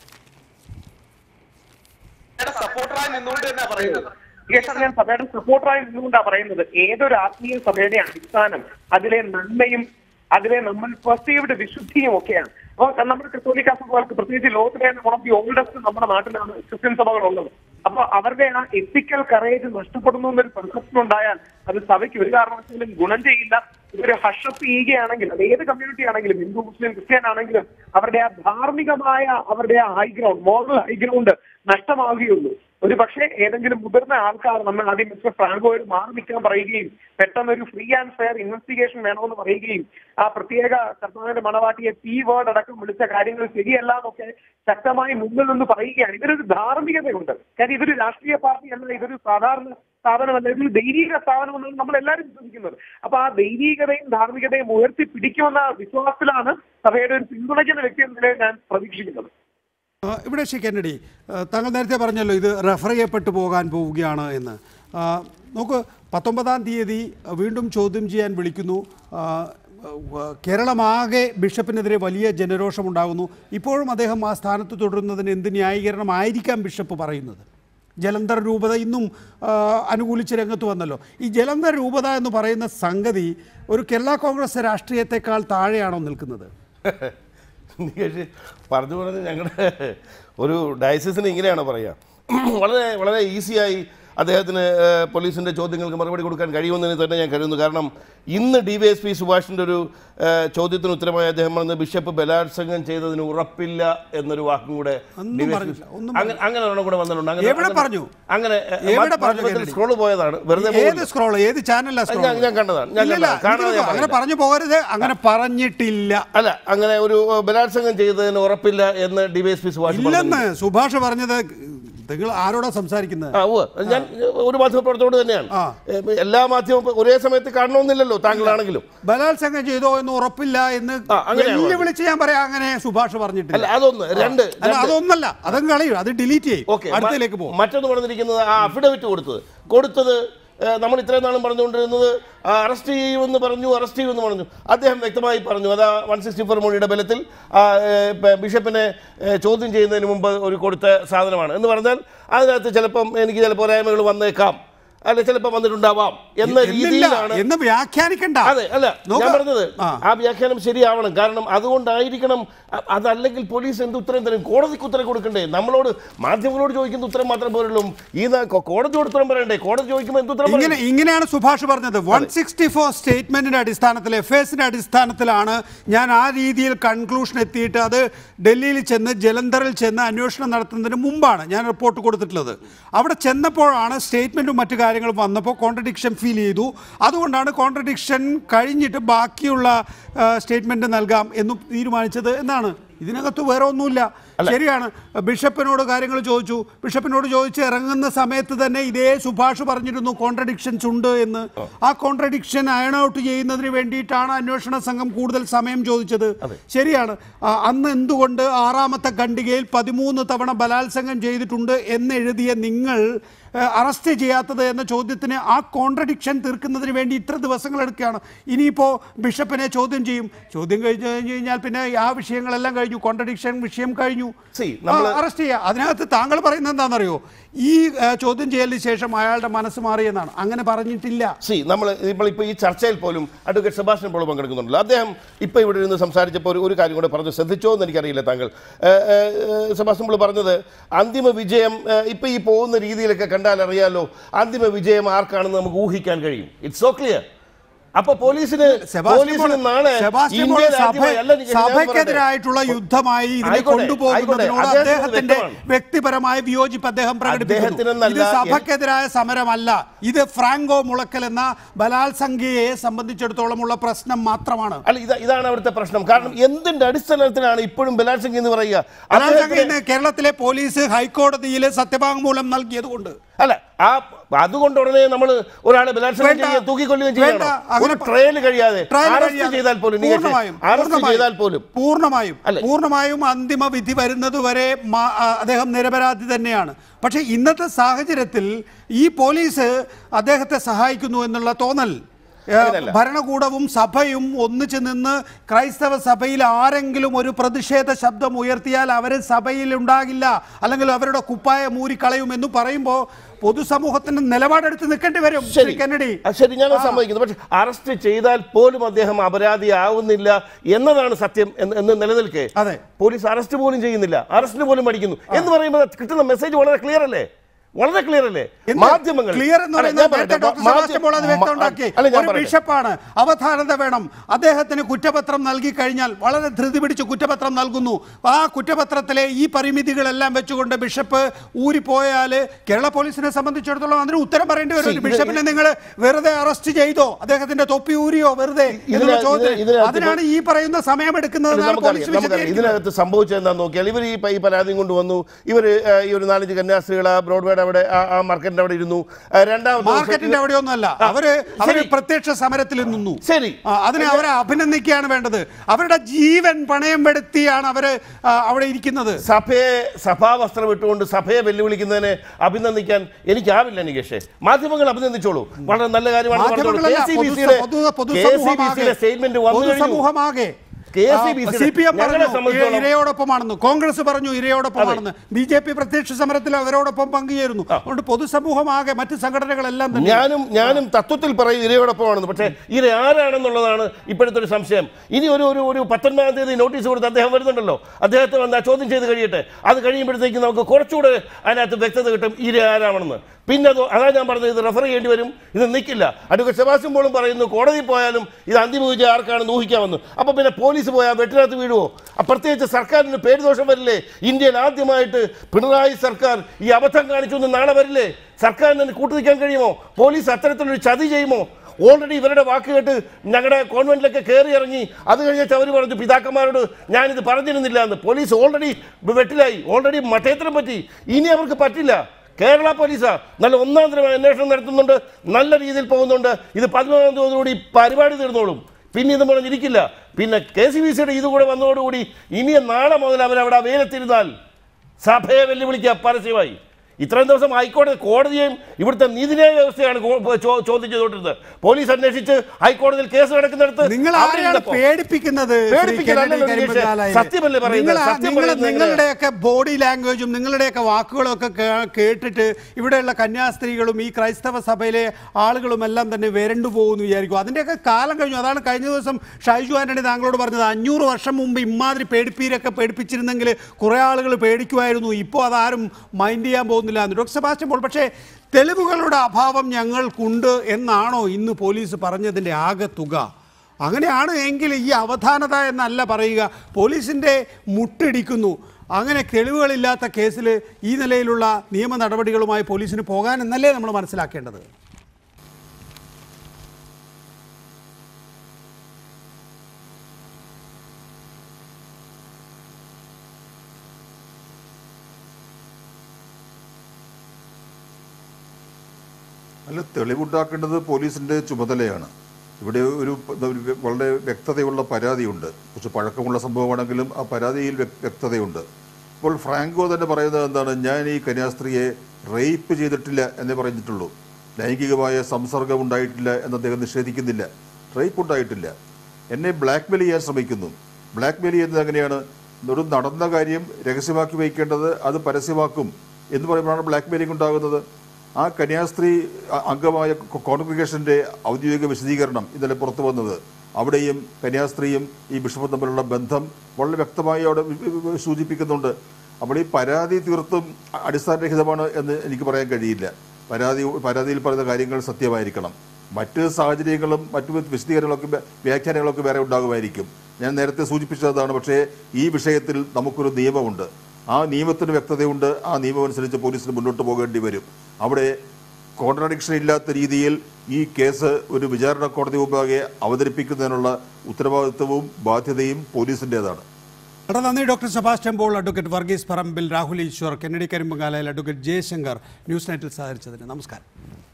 സപ്പോർട്ടറായി നിന്നുകൊണ്ട് തന്നെ പറയുന്നത് യേശു ഞാൻ സഭയുടെ സപ്പോർട്ടറായി നിന്നുകൊണ്ടാണ് പറയുന്നത് ഏതൊരു ആത്മീയ സഭയുടെ അടിസ്ഥാനം അതിലെ നന്മയും അതിലെ നമ്മൾ പെർസീവ്ഡ് വിശുദ്ധിയും ഒക്കെയാണ് അപ്പൊ നമ്മുടെ കത്തോലിക്ക സഭകൾക്ക് പ്രത്യേകിച്ച് ലോകത്തിലെ വൺ ഓഫ് ദി ഓൾഡസ്റ്റ് നമ്മുടെ നാട്ടിലാണ് ക്രിസ്ത്യൻ സഭകളുള്ളത് അപ്പൊ അവരുടെ ആ എത്തിക്കൽ കറേജ് നഷ്ടപ്പെടുന്നു എന്നൊരു പെർസെപ്ഷൻ ഉണ്ടായാൽ അത് സഭയ്ക്ക് ഒരു കാരണവശാലും ഗുണം ചെയ്യില്ല ഇതൊരു ഹഷപ്പ് ചെയ്യുകയാണെങ്കിൽ അത് ഏത് കമ്മ്യൂണിറ്റി ആണെങ്കിലും ഹിന്ദു മുസ്ലിം ക്രിസ്ത്യൻ ആണെങ്കിലും അവരുടെ ആ ധാർമ്മികമായ അവരുടെ ആ ഹൈഗ്രൗണ്ട് മോറൽ ഹൈഗ്രൗണ്ട് നഷ്ടമാവുകയുള്ളൂ ഒരു പക്ഷേ ഏതെങ്കിലും മുതിർന്ന ആൾക്കാർ നമ്മൾ ആദ്യം മിസ്റ്റർ ഫ്രാങ്കോയോട് മാറി നിൽക്കാൻ പറയുകയും പെട്ടെന്ന് ഒരു ഫ്രീ ആൻഡ് ഫെയർ ഇൻവെസ്റ്റിഗേഷൻ വേണമെന്ന് പറയുകയും ആ പ്രത്യേക കർത്താവിന്റെ മണവാട്ടിയെ പി വേർഡ് അടക്കം വിളിച്ച കാര്യങ്ങൾ ശരിയല്ല എന്നൊക്കെ ശക്തമായി മുന്നിൽ നിന്ന് പറയുകയാണ് ഇതിനൊരു ധാർമ്മികതയുണ്ട് കാര്യം ഇതൊരു രാഷ്ട്രീയ പാർട്ടിയല്ല ഇതൊരു സാധാരണ സ്ഥാപനമല്ല ഇതൊരു ദൈവിക സ്ഥാപനമെന്നാണ് നമ്മൾ എല്ലാവരും വിശ്വസിക്കുന്നത് അപ്പൊ ആ ദൈവികതയും ധാർമ്മികതയും ഉയർത്തി പിടിക്കുമെന്ന വിശ്വാസത്തിലാണ് സഭയുടെ ഒരു പിന്തുണയ്ക്കുന്ന വ്യക്തി എന്ന നിലയിൽ ഞാൻ പ്രതീക്ഷിക്കുന്നത് ആ, ഇവിടെ ശ്രീ കെന്നഡി ആ, താങ്കൾ നേരത്തെ പറഞ്ഞല്ലോ ഇത് റെഫർ ചെയ്യപ്പെട്ടു പോകാൻ പോവുകയാണ് എന്ന് ആ, നോക്ക് പത്തൊമ്പതാം തീയതി വീണ്ടും ചോദ്യം ചെയ്യാൻ വിളിക്കുന്നു ആ, ആ, കേരളമാകെ ബിഷപ്പിനെതിരെ വലിയ ജനരോഷമുണ്ടാകുന്നു ഇപ്പോഴും അദ്ദേഹം ആ സ്ഥാനത്ത് തുടരുന്നതിന് എന്ത് ന്യായീകരണമായിരിക്കാം ബിഷപ്പ് പറയുന്നത് ജലന്ധർ രൂപത ഇന്നും ആ, അനുകൂലിച്ച് രംഗത്ത് വന്നല്ലോ ഈ ജലന്ധർ രൂപത എന്ന് പറയുന്ന സംഗതി ഒരു കേരള കോൺഗ്രസ് രാഷ്ട്രീയത്തെക്കാൾ താഴെയാണോ നിൽക്കുന്നത് നികേഷ് പറഞ്ഞു പറഞ്ഞ് ഞങ്ങളുടെ ഒരു ഡയസിസിന് ഇങ്ങനെയാണ് പറയുക വളരെ വളരെ ഈസിയായി അദ്ദേഹത്തിന് ഏഹ്, പോലീസിൻ്റെ ചോദ്യങ്ങൾക്ക് മറുപടി കൊടുക്കാൻ കഴിയുമെന്ന് തന്നെ ഞാൻ കരുതുന്നു കാരണം ഇന്ന് ഡി വൈ എസ് പി സുഭാഷിൻ്റെ ഒരു ഏഹ്, ചോദ്യത്തിന് ഉത്തരമായി അദ്ദേഹം പറഞ്ഞത് ബിഷപ്പ് ബലാത്സംഗം ചെയ്തതിന് ഉറപ്പില്ല എന്നൊരു വാക്കും കൂടെ ഒന്നും DYSP പറഞ്ഞില്ല, ഒന്നും അങ്ങനെ അങ്ങനെ ഒരെണ്ണം കൂടെ വന്നിട്ടുണ്ട് അങ്ങനെ എവിടെ അങ്ങനെ- പറഞ്ഞു? അങ്ങനെ എവിടെ പറഞ്ഞു കെന്നഡി? സ്ക്രോള് പോയതാണ് വെറുതെ ഏത് പോകില്ല. സ്ക്രോൾ ഏത് ചാനലാ സ്ക്രോൾ ഞാൻ- ഞാൻ കണ്ടതാണ്. ഞാൻ ഇല്ലില്ല, കണ്ടതാണ്. കാണാതെ ഇതിനകത്ത് ഞാൻ അങ്ങനെ പറയില്ല. പറഞ്ഞു പോകരുത് അങ്ങനെ പറഞ്ഞിട്ടില്ല അല്ല അങ്ങനെ ഒരു ഏഹ്, ബലാത്സംഗം ചെയ്തതിന് ഉറപ്പില്ല എന്ന് ഡിവൈഎസ്പി സുഭാഷ് ഇല്ലെന്ന് പറഞ്ഞു സുഭാഷ് പറഞ്ഞത് നിങ്ങൾ ആരോടാ സംസാരിക്കുന്നത് ആ ഉവ്വ്. ഞാൻ ഒരു മാധ്യമപ്രവർത്തകരോട് തന്നെയാണ് ഏഹ്, എല്ലാ മാധ്യമവും ഒരേ സമയത്ത് കാണണമെന്നില്ലല്ലോ താങ്കളാണെങ്കിലും ബലാത്സംഗം ചെയ്തോ എന്ന് ഉറപ്പില്ല എന്ന് ആ, അങ്ങനെയാണ് വെല്ലുവിളിച്ച് ഞാൻ പറയാം അങ്ങനെ സുഭാഷ് പറഞ്ഞിട്ടില്ല അല്ല, അതൊന്ന്. ആ. രണ്ട്, അല്ല രണ്ട്. അതൊന്നല്ല അതങ്ങ് കളയും അത് ഡിലീറ്റ് ചെയ്യും ഓക്കെ അടുത്തതിലേക്ക് പോകും മറ്റൊന്ന് പറഞ്ഞിരിക്കുന്നത് ആ അഫിഡവിറ്റ് കൊടുത്തത് കൊടുത്തത് ഏഹ്, നമ്മൾ ഇത്രയും നാളും പറഞ്ഞുകൊണ്ടിരുന്നത് ആ, അറസ്റ്റ് ചെയ്യുമെന്ന് പറഞ്ഞു അറസ്റ്റ് ചെയ്യുമെന്ന് പറഞ്ഞു അദ്ദേഹം വ്യക്തമായി പറഞ്ഞു അത് വൺ സിക്സ്റ്റി ഫോർ മൊഴിയുടെ ബലത്തിൽ ആ, ഏഹ്, പ- ബിഷപ്പിനെ ഏഹ്, ചോദ്യം ചെയ്യുന്നതിന് മുമ്പ് ഒരു കൊടുത്ത സാധനമാണ് എന്ന് പറഞ്ഞാൽ അതിനകത്ത് ചിലപ്പം എനിക്ക് ചില പോരായ്മകൾ വന്നേക്കാം അല്ല ചിലപ്പോൾ വന്നിട്ടുണ്ടാവാം എന്ന എന്നില്ല, രീതിയിലാണ് എന്ന് വ്യാഖ്യാനിക്കണ്ട അതെ അല്ല നോക്ക്. ഞാൻ പറഞ്ഞത് ആ. ആ വ്യാഖ്യാനം ശരിയാവണം കാരണം അതുകൊണ്ടായിരിക്കണം അ- അതല്ലെങ്കിൽ പോലീസ് എന്ത് ഉത്തരം തരും കോടതിക്ക് ഉത്തരം കൊടുക്കണ്ടേ നമ്മളോട് മാധ്യമങ്ങളോട് ചോദിക്കുന്ന ഉത്തരം മാത്രം പോരല്ലോ ഈ ന- കോ- കോടതിയോട് ഉത്തരം പറയണ്ടേ കോടതി ചോദിക്കുമ്പോൾ എന്ത് ഉത്തരം ഇങ്ങനെ പറയും? ഇങ്ങനെയാണ് സുഭാഷ് പറഞ്ഞത് വൺ സിക്സ്റ്റി ഫോർ സ്റ്റേറ്റ്മെന്റിന്റെ അടിസ്ഥാനത്തിൽ എഫ് എസിന്റെ അടിസ്ഥാനത്തിലാണ് ഞാൻ ആ രീതിയിൽ കൺക്ലൂഷൻ എത്തിയിട്ട് അത് ഡൽഹിയിൽ ചെന്ന് ജലന്ധറിൽ ചെന്ന് അന്വേഷണം നടത്തുന്നതിന് മുമ്പാണ് ഞാൻ റിപ്പോർട്ട് കൊടുത്തിട്ടുള്ളത് അവിടെ ചെന്നപ്പോഴാണ് സ്റ്റേറ്റ്മെന്റും മറ്റു കാര്യങ്ങളും വന്നപ്പോൾ കോൺട്രഡിക്ഷൻ ഫീൽ ചെയ്തു അതുകൊണ്ടാണ് കോൺട്രഡിക്ഷൻ കഴിഞ്ഞിട്ട് ബാക്കിയുള്ള സ്റ്റേറ്റ്മെന്റ് നൽകാം എന്നും തീരുമാനിച്ചത് എന്നാണ് ഇതിനകത്ത് വേറെ ഒന്നുമില്ല ശരിയാണ് ബിഷപ്പിനോട് കാര്യങ്ങൾ ചോദിച്ചു ബിഷപ്പിനോട് ചോദിച്ച് ഇറങ്ങുന്ന സമയത്ത് തന്നെ ഇതേ സുഭാഷ് പറഞ്ഞിരുന്നു കോൺട്രഡിക്ഷൻസ് ഉണ്ട് എന്ന് ആ കോൺട്രഡിക്ഷൻ അയൺ ഔട്ട് ചെയ്യുന്നതിന് വേണ്ടിയിട്ടാണ് അന്വേഷണ സംഘം കൂടുതൽ സമയം ചോദിച്ചത് ശരിയാണ് ആ, അന്ന് എന്തുകൊണ്ട് ആറാമത്തെ ഖണ്ഡികയിൽ പതിമൂന്ന് തവണ ബലാത്സംഗം ചെയ്തിട്ടുണ്ട് എന്നെഴുതിയ നിങ്ങൾ ഏഹ്, അറസ്റ്റ് ചെയ്യാത്തത് എന്ന ചോദ്യത്തിന് ആ കോൺട്രഡിക്ഷൻ തീർക്കുന്നതിന് വേണ്ടി ഇത്ര ദിവസങ്ങൾ എടുക്കുകയാണ് ഇനിയിപ്പോൾ ബിഷപ്പിനെ ചോദ്യം ചെയ്യും ചോദ്യം കഴിഞ്ഞ് കഴിഞ്ഞ് കഴിഞ്ഞാൽ പിന്നെ ആ വിഷയങ്ങളെല്ലാം കഴിഞ്ഞു കോൺട്രഡിക്ഷൻ വിഷയം കഴിഞ്ഞു നമ്മള് അറസ്റ്റ് ചെയ്യുക അതിനകത്ത് താങ്കൾ പറയുന്നത് എന്താണെന്നറിയോ ഈ ഏഹ്, ചോദ്യം ചെയ്യലിന് ശേഷം അയാളുടെ മനസ്സ് മാറിയെന്നാണ് അങ്ങനെ പറഞ്ഞിട്ടില്ല സി നമ്മൾ ഇപ്പോൾ ഇപ്പോൾ ഈ ചർച്ചയിൽ പോലും അഡ്വക്കേറ്റ് സെബാസ്റ്റ്യൻ പോൾ പങ്കെടുക്കുന്നുണ്ടല്ലോ അദ്ദേഹം ഇപ്പോൾ ഇവിടെ ഇരുന്ന് സംസാരിച്ചപ്പോൾ ഒരു ഒരു കാര്യം കൂടെ പറഞ്ഞു ശ്രദ്ധിച്ചോ എന്ന് എനിക്കറിയില്ല താങ്കൾ ഏഹ്, ഏഹ്, സെബാസ്റ്റ്യൻ പോൾ പറഞ്ഞത് അന്തിമ വിജയം ഏഹ്, ഇപ്പോൾ ഈ പോകുന്ന രീതിയിലൊക്കെ കണ്ടാൽ അറിയാലോ അന്തിമ വിജയം ആർക്കാണെന്ന് നമുക്ക് ഊഹിക്കാൻ കഴിയും ഇറ്റ്സ് സോ ക്ലിയർ അപ്പൊ പോലീസിന് സെബാസ്റ്റ്യൻ പോലീസിന് പോൾ- നാളെ സെബാസ്റ്റ്യൻ പോൾ ഇന്ത്യയിൽ സഭ- ആദ്യമായി- അല്ല, എനിക്ക് ഞാൻ പറയട്ടെ. സഭയ്ക്കെതിരായിട്ടുള്ള യുദ്ധമായി ഇതിനെ ആയിക്കോട്ടെ, കൊണ്ടുപോകുന്നതിനോട് ആയിക്കോട്ടെ. അദ്ദേഹത്തിന്റെ വ്യക്തമാണ്. വ്യക്തിപരമായ വിയോജിപ്പ് അദ്ദേഹം പ്രകടിപ്പിക്കുന്നു അദ്ദേഹത്തിനെന്നല്ല, ഇത് സഭയ്ക്കെതിരായ സമരമല്ല ഇത് ഫ്രാങ്കോ മുളക്കൽ എന്ന ബലാത്സംഖ്യയെ സംബന്ധിച്ചിടത്തോളമുള്ള പ്രശ്നം മാത്രമാണ് അല്ല ഇതാ ഇതാണ് അവിടുത്തെ പ്രശ്നം കാരണം എന്തിന്റെ അടിസ്ഥാനത്തിലാണ് ഇപ്പോഴും ബലാത്സംഗം എന്ന് പറയുക ബലാത്സംഖ്യ ഇന്ന് കേരളത്തിലെ പോലീസ് ഹൈക്കോടതിയിൽ സത്യവാങ്മൂലം നൽകിയതുകൊണ്ട് അല്ല ആ അതുകൊണ്ട് ഉടനെ നമ്മൾ ഒരാളെ ബലാത്സംഗം വേണ്ട. ചെയ്യുകയും തൂക്കിക്കൊല്ലുകയും വേണ്ട. ചെയ്യണം അങ്ങനെ ഒരു ട്രയൽ കഴിയാതെ ട്രയൽ അറസ്റ്റ് കഴിയാതെ. ചെയ്താൽ പോലും നീ പൂർണ്ണമായും, അറസ്റ്റ് പൂർണ്ണമായും. ചെയ്താൽ പോലും പൂർണ്ണമായും പൂർണ്ണമായും അന്തിമ വിധി വരുന്നത് വരെ മാ- ആ, അദ്ദേഹം നിരപരാധി തന്നെയാണ് പക്ഷേ ഇന്നത്തെ സാഹചര്യത്തിൽ ഈ പോലീസ് അദ്ദേഹത്തെ സഹായിക്കുന്നു എന്നുള്ള തോന്നൽ ഏ, അങ്ങനെയല്ല. ഭരണകൂടവും സഭയും ഒന്നിച്ചു നിന്ന് ക്രൈസ്തവ സഭയിൽ ആരെങ്കിലും ഒരു പ്രതിഷേധ ശബ്ദം ഉയർത്തിയാൽ അവർ സഭയിൽ ഉണ്ടാകില്ല അല്ലെങ്കിൽ അവരുടെ കുപ്പായ മൂരിക്കളയും എന്ന് പറയുമ്പോൾ പൊതുസമൂഹത്തിന് നിലപാടെടുത്ത് നിൽക്കേണ്ടി വരും ശ്രീ ശരി കെന്നഡി ആ, ശരി ഞാൻ ആ. സമ്മതിക്കുന്നു പക്ഷെ അറസ്റ്റ് ചെയ്താൽ പോലും അദ്ദേഹം അപരാധിയാവുന്നില്ല എന്നതാണ് സത്യം എന്ന് എന്ന് നിലനിൽക്കെ അതെ പോലീസ് അറസ്റ്റ് പോലും ചെയ്യുന്നില്ല അറസ്റ്റിന് പോലും പഠിക്കുന്നു എന്ന് പറയുമ്പോൾ കിട്ടുന്ന മെസ്സേജ് വളരെ ക്ലിയർ അല്ലേ വളരെ ക്ലിയർ അല്ലേ മാധ്യമങ്ങൾ ക്ലിയർ എന്ന് അല്ല, പറയുന്നത് ഞാൻ പറയട്ടെ, നേരത്തെ ഡോക്ടർ മാധ്യ- സെബാസ്റ്റ്യൻ പോൾ അത് വ്യക്തമുണ്ടാക്കി അല്ല, ഞാൻ ഒരു പറയട്ടെ. ബിഷപ്പാണ് അവധാനത വേണം അദ്ദേഹത്തിന് കുറ്റപത്രം നൽകി കഴിഞ്ഞാൽ വളരെ ധൃതി പിടിച്ച് കുറ്റപത്രം നൽകുന്നു ആ കുറ്റപത്രത്തിലെ ഈ പരിമിതികളെല്ലാം വെച്ചുകൊണ്ട് ബിഷപ്പ് ഊരിപ്പോയാൽ കേരള പോലീസിനെ സംബന്ധിച്ചിടത്തോളം അതിന് ഉത്തരം പറയേണ്ടി വരും See, ഒരു ഇത് ബിഷപ്പിനെ നിങ്ങൾ വെറുതെ അറസ്റ്റ് ചെയ്തോ അദ്ദേഹത്തിന്റെ തൊപ്പി ഊരിയോ വെറുതെ എന്നുള്ള ഇതിനകത്ത് ചോദ്യം ഇതിനകത്ത് അതിനാണ് ഈ പറയുന്ന സമയമെടുക്കുന്നതെന്നാണ് നമുക്കറിയാം, പോലീസ് നമുക്കറിയാം. വിശദീകരിക്കുന്നത് ഇതിനകത്ത് സംഭവിച്ചത് എന്താണെന്ന് നോക്കിയാൽ ഇവർ ഈ പ- ഈ പരാതിയും കൊണ്ടുവന്നു ഇവർ ഈ ഒരു നാലഞ്ച് കന്യാസ്ത്രീകൾ ആ ബ്രോഡ്വേയുടെ അവിടെ ആ- ആ മാർക്കറ്റിന്റെ അവിടെ ഇരുന്നു ആ, രണ്ടാമത്തെ ദിവസം മാർക്കറ്റിന്റെ അവിടെയൊന്നുമല്ല ആ, അവര് അവര് ശരി. പ്രത്യക്ഷ സമരത്തിൽ നിന്നു ശരി ആ, അതിനെ അവരെ അഭിനന്ദിക്കുകയാണ് വേണ്ടത് അവരുടെ ജീവൻ പണയം പെടുത്തിയാണ് അവര് ആ, അവിടെ ഇരിക്കുന്നത് സഭയെ സഭാവസ്ത്രം ഇട്ടുകൊണ്ട് സഭയെ വെല്ലുവിളിക്കുന്നതിനെ അഭിനന്ദിക്കാൻ എനിക്കാവില്ല നികേഷേ മാധ്യമങ്ങൾ അഭിനന്ദിച്ചോളൂ വളരെ നല്ല കാര്യമാണ് മാധ്യമങ്ങളല്ല, പൊതു- പൊതു- പൊതുസമൂഹമാകെ സ്റ്റേറ്റ്മെന്റ് വന്നു കഴിഞ്ഞു പൊതുസമൂഹമാകെ K S E B C P M ഞങ്ങളെ പറഞ്ഞു സംബന്ധിച്ചോളം ഇരയോടൊപ്പമാണെന്ന് കോൺഗ്രസ് പറഞ്ഞു ഇരയോടൊപ്പമാണെന്ന് ബി ജെ പി പ്രത്യക്ഷ സമരത്തിൽ അവരോടൊപ്പം പങ്കുചേരുന്നു അതുകൊണ്ട് പൊതുസമൂഹമാകെ മറ്റ് സംഘടനകളെല്ലാം തന്നെ ഞാനും ഞാനും തത്വത്തിൽ പറയും ഇരയോടൊപ്പമാണെന്ന് പക്ഷേ ഇര ആരാണെന്നുള്ളതാണ് ഇപ്പോഴത്തെ ഒരു സംശയം ഇനി ഒരു ഒരു ഒരു പത്തൊൻപതാം തീയതി നോട്ടീസ് കൊടുത്ത് അദ്ദേഹം വരുന്നുണ്ടല്ലോ അദ്ദേഹത്തെ വന്ന് ആ ചോദ്യം ചെയ്ത് കഴിയട്ടെ അത് കഴിയുമ്പോഴത്തേക്ക് നമുക്ക് കുറച്ചുകൂടെ അതിനകത്ത് വ്യക്തത കിട്ടും ഇര ആരാണെന്ന് പിന്നെ അത് അതാ ഞാൻ പറഞ്ഞത് ഇത് റെഫർ ചെയ്യേണ്ടി വരും ഇത് നിൽക്കില്ല അഡ്വക്കേറ്റ് സെബാസ്റ്റ്യൻ പോലും പറയുന്നു കോടതി പോയാലും ഇത് അന്തിമ വിജയം ആർക്കാണെന്ന് ഊഹിക്കാമെന്ന് അപ്പോൾ പിന്നെ പോലീസ് പോയാൽ വെട്ടിനകത്ത് വീഴുവോ ആ പ്രത്യേകിച്ച് സർക്കാരിന് പേരുദോഷം വരില്ലേ ഇന്ത്യയിൽ ആദ്യമായിട്ട് പിണറായി സർക്കാർ ഈ അബദ്ധം കാണിച്ചു എന്ന് നാളെ വരില്ലേ സർക്കാരിന് കൂട്ടുനിൽക്കാൻ കഴിയുമോ പോലീസ് അത്തരത്തിലൊരു ചതി ചെയ്യുമോ ഓൾറെഡി ഇവരുടെ വാക്ക് കേട്ട് ഞങ്ങളുടെ കോൺവെന്റിലൊക്കെ കയറി ഇറങ്ങി അത് കഴിഞ്ഞിട്ട് അവർ പറഞ്ഞു പിതാക്കന്മാരോട് ഞാനിത് പറഞ്ഞിരുന്നില്ല എന്ന് പോലീസ് ഓൾറെഡി വെട്ടിലായി ഓൾറെഡി മഠയത്തിനും പറ്റി ഇനി അവർക്ക് പറ്റില്ല കേരള പോലീസാ നല്ല ഒന്നാം തരം അന്വേഷണം നടത്തുന്നുണ്ട് നല്ല രീതിയിൽ പോകുന്നുണ്ട് ഇത് പതിനൊന്നാം തീയതിയോടുകൂടി പരിപാടി തീർന്നോളും പിന്നെ ഇത് പറഞ്ഞിരിക്കില്ല പിന്നെ കെ സി ബി സിയുടെ ഇത് കൂടെ വന്നതോടുകൂടി ഇനി നാളെ മുതൽ അവരവിടെ ആ വെയിലത്തിരുന്നാൽ സഭയെ വെല്ലുവിളിക്കുക പരസ്യമായി ഇത്രയും ദിവസം ഹൈക്കോടതി കോടതിയെയും ഇവിടുത്തെ നീതിന്യായ വ്യവസ്ഥയാണ് കോ- ചോ- ചോദ്യം ചെയ്തുകൊണ്ടിരുന്നത് പോലീസ് അന്വേഷിച്ച് ഹൈക്കോടതിയിൽ കേസ് നടക്കുന്നിടത്ത് നിങ്ങൾ അവിടെ ആരെയാണ് ഇരുന്നപ്പോൾ- പേടിപ്പിക്കുന്നത് ശ്രീ പേടിപ്പിക്കലല്ലോ കെന്നഡി നികേഷേ. കരിമ്പനാലായി? സത്യമല്ലേ പറയുന്നത്? നിങ്ങൾ- സത്യം നിങ്ങൾ- പറയുന്നത് നിങ്ങളുടെയൊക്കെ ബോഡി ലാംഗ്വേജും നിങ്ങളുടെയൊക്കെ വാക്കുകളും ഒക്കെ കേ- കേട്ടിട്ട് ഇവിടെയുള്ള കന്യാസ്ത്രീകളും ഈ ക്രൈസ്തവ സഭയിലെ ആളുകളും എല്ലാം തന്നെ വരണ്ടു പോകുന്നു വിചാരിക്കും അതിൻ്റെയൊക്കെ കാലം കഴിഞ്ഞു അതാണ് കഴിഞ്ഞ ദിവസം ഷൈജു ആന്റണി താങ്കളോട് പറഞ്ഞത് അഞ്ഞൂറ് വർഷം മുമ്പ് ഇമാതിരി പേടിപ്പീരൊക്കെ പേടിപ്പിച്ചിരുന്നെങ്കിൽ കുറേ ആളുകൾ പേടിക്കുമായിരുന്നു ഇപ്പോൾ അതാരും മൈൻഡ് ചെയ്യാൻ പോകുന്നില്ല എന്ന് ഡോക്ടർ സെബാസ്റ്റ്യൻ പോൾ പക്ഷേ തെളിവുകളുടെ അഭാവം ഞങ്ങൾക്കുണ്ട് എന്നാണോ ഇന്ന് പോലീസ് പറഞ്ഞതിൻ്റെ ആകെ തുക അങ്ങനെയാണ് എങ്കിൽ ഈ അവധാനത എന്നല്ല പറയുക പോലീസിൻ്റെ മുട്ടിടിക്കുന്നു അങ്ങനെ തെളിവുകളില്ലാത്ത കേസിൽ ഈ നിലയിലുള്ള നിയമ നടപടികളുമായി പോലീസിന് പോകാൻ എന്നല്ലേ നമ്മൾ മനസ്സിലാക്കേണ്ടത് അല്ല തെളിവുണ്ടാക്കേണ്ടത് പോലീസിന്റെ ചുമതലയാണ് ഇവിടെ ഒരു ഒരു വളരെ വ്യക്തതയുള്ള പരാതിയുണ്ട് കുറച്ച് പഴക്കമുള്ള സംഭവമാണെങ്കിലും ആ പരാതിയിൽ വ്യക്- വ്യക്തതയുണ്ട് ഇപ്പോൾ ഫ്രാങ്കോ തന്നെ പറയുന്നത് എന്താണ് ഞാൻ ഈ കന്യാസ്ത്രീയെ റേപ്പ് ചെയ്തിട്ടില്ല എന്നേ പറഞ്ഞിട്ടുള്ളൂ ലൈംഗികമായ സംസർഗം ഉണ്ടായിട്ടില്ല എന്ന് അദ്ദേഹം നിഷേധിക്കുന്നില്ല റേപ്പ് ഉണ്ടായിട്ടില്ല എന്നെ ബ്ലാക്ക്മെയിൽ ചെയ്യാൻ ശ്രമിക്കുന്നു ബ്ലാക്ക്മെയിൽ ചെയ്യുന്നത് എങ്ങനെയാണ് ഒരു നടന്ന കാര്യം രഹസ്യമാക്കി വയ്ക്കേണ്ടത് അത് പരസ്യമാക്കും എന്ന് പറയുമ്പോഴാണ് ബ്ലാക്ക്മെയിലിംഗ് ഉണ്ടാകുന്നത് ആ കന്യാസ്ത്രീ അ- അംഗമായ കോ- കോൺഗ്രിഗേഷന്റെ ഔദ്യോഗിക വിശദീകരണം ഇന്നലെ പുറത്തു വന്നത് അവിടെയും കന്യാസ്ത്രീയും ഈ ബിഷപ്പും തമ്മിലുള്ള ബന്ധം വളരെ വ്യക്തമായി അവിടെ വി- വി- വി- സൂചിപ്പിക്കുന്നുണ്ട് അപ്പോൾ ഈ പരാതി തീർത്തും അ- അടിസ്ഥാനരഹിതമാണ് എന്ന് എനിക്ക് പറയാൻ കഴിയില്ല പരാതി പരാതിയിൽ പറയുന്ന കാര്യങ്ങൾ സത്യമായിരിക്കണം മറ്റ് സാഹചര്യങ്ങളും മറ്റു വിശദീകരണങ്ങളൊക്കെ വ്യ- വ്യാഖ്യാനങ്ങളൊക്കെ വേറെ ഉണ്ടാകുമായിരിക്കും ഞാൻ നേരത്തെ സൂചിപ്പിച്ചതാണ് പക്ഷേ ഈ വിഷയത്തിൽ നമുക്കൊരു നിയമമുണ്ട് ആ നിയമത്തിന് വ്യക്തതയുണ്ട് ആ നിയമം അനുസരിച്ച് പോലീസിന് മുന്നോട്ട് പോകേണ്ടി വരും അവിടെ കോൺട്രാഡിക്ഷൻ ഇല്ലാത്ത രീതിയിൽ ഈ കേസ് ഒരു വിചാരണ കോടതി മുമ്പാകെ അവതരിപ്പിക്കുന്നതിനുള്ള ഉത്തരവാദിത്വവും ബാധ്യതയും പോലീസിൻ്റെതാണ് വളരെ നന്ദി doctor Sebastian Paul advocate Varghese Parambil Rahul Easwar Kennedy Karimpankalayil advocate Jayashankar news നൈറ്റിൽ സഹകരിച്ചതിന് നമസ്കാരം